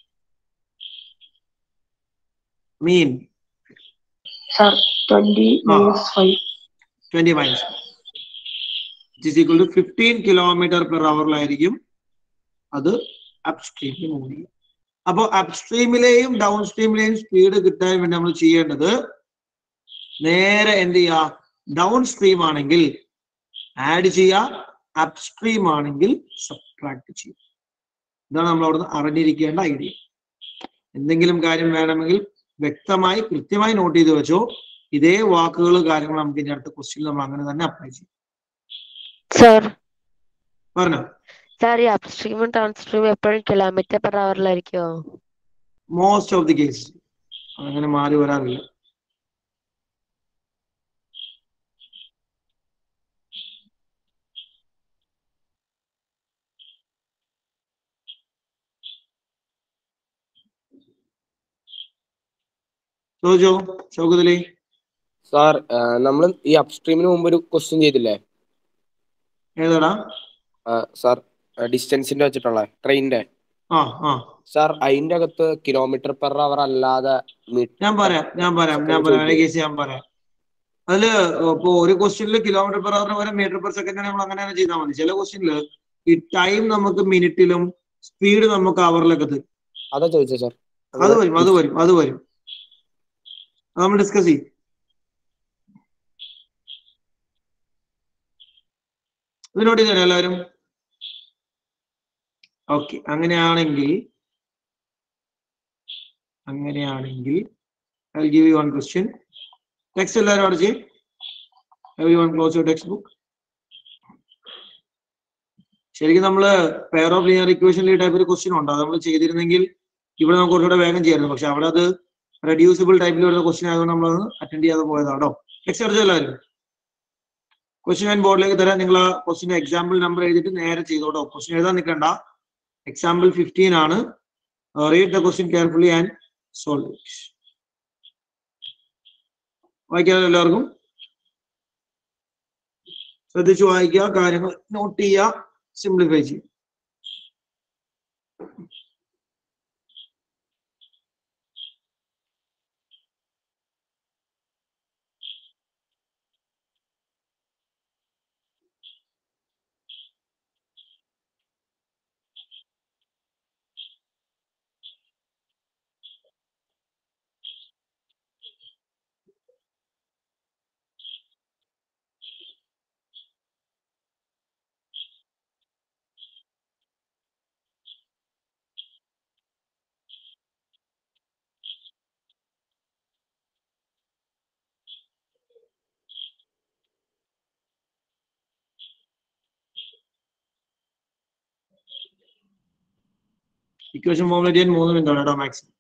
മീൻ Sir, 20 minus 5. Twenty minus it is equal to fifteen kilometre per അവറിലായിരിക്കും അത് അപ്സ്ട്രീമിൽ മൂവ് ചെയ്യും അപ്പോൾ അപ്സ്ട്രീമിലെയും ഡൗൺ സ്ട്രീമിലെയും സ്പീഡ് കിട്ടാൻ വേണ്ടി നമ്മൾ ചെയ്യേണ്ടത് നേരെ എന്ത് ചെയ്യുക ഡൗൺ സ്ട്രീം ആണെങ്കിൽ ആഡ് ചെയ്യുക അപ്സ്ട്രീം ആണെങ്കിൽ സബ്ട്രാക്ട് ചെയ്യുക ഇതാണ് നമ്മൾ അവിടുന്ന് അറിഞ്ഞിരിക്കേണ്ട ഐഡിയ എന്തെങ്കിലും കാര്യം വേണമെങ്കിൽ വ്യക്തമായി കൃത്യമായി നോട്ട് ചെയ്ത് വെച്ചോ ഇതേ വാക്കുകൾ കാര്യങ്ങൾ നമുക്ക് ഇനി അടുത്ത ക്വസ്റ്റ്യൻ നമ്മൾ അങ്ങനെ തന്നെ അപ്ലൈ ചെയ്യും സാർ പറഞ്ഞോ സാർ ഈ അപ്സ്ട്രീമും ഡൗൺ സ്ട്രീമും എപ്പോഴും കിലോമീറ്റർ പെർ അവറിലായിരിക്കുമോ മോസ്റ്റ് ഓഫ് ദി കേസ് അങ്ങനെ മാറി വരാറില്ല ചോദിച്ചോ ഷൗക്കത്തിലേ സാർ നമ്മൾ ഈ അപ്സ്ട്രീമിന് മുമ്പ് ഒരു ക്വസ്റ്റ്യൻ ചെയ്തില്ലേ ഏതാടാ സാർ ഡിസ്റ്റൻസിന്റെ വെച്ചിട്ടുള്ള ട്രെയിനിന്റെ ആ ആ സാർ അതിന്റെ അകത്ത് കിലോമീറ്റർ പെർ അവർ അല്ലാതെ മീ- ഞാൻ പറയാം ഞാൻ പറയാം ഞാൻ പറയാം അതിന്റെ കേസ് ഞാൻ പറയാം അതില് ഇപ്പോ ഒരു ക്വസ്റ്റ്യനിൽ കിലോമീറ്റർ പെർ അവറിന് പകരം മീറ്റർ പെർ സെക്കൻഡ് നമ്മൾ അങ്ങനെ തന്നെ ചെയ്താൽ മതി ചില ക്വസ്റ്റ്യനിൽ ഈ ടൈം നമുക്ക് മിനിറ്റിലും സ്പീഡ് നമുക്ക് അവറിലൊക്കെ തരും അതാ ചോദിച്ചത് സാർ അത് വരും അത് വരും അത് വരും അത് നമ്മൾ ഡിസ്കസ് ചെയ്യും ഇത് നോട്ട് ചെയ്തോ എല്ലാവരും ഓക്കെ അങ്ങനെയാണെങ്കിൽ അങ്ങനെയാണെങ്കിൽ I give you one question text എല്ലാവരും അടച്ച് every one close your text book ശരിക്കും നമ്മള് പെയർ ഓഫ് ലീനിയർ ഇക്വേഷനിൽ ഈ ടൈപ്പ് ഒരു ക്വസ്റ്റ്യൻ ഉണ്ട് അത് നമ്മൾ ചെയ്തിരുന്നെങ്കിൽ ഇവിടെ നമുക്ക് കുറച്ചുകൂടെ വേഗം ചെയ്യായിരുന്നു പക്ഷെ അവിടെ അത് റെഡ്യൂസിബിൾ ടൈപ്പിൽ വരുന്ന ക്വസ്റ്റ്യൻ ആയതുകൊണ്ട് നമ്മൾ അത് അറ്റൻഡ് ചെയ്യാതെ പോയതാണോ ടെക്സ്റ്റ് അടച്ച എല്ലാവരും ക്വസ്റ്റ്യൻ ഞാൻ ബോർഡിലേക്ക് തരാം നിങ്ങൾ ആ ക്വസ്റ്റ്യൻ എക്സാമ്പിൾ നമ്പർ എഴുതിയിട്ട് നേരെ ചെയ്തോട്ടോ ക്വസ്റ്റ്യൻ എഴുതാൻ നിൽക്കണ്ട എക്സാമ്പിൾ ഫിഫ്റ്റീൻ ആണ് read the question carefully and solve it വായിക്കാമല്ലോ എല്ലാവർക്കും ശ്രദ്ധിച്ചു വായിക്കുക കാര്യങ്ങൾ നോട്ട് ചെയ്യുക സിംപ്ലിഫൈ ചെയ്യുക ഇക്വേഷൻ ഫോമുലേറ്റ് ചെയ്യാൻ മൂന്ന് മിനിറ്റ് ആണ് കേട്ടോ മാക്സിമം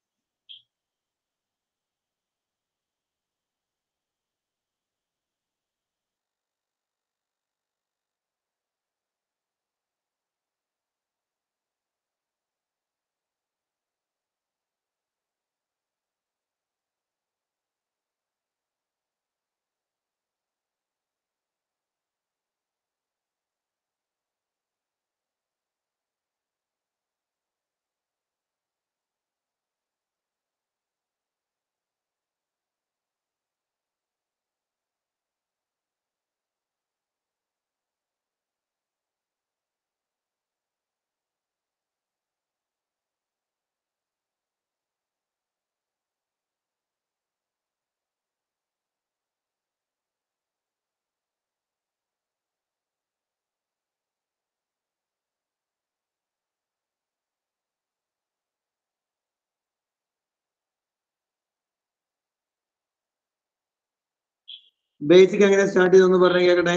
ബേസിക് എങ്ങനെ സ്റ്റാർട്ട് ചെയ്തെന്ന് പറഞ്ഞു കേൾക്കട്ടെ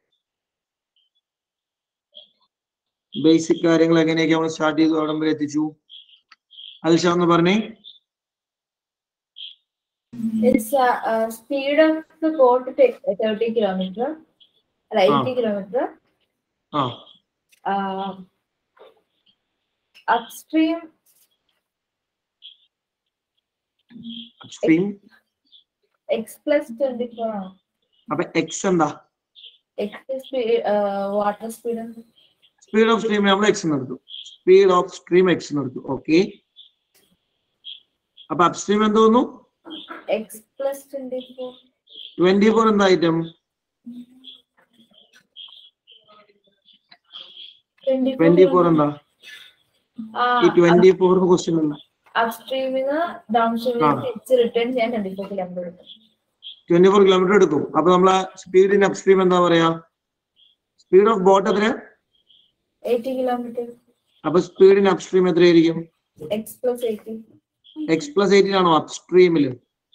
ബേസിക് കാര്യങ്ങൾ എങ്ങനെയൊക്കെ നമ്മൾ സ്റ്റാർട്ട് ചെയ്തു അവിടം വരെ എത്തിച്ചു അൽഷ എന്ന് പറഞ്ഞേ It's uh, uh, speed of the boat takes 30 kilometer, like 80 Ah. kilometer. ആ Uh, upstream stream x plus 24 ആണ്. അപ്പൊ എക്സ് എന്താ x is speed, uh, water speed ആണ്. സ്പീഡ് ഓഫ് സ്ട്രീം നമ്മൾ എക്സ് എടുത്തു സ്പീഡ് ഓഫ് സ്ട്രീം എക്സ് എടുത്തു okay അപ്പൊ upstream എന്ത് തോന്നുന്നു x plus 24 ട്വന്റി ഫോർ എന്താ ഐറ്റം 24 ട്വന്റി ഫോർ എന്താ ആ ഈ ട്വന്റി ഫോർ ക്വസ്റ്റ്യൻ അല്ല അപ്സ്ട്രീമിന്ന് ഡൗൺ ആ. സ്ട്രീമിലേക്ക് തിരിച്ച് റിട്ടേൺ ചെയ്യാൻ 24 കിലോമീറ്റർ എടുക്കും ട്വന്റി ഫോർ കിലോമീറ്റർ എടുക്കും അപ്പൊ നമ്മളെ സ്പീഡിന് അപ്സ്ട്രീം എന്താ പറയാ സ്പീഡ് ഓഫ് ബോട്ട് എത്ര 80 കിലോമീറ്റർ അപ്പൊ സ്പീഡിന് അപ്സ്ട്രീം എത്രയായിരിക്കും x plus 80 x plus eighteen ആണോ അപ്സ്ട്രീമിൽ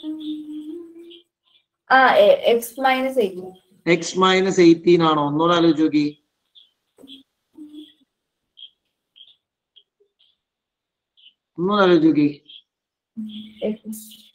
ആ x minus 80 x minus eighteen ആണോ ഒന്നുകൂടെ ആലോചിച്ച് നോക്കി ഒന്നുകൂടെ ആലോചിച്ച് നോക്കി x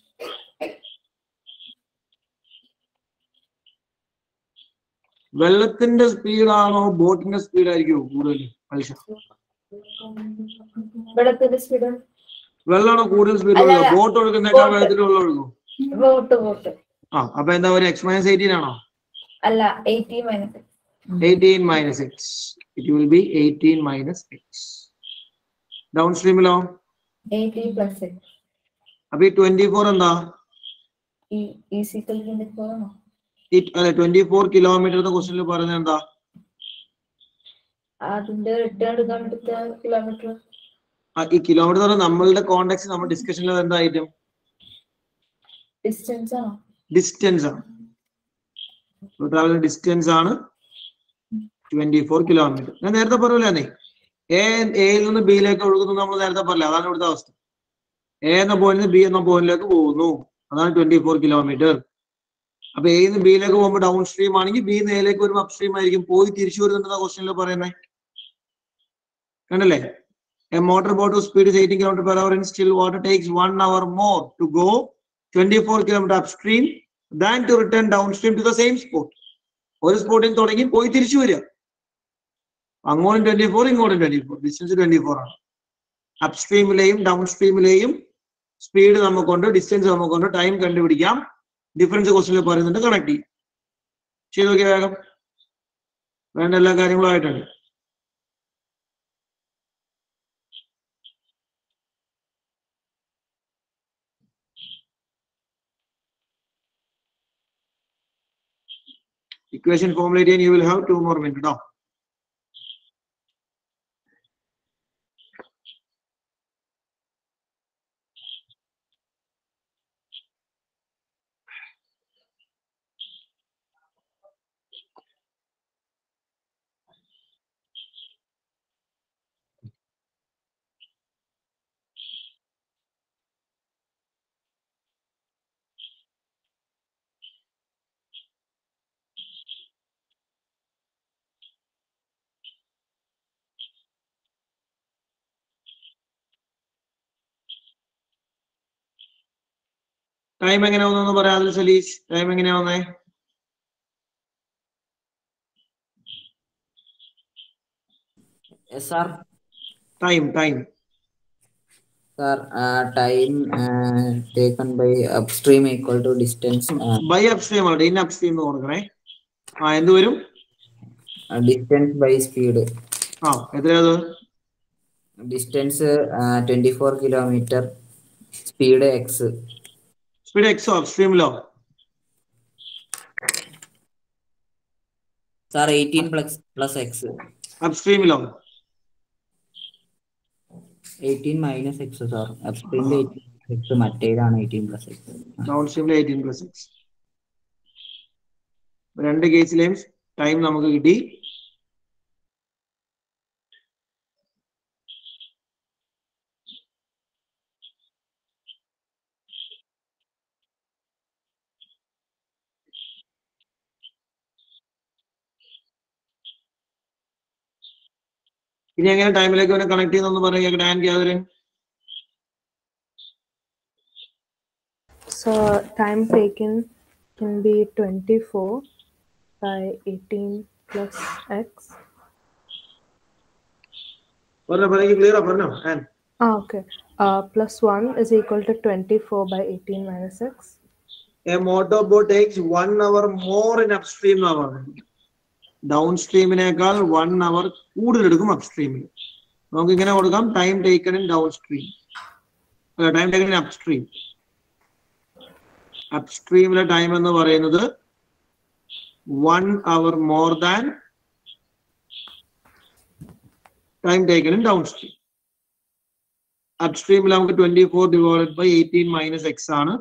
വെള്ളത്തിന്റെ സ്പീഡാണോ ബോട്ടിന്റെ സ്പീഡ് ആയിരിക്കുമോ കൂടുതൽ പലിശ വെള്ളത്തിന്റെ സ്പീഡ് വെള്ളമാണോ കൂടുതൽ സ്പീഡ് അല്ല, ഒഴുകുക അല്ല. ബോട്ട് ഒഴുകുന്നേക്കാൾ Boat. വെള്ളത്തിൽ വെള്ളം ഒഴുകും വോട്ട് വോട്ട് ആ അപ്പൊ എന്താ പറയുക എക്സ് മൈനസ് എയ്റ്റീൻ ആണോ അല്ല 80 minus eighteen minus x it will be eighteen minus x down സ്ട്രീമിലോ 80 പ്ലസ് x അപ്പൊ ഈ ട്വന്റി ഫോർ എന്താ ഈ ഈസിക്കൽ 24 ആണോ അല്ലെ ട്വന്റി ഫോർ കിലോമീറ്റർ എന്ന ക്വസ്റ്റ്യനിൽ പറയുന്നത് എന്താ അതിന്റെ റിട്ടേൺ എടുക്കാൻ എടുത്ത കിലോമീറ്റർ ആ, ഈ കിലോമീറ്റർ എന്ന് പറഞ്ഞാൽ നമ്മളുടെ കോണ്ടാക്ട് നമ്മൾ ഡിസ്കഷനിൽ എന്താ ഐറ്റം ഡിസ്റ്റൻസ് ആണോ ഡിസ്റ്റൻസ് ആണ് ട്രാവൽ ഡിസ്റ്റൻസ് ആണ് ട്വന്റി ഫോർ കിലോമീറ്റർ ഞാൻ നേരത്തെ പറയൂലേ എ എയിൽ നിന്ന് ബിയിലേക്ക് ഒഴുകുന്നു നമ്മൾ നേരത്തെ പറയില്ല അതാണ് ഇവിടുത്തെ അവസ്ഥ എ എന്ന പോയിന്റിൽ നിന്ന് ബി എന്ന പോയിന്റിലേക്ക് പോകുന്നു അതാണ് ട്വന്റി ഫോർ കിലോമീറ്റർ അപ്പൊ എയിൽ നിന്ന് ബിയിലേക്ക് പോകുമ്പോൾ ഡൗൺ സ്ട്രീം ആണെങ്കിൽ ബി നിന്ന് എയിലേക്ക് വരുമ്പോൾ അപ് സ്ട്രീം ആയിരിക്കും പോയി തിരിച്ചു വരുന്നുണ്ടെന്ന ക്വസ്റ്റ്യനിൽ പറയുന്നത് കണ്ടല്ലേ a motor boat speed is 80 km per hour in still water takes one hour more to go 24 km upstream than to return downstream to the same spot. ഒരു സ്പോട്ടിൽ തുടങ്ങി പോയി തിരിച്ചു വരിക അങ്ങോട്ടും ട്വന്റി ഫോർ ഇങ്ങോട്ടും twenty four distance twenty four ആണ് അപ്സ്ട്രീമിലെയും ഡൗൺ സ്ട്രീമിലെയും സ്പീഡ് നമുക്കുണ്ട് ഡിസ്റ്റൻസ് നമുക്കുണ്ട് ടൈം കണ്ടുപിടിക്കാം ഡിഫറൻസ് ക്വസ്റ്റിനിൽ പറയുന്നുണ്ട് കണക്ട് ചെയ്യും ചെയ്ത് നോക്കിയ വേഗം വേണ്ട എല്ലാ കാര്യങ്ങളും ആയിട്ടുണ്ട് equation formulate and you will have two more minutes now. Time എങ്ങനെ വന്നു പറയാം അതിൽ സലീഷ് ടൈം എങ്ങനെയാ വന്നേ sir time time sir time taken by upstream equal to distance by upstream ആണ് ഇൻ അപ്സ്ട്രീം എന്ന് കൊടുക്കണേ ആ എന്ത് വരും ഡിസ്റ്റൻസ് ബൈ സ്പീഡ് ആ എത്രയത് distance twenty four kilometre speed x speed എക്സോ അപ്സ്ട്രീമിലോ sir eighteen plus plus x അപ്സ്ട്രീമിലോ എയ്റ്റീൻ മൈനസ് എക്സ് സാർ അപ്സ്ട്രീമിൽ എയ്റ്റീൻ എക്സ് മറ്റേതാണ് എയ്റ്റീൻ പ്ലസ് എക്സ് ഡൗൺ സ്ട്രീമിൽ എയ്റ്റീൻ പ്ലസ് എക്സ് രണ്ട് കേസിലെയും ടൈം നമുക്ക് കിട്ടി ഇനി എങ്ങനെ ടൈമിലേക്ക് അവനെ കണക്ട് ചെയ്യുന്നു പറയുക ഡാൻ gathering So time taken can be 24 by 18 plus x. പറഞ്ഞോ പറയ ക്ലിയർ ആ പറഞ്ഞോ ആൻ Ah, okay. Uh, plus 1 is equal to 24 by 18 minus x. a motorboat takes one hour more in upstream എന്നാ പറഞ്ഞത് ഡൗൺ സ്ട്രീമിനേക്കാൾ വൺ അവർ കൂടുതൽ എടുക്കും അപ്സ്ട്രീമിൽ നമുക്ക് ഇങ്ങനെ കൊടുക്കാം time taken in down stream അല്ല ടൈം ടേക്കൺ ഇൻ അപ്സ്ട്രീം അപ്സ്ട്രീമിലെ ടൈം എന്ന് പറയുന്നത് one hour more than time taken in down stream അപ്സ്ട്രീമിൽ നമുക്ക് twenty four divided by eighteen minus x ആണ്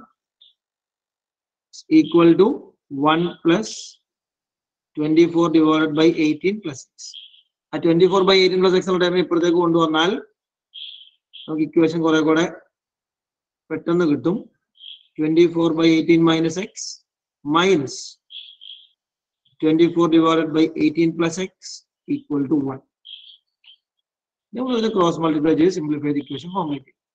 equal to 1 plus 24 divided by 18 plus x. ആ 24 by 18 plus x എന്നുള്ള time ഇപ്പുറത്തേക്ക് കൊണ്ടുവന്നാൽ നമുക്ക് ഇക്വേഷൻ കുറെ കൂടെ പെട്ടെന്ന് കിട്ടും 24 by 18 minus x minus 24 divided by 18 plus x equal to 1. നമ്മൾ ഇതിനെ ക്രോസ് മൾട്ടിപ്ലൈ ചെയ്ത് സിംപ്ലിഫൈ ചെയ്ത് ഇക്വേഷൻ ഫോർമുലേറ്റ് ചെയ്യും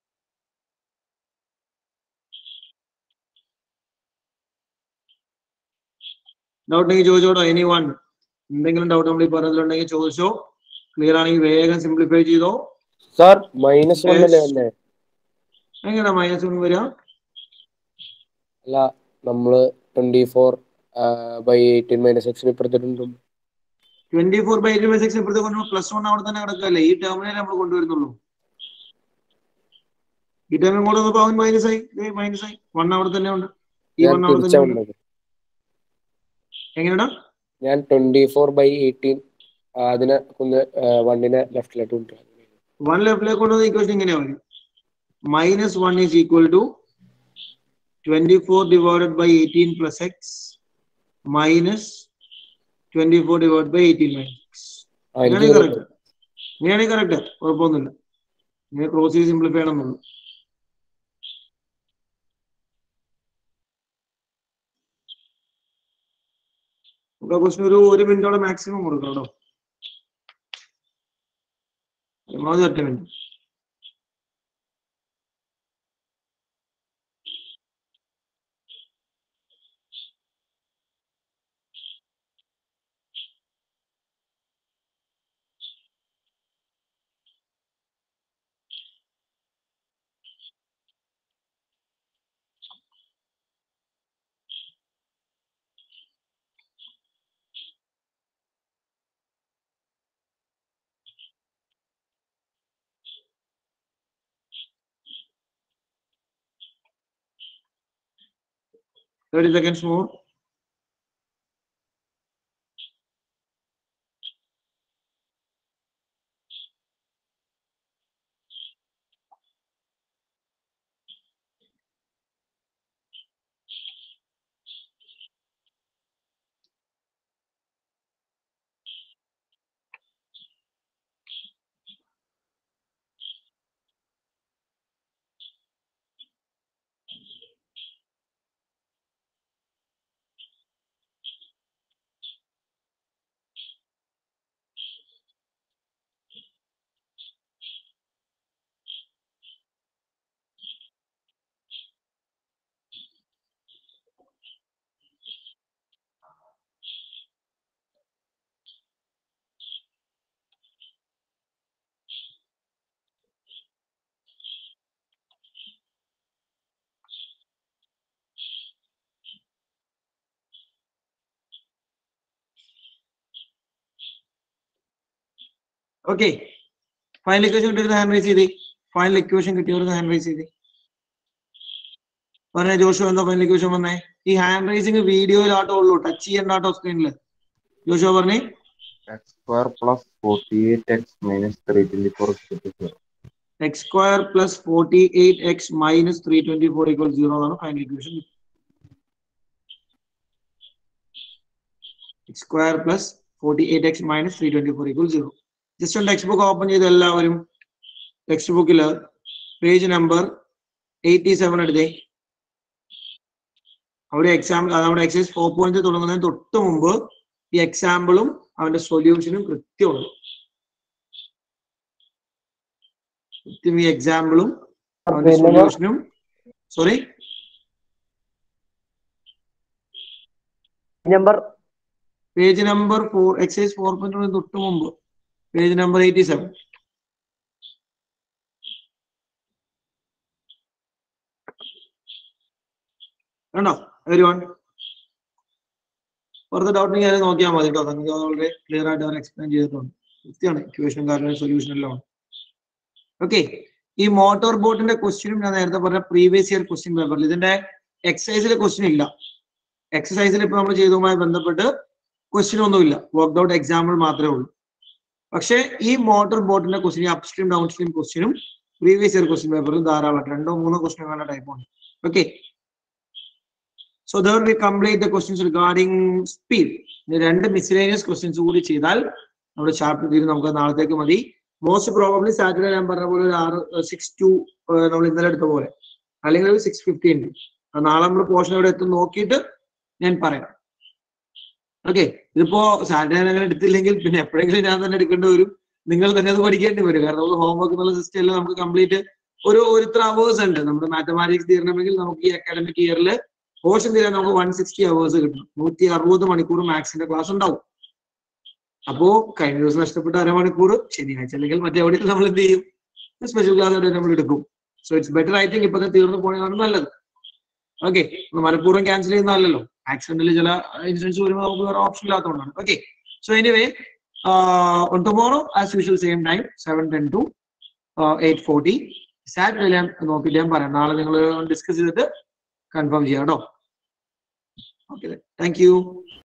ഡൗട്ട് ഉണ്ടെങ്കിൽ ചോദിച്ചോട്ടോ എനി വൺ എന്തെങ്കിലും ഡൗട്ട് നമ്മൾ ഈ പറഞ്ഞതിലുണ്ടെങ്കിൽ ചോദിച്ചോ ക്ലിയർ ആണെങ്കിൽ വേഗം സിംപ്ലിഫൈ ചെയ്തോ സാർ മൈനസ് വൺ അല്ലേ തന്നെ എങ്ങനെ മൈനസ് വൺ വരിക അല്ല നമ്മള് twenty four by eighteen minus എക്സിന് ഇപ്പുറത്തിട്ടുണ്ടും twenty four by eight by six ഇപ്പോഴത്തെ കൊണ്ടുപോകുമ്പോൾ പ്ലസ് വൺ അവിടെ തന്നെ കിടക്കല്ലേ ഈ ടേമിനെ നമ്മൾ കൊണ്ടുവരുന്നുള്ളൂ ഈ ടേം ഇങ്ങോട്ട് വന്നപ്പോൾ അവൻ മൈനസ് ആയി മൈനസ് ആയി വൺ അവിടെ തന്നെ ഉണ്ട് ഈ ഞാൻ വൺ അവിടെ തിരിച്ചാ തന്നെ ഉണ്ട് വന്നത് എങ്ങനെയാ ഞാൻ ട്വന്റി ഫോർ ബൈ എയ്റ്റീൻ അതിനെ ഒന്ന് വണ്ണിനെ ലെഫ്റ്റിലോട്ട് കൊണ്ടുവരാം വൺ ലെഫ്റ്റിലേക്ക് കൊണ്ടുവന്ന ഇക്വേഷൻ ഇങ്ങനെയാ വരും minus one is equal to twenty four divided by eighteen plus x minus twenty four divide by eighteen minus x ആ, എനിക്ക് ഇങ്ങനെയാണെങ്കിൽ correct. കറക്റ്റ് ഇങ്ങനെയാണെങ്കിൽ കറക്റ്റ് കുഴപ്പമൊന്നുമില്ല ഇങ്ങനെ ക്രോസ് ചെയ്ത് സിംപ്ലിഫൈ ചെയ്യണമെന്നുള്ളൂ നമുക്ക് ആ ക്വസ്റ്റിന് ഒരു ഒരു മിനിറ്റോടെ മാക്സിമം കൊടുക്കാം കേട്ടോ പരമാവധി ഒറ്റ minute thirty seconds more okay final equation കിട്ടിയത് ഹാൻഡ് റൈസ് ചെയ്തേ ഫൈനൽ ഇക്വേഷൻ കിട്ടിയവർക്ക് ഹാൻഡ് റൈസ് ചെയ്തേ പറഞ്ഞ ജോഷു എന്താ ഫൈനൽ ഇക്വേഷൻ വന്നേ ഈ ഹാൻഡ് റൈസിങ് വീഡിയോയിലാട്ടോ ഉള്ളൂ ടച്ച് ചെയ്യണ്ടാട്ടോ സ്ക്രീനിൽ ജോഷു പറഞ്ഞേ x square plus forty eight x minus three twenty four zero x square plus forty eight x minus three twenty four equal zero എന്നാണ് final equation x square plus forty eight x minus three twenty four equal zero just ഒന്ന് text book open ചെയ്ത് എല്ലാവരും text ബുക്കിൽ page number eighty seven എടുത്തേ അവിടെ example നമ്മുടെ excise four point തുടങ്ങുന്നതിന് തൊട്ട് മുമ്പ് ഈ എക്സാമ്പിളും അവന്റെ സൊല്യൂഷനും കൃത്യമുണ്ട് കൃത്യം ഈ എക്സാമ്പിളും അവന്റെ Page number? സൊല്യൂഷനും sorry number page number four exercise four point തൊട്ട് മുമ്പ് പേജ് നമ്പർ എയ്റ്റി സെവൻ കണ്ടോ എവരി വൺ പുറത്ത് ഡൗട്ട് ഉണ്ടെങ്കിൽ അത് നോക്കിയാൽ മതി കേട്ടോ നമുക്ക് അത് വളരെ ക്ലിയർ ആയിട്ട് അവർ എക്സ്പ്ലെയിൻ ചെയ്തിട്ടുണ്ട് കൃത്യമാണ് ഇക്വേഷനും കാരണം സൊല്യൂഷൻ എല്ലാം ആണ് ഓക്കെ ഈ മോട്ടോർ ബോട്ടിന്റെ ക്വസ്റ്റ്യനും ഞാൻ നേരത്തെ പറഞ്ഞ പ്രീവിയസ് ഇയർ ക്വസ്റ്റ്യൻ പേപ്പറിൽ ഇതിന്റെ എക്സസൈസിലെ ക്വസ്റ്റ്യൻ ഇല്ല എക്സസൈസിൽ ഇപ്പൊ നമ്മൾ ചെയ്തതുമായി ബന്ധപ്പെട്ട് ക്വസ്റ്റ്യൻ ഒന്നുമില്ല വർക്ക് ഔട്ട് എക്സാമ്പിൾ മാത്രമേ ഉള്ളൂ പക്ഷേ ഈ മോട്ടോർ ബോട്ടിന്റെ question up stream down stream ക്വസ്റ്റ്യനും പ്രീവിയസ് ഇയർ ക്വസ്റ്റ്യൻ പേപ്പറിൽ ധാരാളം രണ്ടോ മൂന്നോ ക്വസ്റ്റ്യൻ വേണ്ട ടൈപ്പ് ഉണ്ട് okay so there we complete the questions regarding speed രണ്ട് മിസ്ലേനിയസ് ക്വസ്റ്റ്യൻസ് കൂടി ചെയ്താൽ നമ്മുടെ ചാപ്റ്റർ തീരും നമുക്ക് നാളത്തേക്ക് മതി മോസ്റ്റ് പ്രോബബ്ലി സാറ്റർഡേ ഞാൻ പറഞ്ഞ പോലെ ഒരു ആറ് സിക്സ് ടു നമ്മൾ ഇന്നലെ എടുത്ത പോലെ അല്ലെങ്കിൽ ഒരു സിക്സ് ഫിഫ്റ്റി ഉണ്ട് അത് നാളെ നമ്മൾ പോർഷൻ എവിടെ എത്തും നോക്കിയിട്ട് ഞാൻ പറയാം ഓക്കെ ഇതിപ്പോ സാറ്റർഡേ അങ്ങനെ എടുത്തില്ലെങ്കിൽ പിന്നെ എപ്പോഴെങ്കിലും ഞാൻ തന്നെ എടുക്കേണ്ടി വരും നിങ്ങൾ തന്നെ അത് പഠിക്കേണ്ടി വരും കാരണം നമുക്ക് ഹോംവർക്ക് എന്നുള്ള സിസ്റ്റം എല്ലാം നമുക്ക് കംപ്ലീറ്റ് ഒരു ഒരു ഇത്ര അവേഴ്സ് ഉണ്ട് നമ്മുടെ മാത്തമാറ്റിക്സ് തീരണമെങ്കിൽ നമുക്ക് ഈ അക്കാഡമിക് ഇയറിൽ പോർഷൻ തീരാൻ നമുക്ക് വൺ സിക്സ്റ്റി അവേഴ്സ് കിട്ടും നൂറ്റി അറുപത് മണിക്കൂർ മാത്സിന്റെ ക്ലാസ് ഉണ്ടാവും അപ്പോ കഴിഞ്ഞ ദിവസം നഷ്ടപ്പെട്ട അരമണിക്കൂർ ശനിയാഴ്ച അല്ലെങ്കിൽ മറ്റെവിടെയും നമ്മൾ എന്ത് ചെയ്യും സ്പെഷ്യൽ ക്ലാസ് ആയിട്ട് നമ്മൾ എടുക്കും so it's better I think ഇപ്പൊ തീർന്നു പോയതാണ് നല്ലത് ഓക്കെ മനഃപൂർവ്വം ക്യാൻസൽ ചെയ്യുന്നതല്ലല്ലോ ആക്സിഡന്റിൽ ചില ഇൻസിഡൻസ് വരുമ്പോൾ നമുക്ക് വേറെ ഓപ്ഷൻ ഇല്ലാത്തതുകൊണ്ടാണ് okay so anyway on tomorrow as usual same time seven ten to eight forty Saturday ഞാൻ നോക്കിയിട്ട് ഞാൻ പറയാം നാളെ നിങ്ങൾ ഡിസ്കസ് ചെയ്തിട്ട് കൺഫേം ചെയ്യാം കേട്ടോ ഓക്കെ താങ്ക് യു